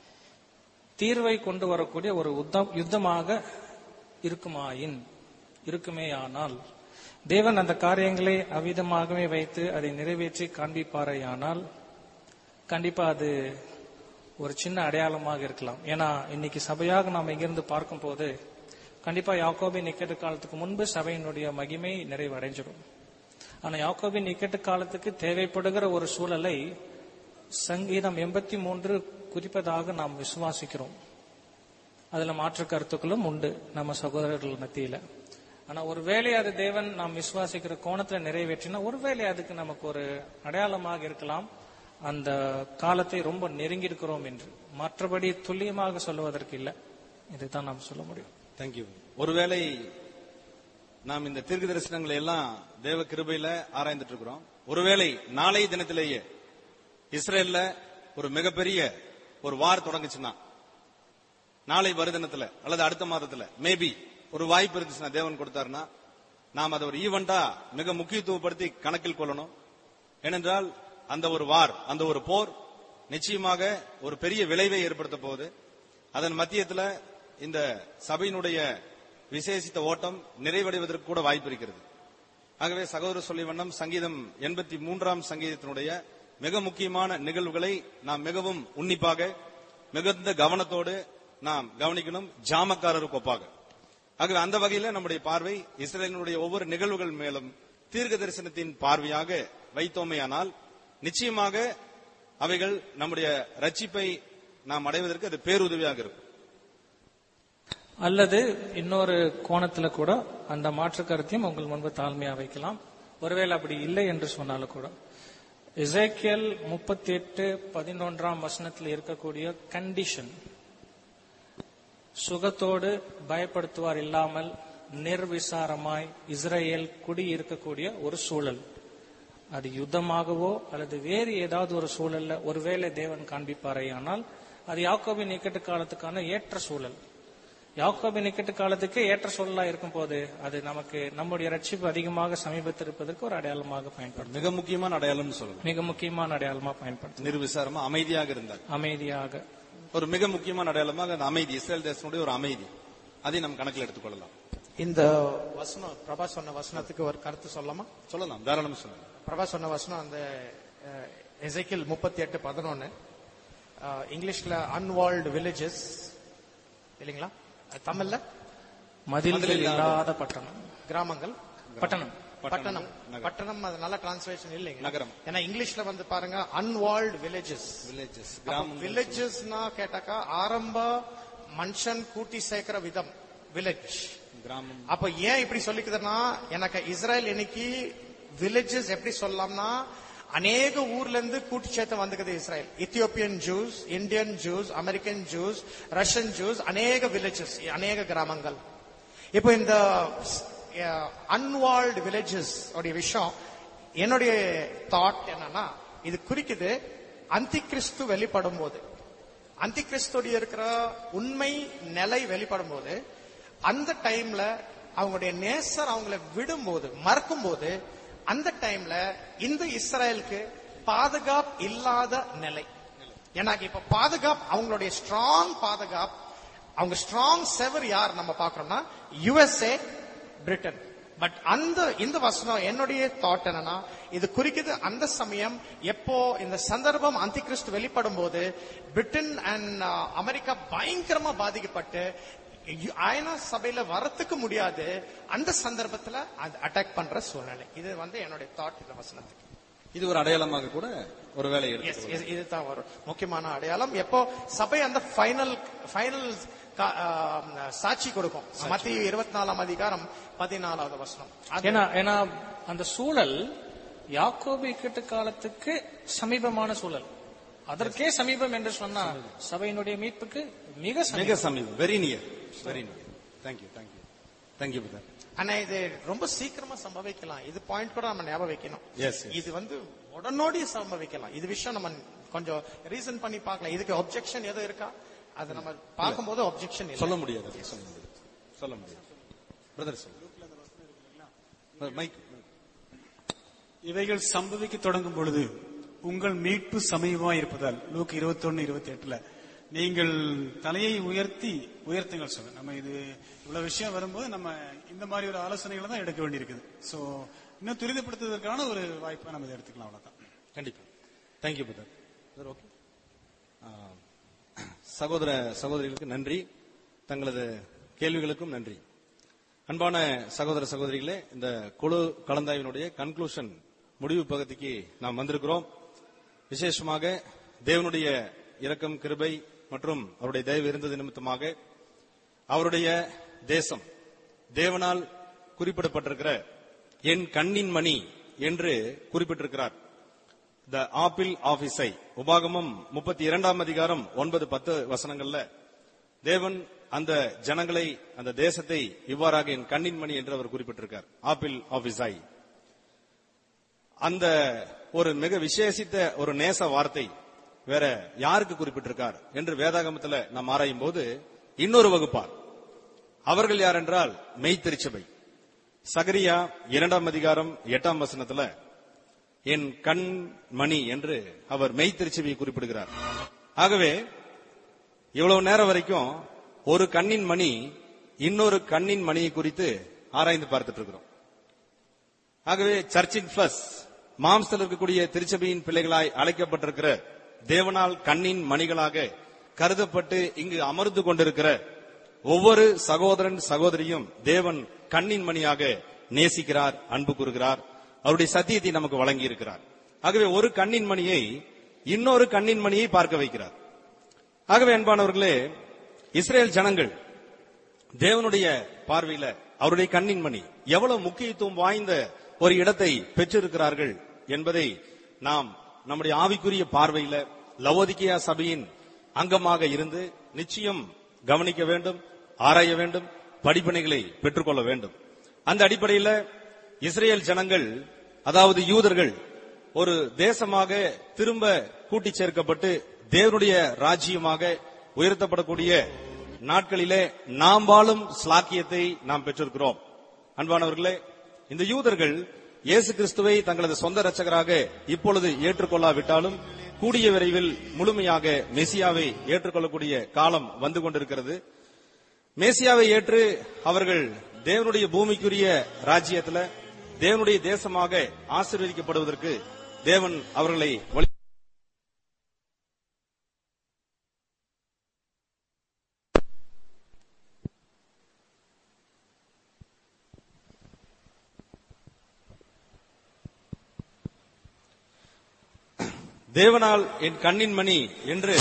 தீர்வை கொண்டு வரக்கூடிய ஒரு யுத்தம் யுத்தமாக இருக்குமாயின் இருக்குமேயானால் தேவன் அந்த காரியங்களை அவ்விதமாகவே வைத்து அதை நிறைவேற்றி காண்பிப்பாரேயானால் கண்டிப்பா அது ஒரு சின்ன அடையாளமாக இருக்கலாம் ஏன்னா இன்னைக்கு சபையாக நாம் இங்கிருந்து பார்க்கும்போது கண்டிப்பா யாக்கோபின் நிக்கெட்டு காலத்துக்கு முன்பு சபையினுடைய மகிமை நிறைவடைஞ்சிடும் ஆனா யாக்கோபின் நிக்கெட்டு காலத்துக்கு தேவைப்படுகிற ஒரு சூழலை சங்கீதம் எண்பத்தி மூன்று குறிப்பதாக நாம் விசுவாசிக்கிறோம் அதுல மாற்று கருத்துக்களும் உண்டு நம்ம சகோதரர்கள் மத்தியில ஆனா ஒருவேளை அது தேவன் நாம் விசுவாசிக்கிற கோணத்துல நிறைவேற்றினா ஒருவேளை அதுக்கு நமக்கு ஒரு அடையாளமாக இருக்கலாம் அந்த காலத்தை ரொம்ப நெருங்கி இருக்கிறோம் என்று மற்றபடி துல்லியமாக சொல்லுவதற்கு இல்லை இதுதான் நாம் சொல்ல முடியும் தேங்க்யூ ஒருவேளை நாம் இந்த தீர்க்க தரிசனங்களை எல்லாம் தேவ கிருபையில ஆராய்ந்துட்டு இருக்கிறோம் ஒருவேளை நாளைய தினத்திலேயே இஸ்ரேல்ல ஒரு மிகப்பெரிய ஒரு வார் தொடங்குச்சுன்னா நாளை வருதினத்துல அல்லது அடுத்த மாதத்துல மேபி ஒரு வாய்ப்பு இருந்துச்சுன்னா தேவன் கொடுத்தாருன்னா நாம் அதை ஒரு ஈவெண்டா மிக முக்கியத்துவப்படுத்தி கணக்கில் கொள்ளணும் ஏனென்றால் அந்த ஒரு வார் அந்த ஒரு போர் நிச்சயமாக ஒரு பெரிய விளைவை ஏற்படுத்த போகுது அதன் மத்தியத்துல இந்த சபையினுடைய விசேஷித்த ஓட்டம் நிறைவடைவதற்கு கூட வாய்ப்பு இருக்கிறது ஆகவே சகோதர சொல்லி வண்ணம் சங்கீதம் எண்பத்தி மூன்றாம் சங்கீதத்தினுடைய மிக முக்கியமான நிகழ்வுகளை நாம் மிகவும் உன்னிப்பாக மிகுந்த கவனத்தோடு நாம் கவனிக்கணும் ஜாமக்காரருக்கு ஒப்பாக ஆகவே அந்த வகையில நம்முடைய பார்வை இஸ்ரேலினுடைய ஒவ்வொரு நிகழ்வுகள் மேலும் தீர்க்க தரிசனத்தின் பார்வையாக வைத்தோமேயானால் நிச்சயமாக அவைகள் நம்முடைய ரட்சிப்பை நாம் அடைவதற்கு அது பேருதவியாக இருக்கும் அல்லது இன்னொரு கோணத்துல கூட அந்த மாற்று கருத்தையும் உங்கள் முன்பு தாழ்மையா வைக்கலாம் ஒருவேளை அப்படி இல்லை என்று சொன்னாலும் கூட இசைக்கியல் முப்பத்தி எட்டு பதினொன்றாம் வசனத்தில் இருக்கக்கூடிய கண்டிஷன் சுகத்தோடு பயப்படுத்துவார் இல்லாமல் நிர்விசாரமாய் இஸ்ரேல் குடி இருக்கக்கூடிய ஒரு சூழல் அது யுத்தமாகவோ அல்லது வேறு ஏதாவது ஒரு சூழல்ல ஒருவேளை தேவன் காண்பிப்பாரேயானால் அது யாக்கோபின் இக்கட்டு காலத்துக்கான ஏற்ற சூழல் யாக்கோபின் இக்கட்டு காலத்துக்கு ஏற்ற சூழலா இருக்கும் போது அது நமக்கு நம்முடைய ரட்சிப்பு அதிகமாக சமீபத்தில் இருப்பதற்கு ஒரு அடையாளமாக பயன்படும் மிக முக்கியமான அடையாளம்னு சொல்லலாம் மிக முக்கியமான அடையாளமா பயன்படும் நிர்விசாரமா அமைதியாக இருந்தார் அமைதியாக ஒரு மிக முக்கியமான அடையாளமாக அந்த அமைதி இஸ்ரேல் தேசனுடைய ஒரு அமைதி அதை நம் கணக்கில் எடுத்துக்கொள்ளலாம் இந்த வசனம் பிரபா சொன்ன வசனத்துக்கு ஒரு கருத்து சொல்லலாமா சொல்லலாம் தாராளம் சொல்லலாம் பிரபா சொன்ன வசனம் அந்த எசைக்கில் முப்பத்தி எட்டு பதினொன்னு இங்கிலீஷ்ல அன்வால்டு வில்லேஜஸ் இல்லைங்களா அஹ், தமிழ்ல மதில்கள் இல்லாத பட்டணம் கிராமங்கள் பட்டணம் பட்டணம் நகரம். பட்டணம் அது நல்ல டிரான்ஸ்லேஷன் இல்லைங்க நகரம். ஏன்னா இங்கிலீஷ்ல வந்து பாருங்க அன்வால்டு வில்லேஜஸ் வில்லேஜஸ் கிராமம் வில்லேஜஸ்னா கேட்டாக்கா ஆரம்ப மனுஷன் கூட்டி சேர்க்கிற விதம் வில்லேஜ் கிராமம் அப்ப ஏன் இப்படி சொல்லிக்குதுன்னா எனக்கு இஸ்ரேல் இன்னைக்கு வில்லேஜஸ் எப்படி சொல்லலாம்னா அநேக ஊர்ல இருந்து கூட்டி சேர்த்து வந்துக்குது Israel Ethiopian Jews Indian Jews American Jews Russian Jews அநேக வில்லேஜஸ் அநேக கிராமங்கள் இப்போ இந்த அன்வால்டு வில்லேஜஸ் உடைய விஷயம் என்னுடைய தாட் என்னன்னா இது குறிக்குது அந்தி கிறிஸ்து வெளிப்படும் போது அந்தி கிறிஸ்துடைய இருக்கிற உண்மை நிலை வெளிப்படும் போது அந்த டைம்ல அவங்களுடைய நேசர் அவங்கள விடும்போது மறக்கும் போது அந்த டைம்ல இந்த இஸ்ரேலுக்கு பாதுகாப்பு இல்லாத நிலை எனக்கு இப்ப பாதுகாப்பு அவங்களுடைய ஸ்ட்ராங் பாதுகாப்பு அவங்க ஸ்ட்ராங் செவர் யார் நம்ம பாக்குறோம்னா யுஎஸ்ஏ பிரிட்டன் பட் அந்த இந்த வசனம் என்னுடைய தாட் என்னன்னா இது குறிக்குது அந்த சமயம் எப்போ இந்த சந்தர்ப்பம் அந்தி கிறிஸ்து வெளிப்படும் போது பிரிட்டன் அண்ட் அமெரிக்கா பயங்கரமா பாதிக்கப்பட்டு ஐநா சபையில வரத்துக்கு முடியாது அந்த சந்தர்ப்பத்துல அது அட்டாக் பண்ற சூழ்நிலை இது வந்து என்னுடைய தாட் இந்த வசனத்துக்கு இது ஒரு அடையாளமாக கூட ஒரு வேலை Yes, எடுத்து yes, இதுதான் ஒரு முக்கியமான அடையாளம் எப்போ சபை அந்த ஃபைனல் ஃபைனல் சாட்சி கொடுக்கும் மத்திய இருபத்தி நாலாம் அதிகாரம் பதினாலாவது வசனம் அது- ஏன்னா ஏன்னா அந்த சூழல் யாக்கோபு இக்கட்டு காலத்துக்கு சமீபமான சூழல் அதற்கே சமீபம் என்று சொன்னா சபையினுடைய மீட்புக்கு மிக மிக சமீபம் சமீபம் very near very near thank you thank you thank you brother ஆனா இது ரொம்ப சீக்கிரமா சம்பவிக்கலாம் இது பாயிண்ட் கூட நம்ம ஞாபகம் வைக்கணும் Yes, yes. இது வந்து உடனோடி சம்பவிக்கலாம் இது விஷயம் நம்ம கொஞ்சம் ரீசன் பண்ணி பார்க்கலாம் இதுக்கு ஒப்ஜெக்ஷன் எதுவும் இருக்கா அது நம்ம பார்க்கும்போது ஒப்ஜெக்ஷன் சொல்ல முடியாது அதை சொல்ல முடியாது சொல்ல முடியாது பிரதர் சொல்லுங்க மைக் இவைகள் சம்பவிக்க தொடங்கும் பொழுது உங்கள் மீட்பு சமீபமாய் இருப்பதால் லூக் இருபத்தொன்னு இருபத்தி எட்டுல நீங்கள் தலையை உயர்த்தி உயர்த்துங்கள் சொல்ல நம்ம இது இவ்வளவு விஷயம் வரும்போது நம்ம இந்த மாதிரி ஒரு ஆலோசனைகளை தான் எடுக்க வேண்டியிருக்குது சோ இன்னும் துரிதப்படுத்துவதற்கான ஒரு வாய்ப்பை நம்ம இதை எடுத்துக்கலாம் அவ்வளவுதான் கண்டிப்பா தேங்க்யூ பிரதர் பிரதர் ஓகே சகோதர சகோதரிகளுக்கு நன்றி தங்களது கேள்விகளுக்கும் நன்றி அன்பான சகோதர சகோதரிகளே இந்த குழு கலந்தாய்வினுடைய கன்க்ளூஷன் முடிவு பகுதிக்கு நாம் வந்திருக்கிறோம் விசேஷமாக தேவனுடைய இரக்கம் கிருபை மற்றும் அவருடைய தயவு இருந்தது நிமித்தமாக அவருடைய தேசம் தேவனால் குறிப்பிடப்பட்டிருக்கிற என் கண்ணின் மணி என்று குறிப்பிட்டிருக்கிறார் த ஆப்பிள் ஆபீஸை உபாகமம் முப்பத்தி இரண்டாம் அதிகாரம் ஒன்பது பத்து வசனங்கள்ல தேவன் அந்த ஜனங்களை அந்த தேசத்தை இவ்வாறாக என் கண்ணின் மணி என்று அவர் குறிப்பிட்டிருக்கார் ஆப்பிள் ஆபீஸை அந்த ஒரு மிக விசேஷித்த ஒரு நேச வார்த்தை வேற யாருக்கு குறிப்பிட்டிருக்கார் என்று வேதாகமத்துல நாம் ஆராயும் போது இன்னொரு வகுப்பார் அவர்கள் யார் என்றால் மெய்த்திருச்சபை சகரியா இரண்டாம் அதிகாரம் எட்டாம் வசனத்துல என் கண் மணி என்று அவர் மெய்த்திருச்சபையை குறிப்பிடுகிறார் ஆகவே இவ்வளவு நேரம் வரைக்கும் ஒரு கண்ணின் மணி இன்னொரு கண்ணின் மணியை குறித்து ஆராய்ந்து பார்த்துட்டு இருக்கிறோம் ஆகவே சர்ச்சின் பிளஸ் மாம்சத்தில் இருக்கக்கூடிய திருச்சபையின் பிள்ளைகளாய் அழைக்கப்பட்டிருக்கிற தேவனால் கண்ணின் மணிகளாக கருதப்பட்டு இங்கு அமர்ந்து கொண்டிருக்கிற ஒவ்வொரு சகோதரன் சகோதரியும் தேவன் கண்ணின் மணியாக நேசிக்கிறார் அன்பு கூறுகிறார் அவருடைய சத்தியத்தை நமக்கு வழங்கி இருக்கிறார் ஆகவே ஒரு கண்ணின் மணியை இன்னொரு கண்ணின் மணியை பார்க்க வைக்கிறார் ஆகவே அன்பானவர்களே இஸ்ரேல் ஜனங்கள் தேவனுடைய பார்வையில அவருடைய கண்ணின் மணி எவ்வளவு முக்கியத்துவம் வாய்ந்த ஒரு இடத்தை பெற்றிருக்கிறார்கள் என்பதை நாம் நம்முடைய ஆவிக்குரிய பார்வையில லவோதிக்கியா சபையின் அங்கமாக இருந்து நிச்சயம் கவனிக்க வேண்டும் ஆராய வேண்டும் படிப்பினைகளை பெற்றுக்கொள்ள வேண்டும் அந்த அடிப்படையில் இஸ்ரேல் ஜனங்கள் அதாவது யூதர்கள் ஒரு தேசமாக திரும்ப கூட்டி சேர்க்கப்பட்டு தேவனுடைய ராஜ்யமாக உயர்த்தப்படக்கூடிய நாட்களிலே நாம் வாழும் ஸ்லாக்கியத்தை நாம் பெற்றிருக்கிறோம் அன்பானவர்களே இந்த யூதர்கள் இயேசு கிறிஸ்துவை தங்களது சொந்த இரட்சகராக இப்பொழுது ஏற்றுக்கொள்ளாவிட்டாலும் கூடிய விரைவில் முழுமையாக மெசியாவை ஏற்றுக்கொள்ளக்கூடிய காலம் வந்து கொண்டிருக்கிறது மேசியாவை ஏற்று அவர்கள் தேவனுடைய பூமிக்குரிய ராஜ்யத்துல தேவனுடைய தேசமாக ஆசீர்வதிக்கப்படுவதற்கு தேவன் அவர்களை வழி தேவனால் என் கண்ணின் மணி என்று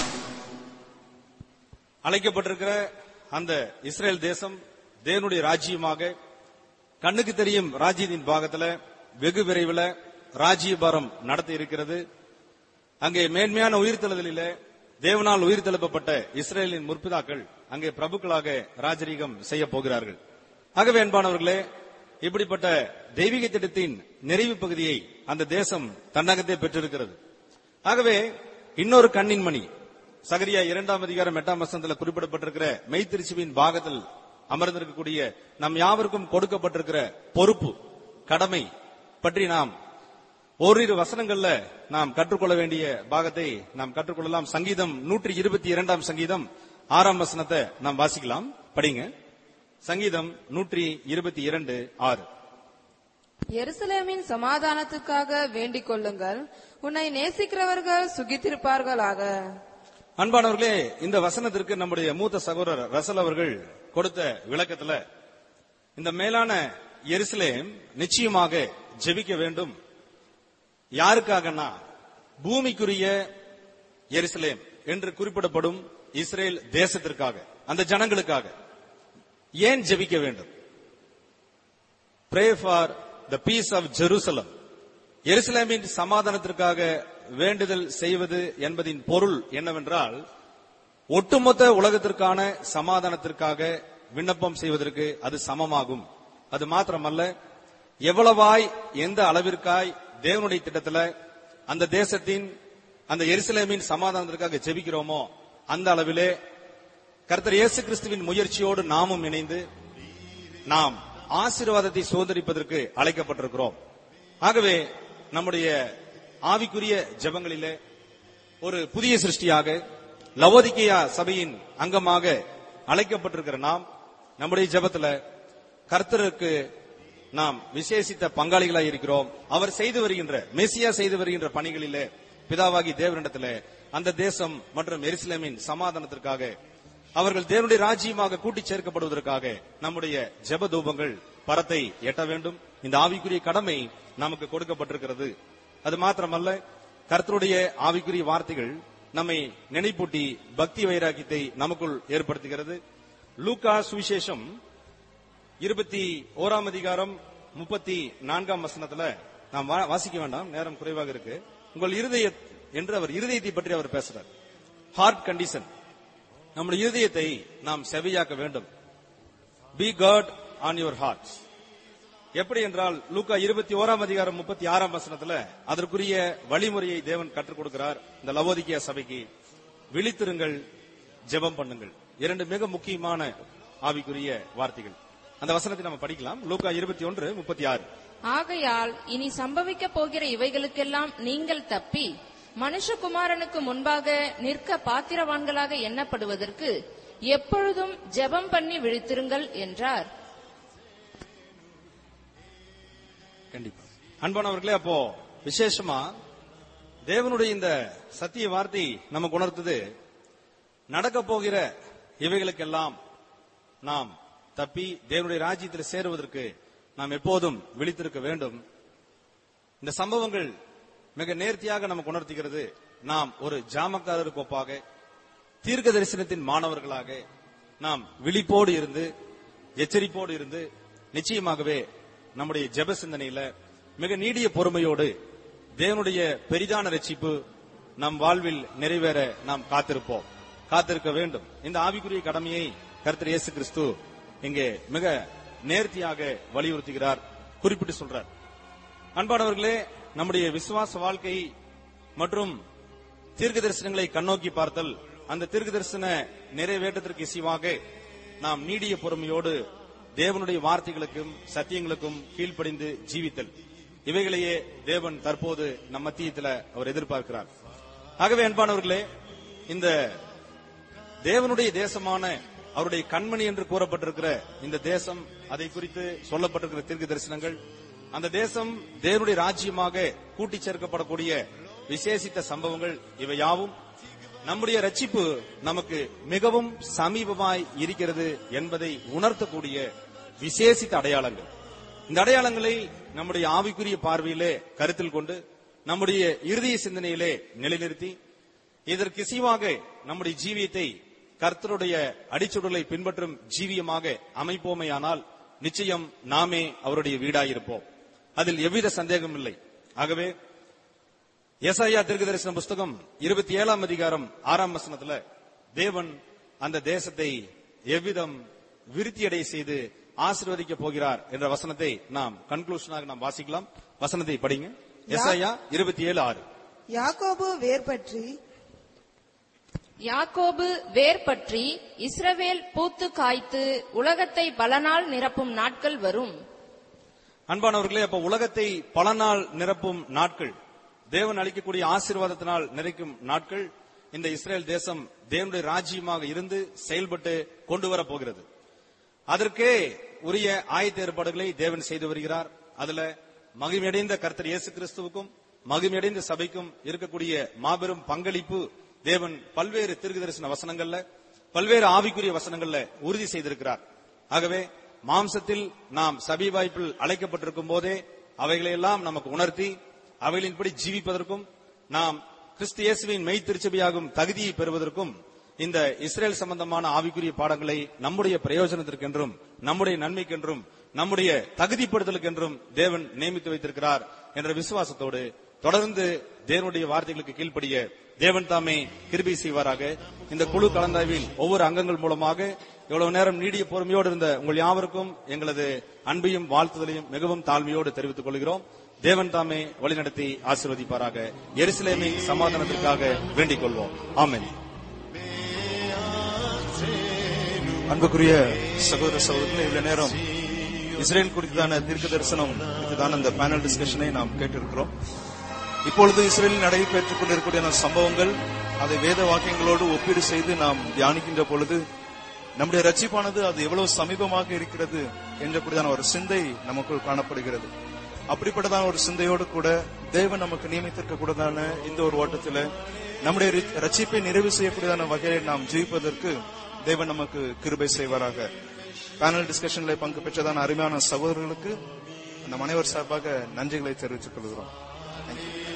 அழைக்கப்பட்டிருக்கிற அந்த இஸ்ரேல் தேசம் தேவனுடைய ராஜ்யமாக கண்ணுக்கு தெரியும் ராஜ்யத்தின் பாகத்துல வெகு விரைவில் ராஜ்யபாரம் நடத்த இருக்கிறது அங்கே மேன்மையான உயிர்த்தெழுதலிலே தேவனால் உயிர்த்தெழுப்பப்பட்ட இஸ்ரேலின் முற்பிதாக்கள் அங்கே பிரபுக்களாக ராஜரீகம் செய்ய போகிறார்கள் ஆகவே அன்பானவர்களே இப்படிப்பட்ட தெய்வீக திட்டத்தின் நிறைவு பகுதியை அந்த தேசம் தன்னகத்தே பெற்றிருக்கிறது ஆகவே இன்னொரு கண்ணின் மணி சகரியா இரண்டாம் அதிகாரம் எட்டாம் வசனத்தில் குறிப்பிடப்பட்டிருக்கிற மெய்த்திருச்சுவின் பாகத்தில் அமர்ந்திருக்கக்கூடிய நம் யாவருக்கும் கொடுக்கப்பட்டிருக்கிற பொறுப்பு கடமை பற்றி நாம் ஓரிரு வசனங்கள்ல நாம் கற்றுக்கொள்ள வேண்டிய பாகத்தை நாம் கற்றுக்கொள்ளலாம் சங்கீதம் நூற்றி இருபத்தி இரண்டாம் சங்கீதம் ஆறாம் வசனத்தை நாம் வாசிக்கலாம் படிங்க சங்கீதம் நூற்றி இருபத்தி இரண்டு ஆறு எருசலேமின் சமாதானத்துக்காக வேண்டிக் கொள்ளுங்கள் உன்னை நேசிக்கிறவர்கள் சுகித்திருப்பார்களாக அன்பானவர்களே இந்த வசனத்திற்கு நம்முடைய மூத்த சகோதரர் ரசல் அவர்கள் கொடுத்த விளக்கத்துல இந்த மேலான எருசலேம் நிச்சயமாக ஜெபிக்க வேண்டும் யாருக்காகனா பூமிக்குரிய எருசலேம் என்று குறிப்பிடப்படும் இஸ்ரேல் தேசத்திற்காக அந்த ஜனங்களுக்காக ஏன் ஜெபிக்க வேண்டும் pray for the peace of Jerusalem எருசலேமின் சமாதானத்திற்காக வேண்டுதல் செய்வது என்பதின் பொருள் என்னவென்றால் ஒட்டுமொத்த உலகத்திற்கான சமாதானத்திற்காக விண்ணப்பம் செய்வதற்கு அது சமமாகும் அது மாத்திரமல்ல எவ்வளவாய் எந்த அளவிற்காய் தேவனுடைய திட்டத்துல அந்த தேசத்தின் அந்த எருசலேமின் சமாதானத்திற்காக ஜெபிக்கிறோமோ அந்த அளவிலே கர்த்தர் இயேசு கிறிஸ்துவின் முயற்சியோடு நாமும் இணைந்து நாம் ஆசீர்வாதத்தை சுதந்திரிப்பதற்கு அழைக்கப்பட்டிருக்கிறோம் ஆகவே நம்முடைய ஆவிக்குரிய ஜெபங்களிலே ஒரு புதிய சிருஷ்டியாக லவோதிக்கேயா சபையின் அங்கமாக அழைக்கப்பட்டிருக்கிற நாம் நம்முடைய ஜெபத்துல கர்த்தருக்கு நாம் விசேஷித்த பங்காளிகளாய் இருக்கிறோம் அவர் செய்து வருகின்ற மெசியா செய்து வருகின்ற பணிகளிலே பிதாவாகி தேவனிடத்திலே அந்த தேசம் மற்றும் எருசலேமின் சமாதானத்திற்காக அவர்கள் தேவனுடைய ராஜ்யமாக கூட்டி சேர்க்கப்படுவதற்காக நம்முடைய ஜெப தூபங்கள் பரத்தை எட்ட வேண்டும் இந்த ஆவிக்குரிய கடமை நமக்கு கொடுக்கப்பட்டிருக்கிறது அது மாத்திரமல்ல கர்த்தருடைய ஆவிக்குரிய வார்த்தைகள் நம்மை நினைப்பூட்டி பக்தி வைராக்கியத்தை நமக்குள் ஏற்படுத்துகிறது லூக்கா சுவிசேஷம் இருபத்தி ஓராம் அதிகாரம் முப்பத்தி நான்காம் வசனத்துல நாம் வா- வாசிக்க வேண்டாம் நேரம் குறைவாக இருக்கு உங்கள் இருதய என்று அவர் இருதயத்தை பற்றி அவர் பேசுறார் ஹார்ட் கண்டிஷன் நம்முடைய இருதயத்தை நாம் செவியாக்க வேண்டும் be guard on your heart எப்படி என்றால் லூக்கா இருபத்தி ஓராம் அதிகாரம் முப்பத்தி ஆறாம் வசனத்துல அதற்குரிய வழிமுறையை தேவன் கற்றுக் கொடுக்கிறார் இந்த லவோதிக்கியா சபைக்கு விழித்திருங்கள் ஜெபம் பண்ணுங்கள் இரண்டு மிக முக்கியமான ஆவிக்குரிய வார்த்தைகள் அந்த வசனத்தை நம்ம படிக்கலாம் லூக்கா இருபத்தி ஒன்று முப்பத்தி ஆறு ஆகையால் இனி சம்பவிக்க போகிற இவைகளுக்கெல்லாம் நீங்கள் தப்பி மனுஷகுமாரனுக்கு முன்பாக நிற்க பாத்திரவான்களாக எண்ணப்படுவதற்கு எப்பொழுதும் ஜெபம் பண்ணி விழித்திருங்கள் என்றார் கண்டிப்பா அன்பானவர்களே அப்போ விசேஷமா தேவனுடைய இந்த சத்திய வார்த்தை நமக்கு உணர்த்தது நடக்க போகிற இவைகளுக்கெல்லாம் நாம் தப்பி தேவனுடைய ராஜ்யத்தில் சேருவதற்கு நாம் எப்போதும் விழித்திருக்க வேண்டும் இந்த சம்பவங்கள் மிக நேர்த்தியாக நமக்கு உணர்த்துகிறது நாம் ஒரு ஜாமக்காரருக்கு ஒப்பாக தீர்க்க தரிசனத்தின் மாணவர்களாக நாம் விழிப்போடு இருந்து எச்சரிப்போடு இருந்து நிச்சயமாகவே நம்முடைய ஜெப சிந்தனையில மிக நீடிய பொறுமையோடு தேவனுடைய பெரிதான ரட்சிப்பு நம் வாழ்வில் நிறைவேற நாம் காத்திருப்போம் காத்திருக்க வேண்டும் இந்த ஆவிக்குரிய கடமையை கர்த்தர் இயேசு கிறிஸ்து இங்கே மிக நேர்த்தியாக வலியுறுத்துகிறார் குறிப்பிட்டு சொல்றார் அன்பானவர்களே நம்முடைய விசுவாச வாழ்க்கை மற்றும் தீர்க்க தரிசனங்களை கண்ணோக்கி பார்த்தல் அந்த தீர்க்க தரிசன நிறைவேற்றத்திற்கு இசைவாக நாம் நீடிய பொறுமையோடு தேவனுடைய வார்த்தைகளுக்கும் சத்தியங்களுக்கும் கீழ்ப்படிந்து ஜீவித்தல் இவைகளையே தேவன் தற்போது நம் மத்தியத்தில் அவர் எதிர்பார்க்கிறார் ஆகவே அன்பானவர்களே இந்த தேவனுடைய தேசமான அவருடைய கண்மணி என்று கூறப்பட்டிருக்கிற இந்த தேசம் அதை குறித்து சொல்லப்பட்டிருக்கிற தீர்க்க தரிசனங்கள் அந்த தேசம் தேவனுடைய ராஜ்யமாக கூட்டிச் சேர்க்கப்படக்கூடிய விசேஷித்த சம்பவங்கள் இவை யாவும் நம்முடைய ரட்சிப்பு நமக்கு மிகவும் சமீபமாய் இருக்கிறது என்பதை உணர்த்தக்கூடிய விசேஷித்த அடையாளங்கள் இந்த அடையாளங்களை நம்முடைய ஆவிக்குரிய பார்வையிலே கருத்தில் கொண்டு நம்முடைய இறுதிய சிந்தனையிலே நிலைநிறுத்தி இதற்கு இசைவாக நம்முடைய ஜீவியத்தை கர்த்தருடைய அடிச்சுடலை பின்பற்றும் ஜீவியமாக அமைப்போமேயானால் நிச்சயம் நாமே அவருடைய வீடாயிருப்போம் அதில் எவ்வித சந்தேகம் இல்லை ஆகவே எஸ்ஐயா தீர்க்கதரிசன புஸ்தகம் இருபத்தி ஏழாம் அதிகாரம் ஆறாம் வசனத்துல தேவன் அந்த தேசத்தை எவ்விதம் விருத்தியடை செய்து ஆசீர்வதிக்க போகிறார் என்ற வசனத்தை நாம் கன்க்ளூஷனாக நாம் வாசிக்கலாம் வசனத்தை படிங்க எஸ்ஐயா இருபத்தி ஏழு ஆறு யாக்கோபு வேர் பற்றி யாக்கோபு வேர் பற்றி இஸ்ரவேல் பூத்து காய்த்து உலகத்தை பலனால் நிரப்பும் நாட்கள் வரும் அன்பானவர்களே அப்ப உலகத்தை பல நாள் நிரப்பும் நாட்கள் தேவன் அளிக்கக்கூடிய ஆசீர்வாதத்தினால் நிறைக்கும் நாட்கள் இந்த இஸ்ரேல் தேசம் தேவனுடைய ராஜ்யமாக இருந்து செயல்பட்டு கொண்டு வரப் போகிறது அதற்கே உரிய ஆயத்த ஏற்பாடுகளை தேவன் செய்து வருகிறார் அதுல மகிமையடைந்த கர்த்தர் இயேசு கிறிஸ்துவுக்கும் மகிமையடைந்த சபைக்கும் இருக்கக்கூடிய மாபெரும் பங்களிப்பு தேவன் பல்வேறு தீர்க்கதரிசன வசனங்கள்ல பல்வேறு ஆவிக்குரிய வசனங்கள்ல உறுதி செய்திருக்கிறார் ஆகவே மாம்சத்தில் நாம் சபை வாய்ப்பில் அழைக்கப்பட்டிருக்கும் போதே அவைகளையெல்லாம் நமக்கு உணர்த்தி அவைகளின்படி ஜீவிப்பதற்கும் நாம் கிறிஸ்து இயேசுவின் மெய் திருச்சபையாகும் தகுதியை பெறுவதற்கும் இந்த இஸ்ரேல் சம்பந்தமான ஆவிக்குரிய பாடங்களை நம்முடைய பிரயோஜனத்திற்கென்றும் நம்முடைய நன்மைக்கென்றும் நம்முடைய தகுதிப்படுத்தலுக்கென்றும் தேவன் நியமித்து வைத்திருக்கிறார் என்ற விசுவாசத்தோடு தொடர்ந்து தேவனுடைய வார்த்தைகளுக்கு கீழ்ப்படிய தேவன் தாமே கிருபை செய்வாராக இந்த குழு கலந்தாய்வில் ஒவ்வொரு அங்கங்கள் மூலமாக இவ்வளவு நேரம் நீடிய பொறுமையோடு இருந்த உங்கள் யாவருக்கும் எங்களது அன்பையும் வாழ்த்துதலையும் மிகவும் தாழ்மையோடு தெரிவித்துக் கொள்கிறோம் தேவன் தாமே வழிநடத்தி ஆசீர்வதிப்பாராக எருசலேமின் சமாதானத்திற்காக வேண்டிக் கொள்வோம் ஆமென் அன்புக்குரிய சகோதர சகோதரர்களே இவ்வளவு நேரம் இஸ்ரேல் குறித்தான தீர்க்க தரிசனம் குறித்தான இந்த பேனல் டிஸ்கஷனை நாம் கேட்டிருக்கிறோம் இப்பொழுது இஸ்ரேலில் நடைபெற்றுக் கொண்டிருக்கூடிய அந்த சம்பவங்கள் அதை வேத வாக்கியங்களோடு ஒப்பீடு செய்து நாம் தியானிக்கின்ற பொழுது நம்முடைய ரட்சிப்பானது அது எவ்வளவு சமீபமாக இருக்கிறது என்றக்கூடியதான ஒரு சிந்தை நமக்குள் காணப்படுகிறது அப்படிப்பட்டதான ஒரு சிந்தையோடு கூட தேவன் நமக்கு நியமித்திருக்க கூடதான இந்த ஒரு ஓட்டத்தில் நம்முடைய ரி- ரட்சிப்பை நிறைவு செய்யக்கூடியதான வகையில் நாம் ஜெயிப்பதற்கு தேவன் நமக்கு கிருபை செய்வாராக பேனல் டிஸ்கஷன்ல பங்கு பெற்றதான அருமையான சகோதரர்களுக்கு அந்த அனைவர் சார்பாக நன்றிகளை தெரிவித்துக் கொள்கிறோம் Thank you.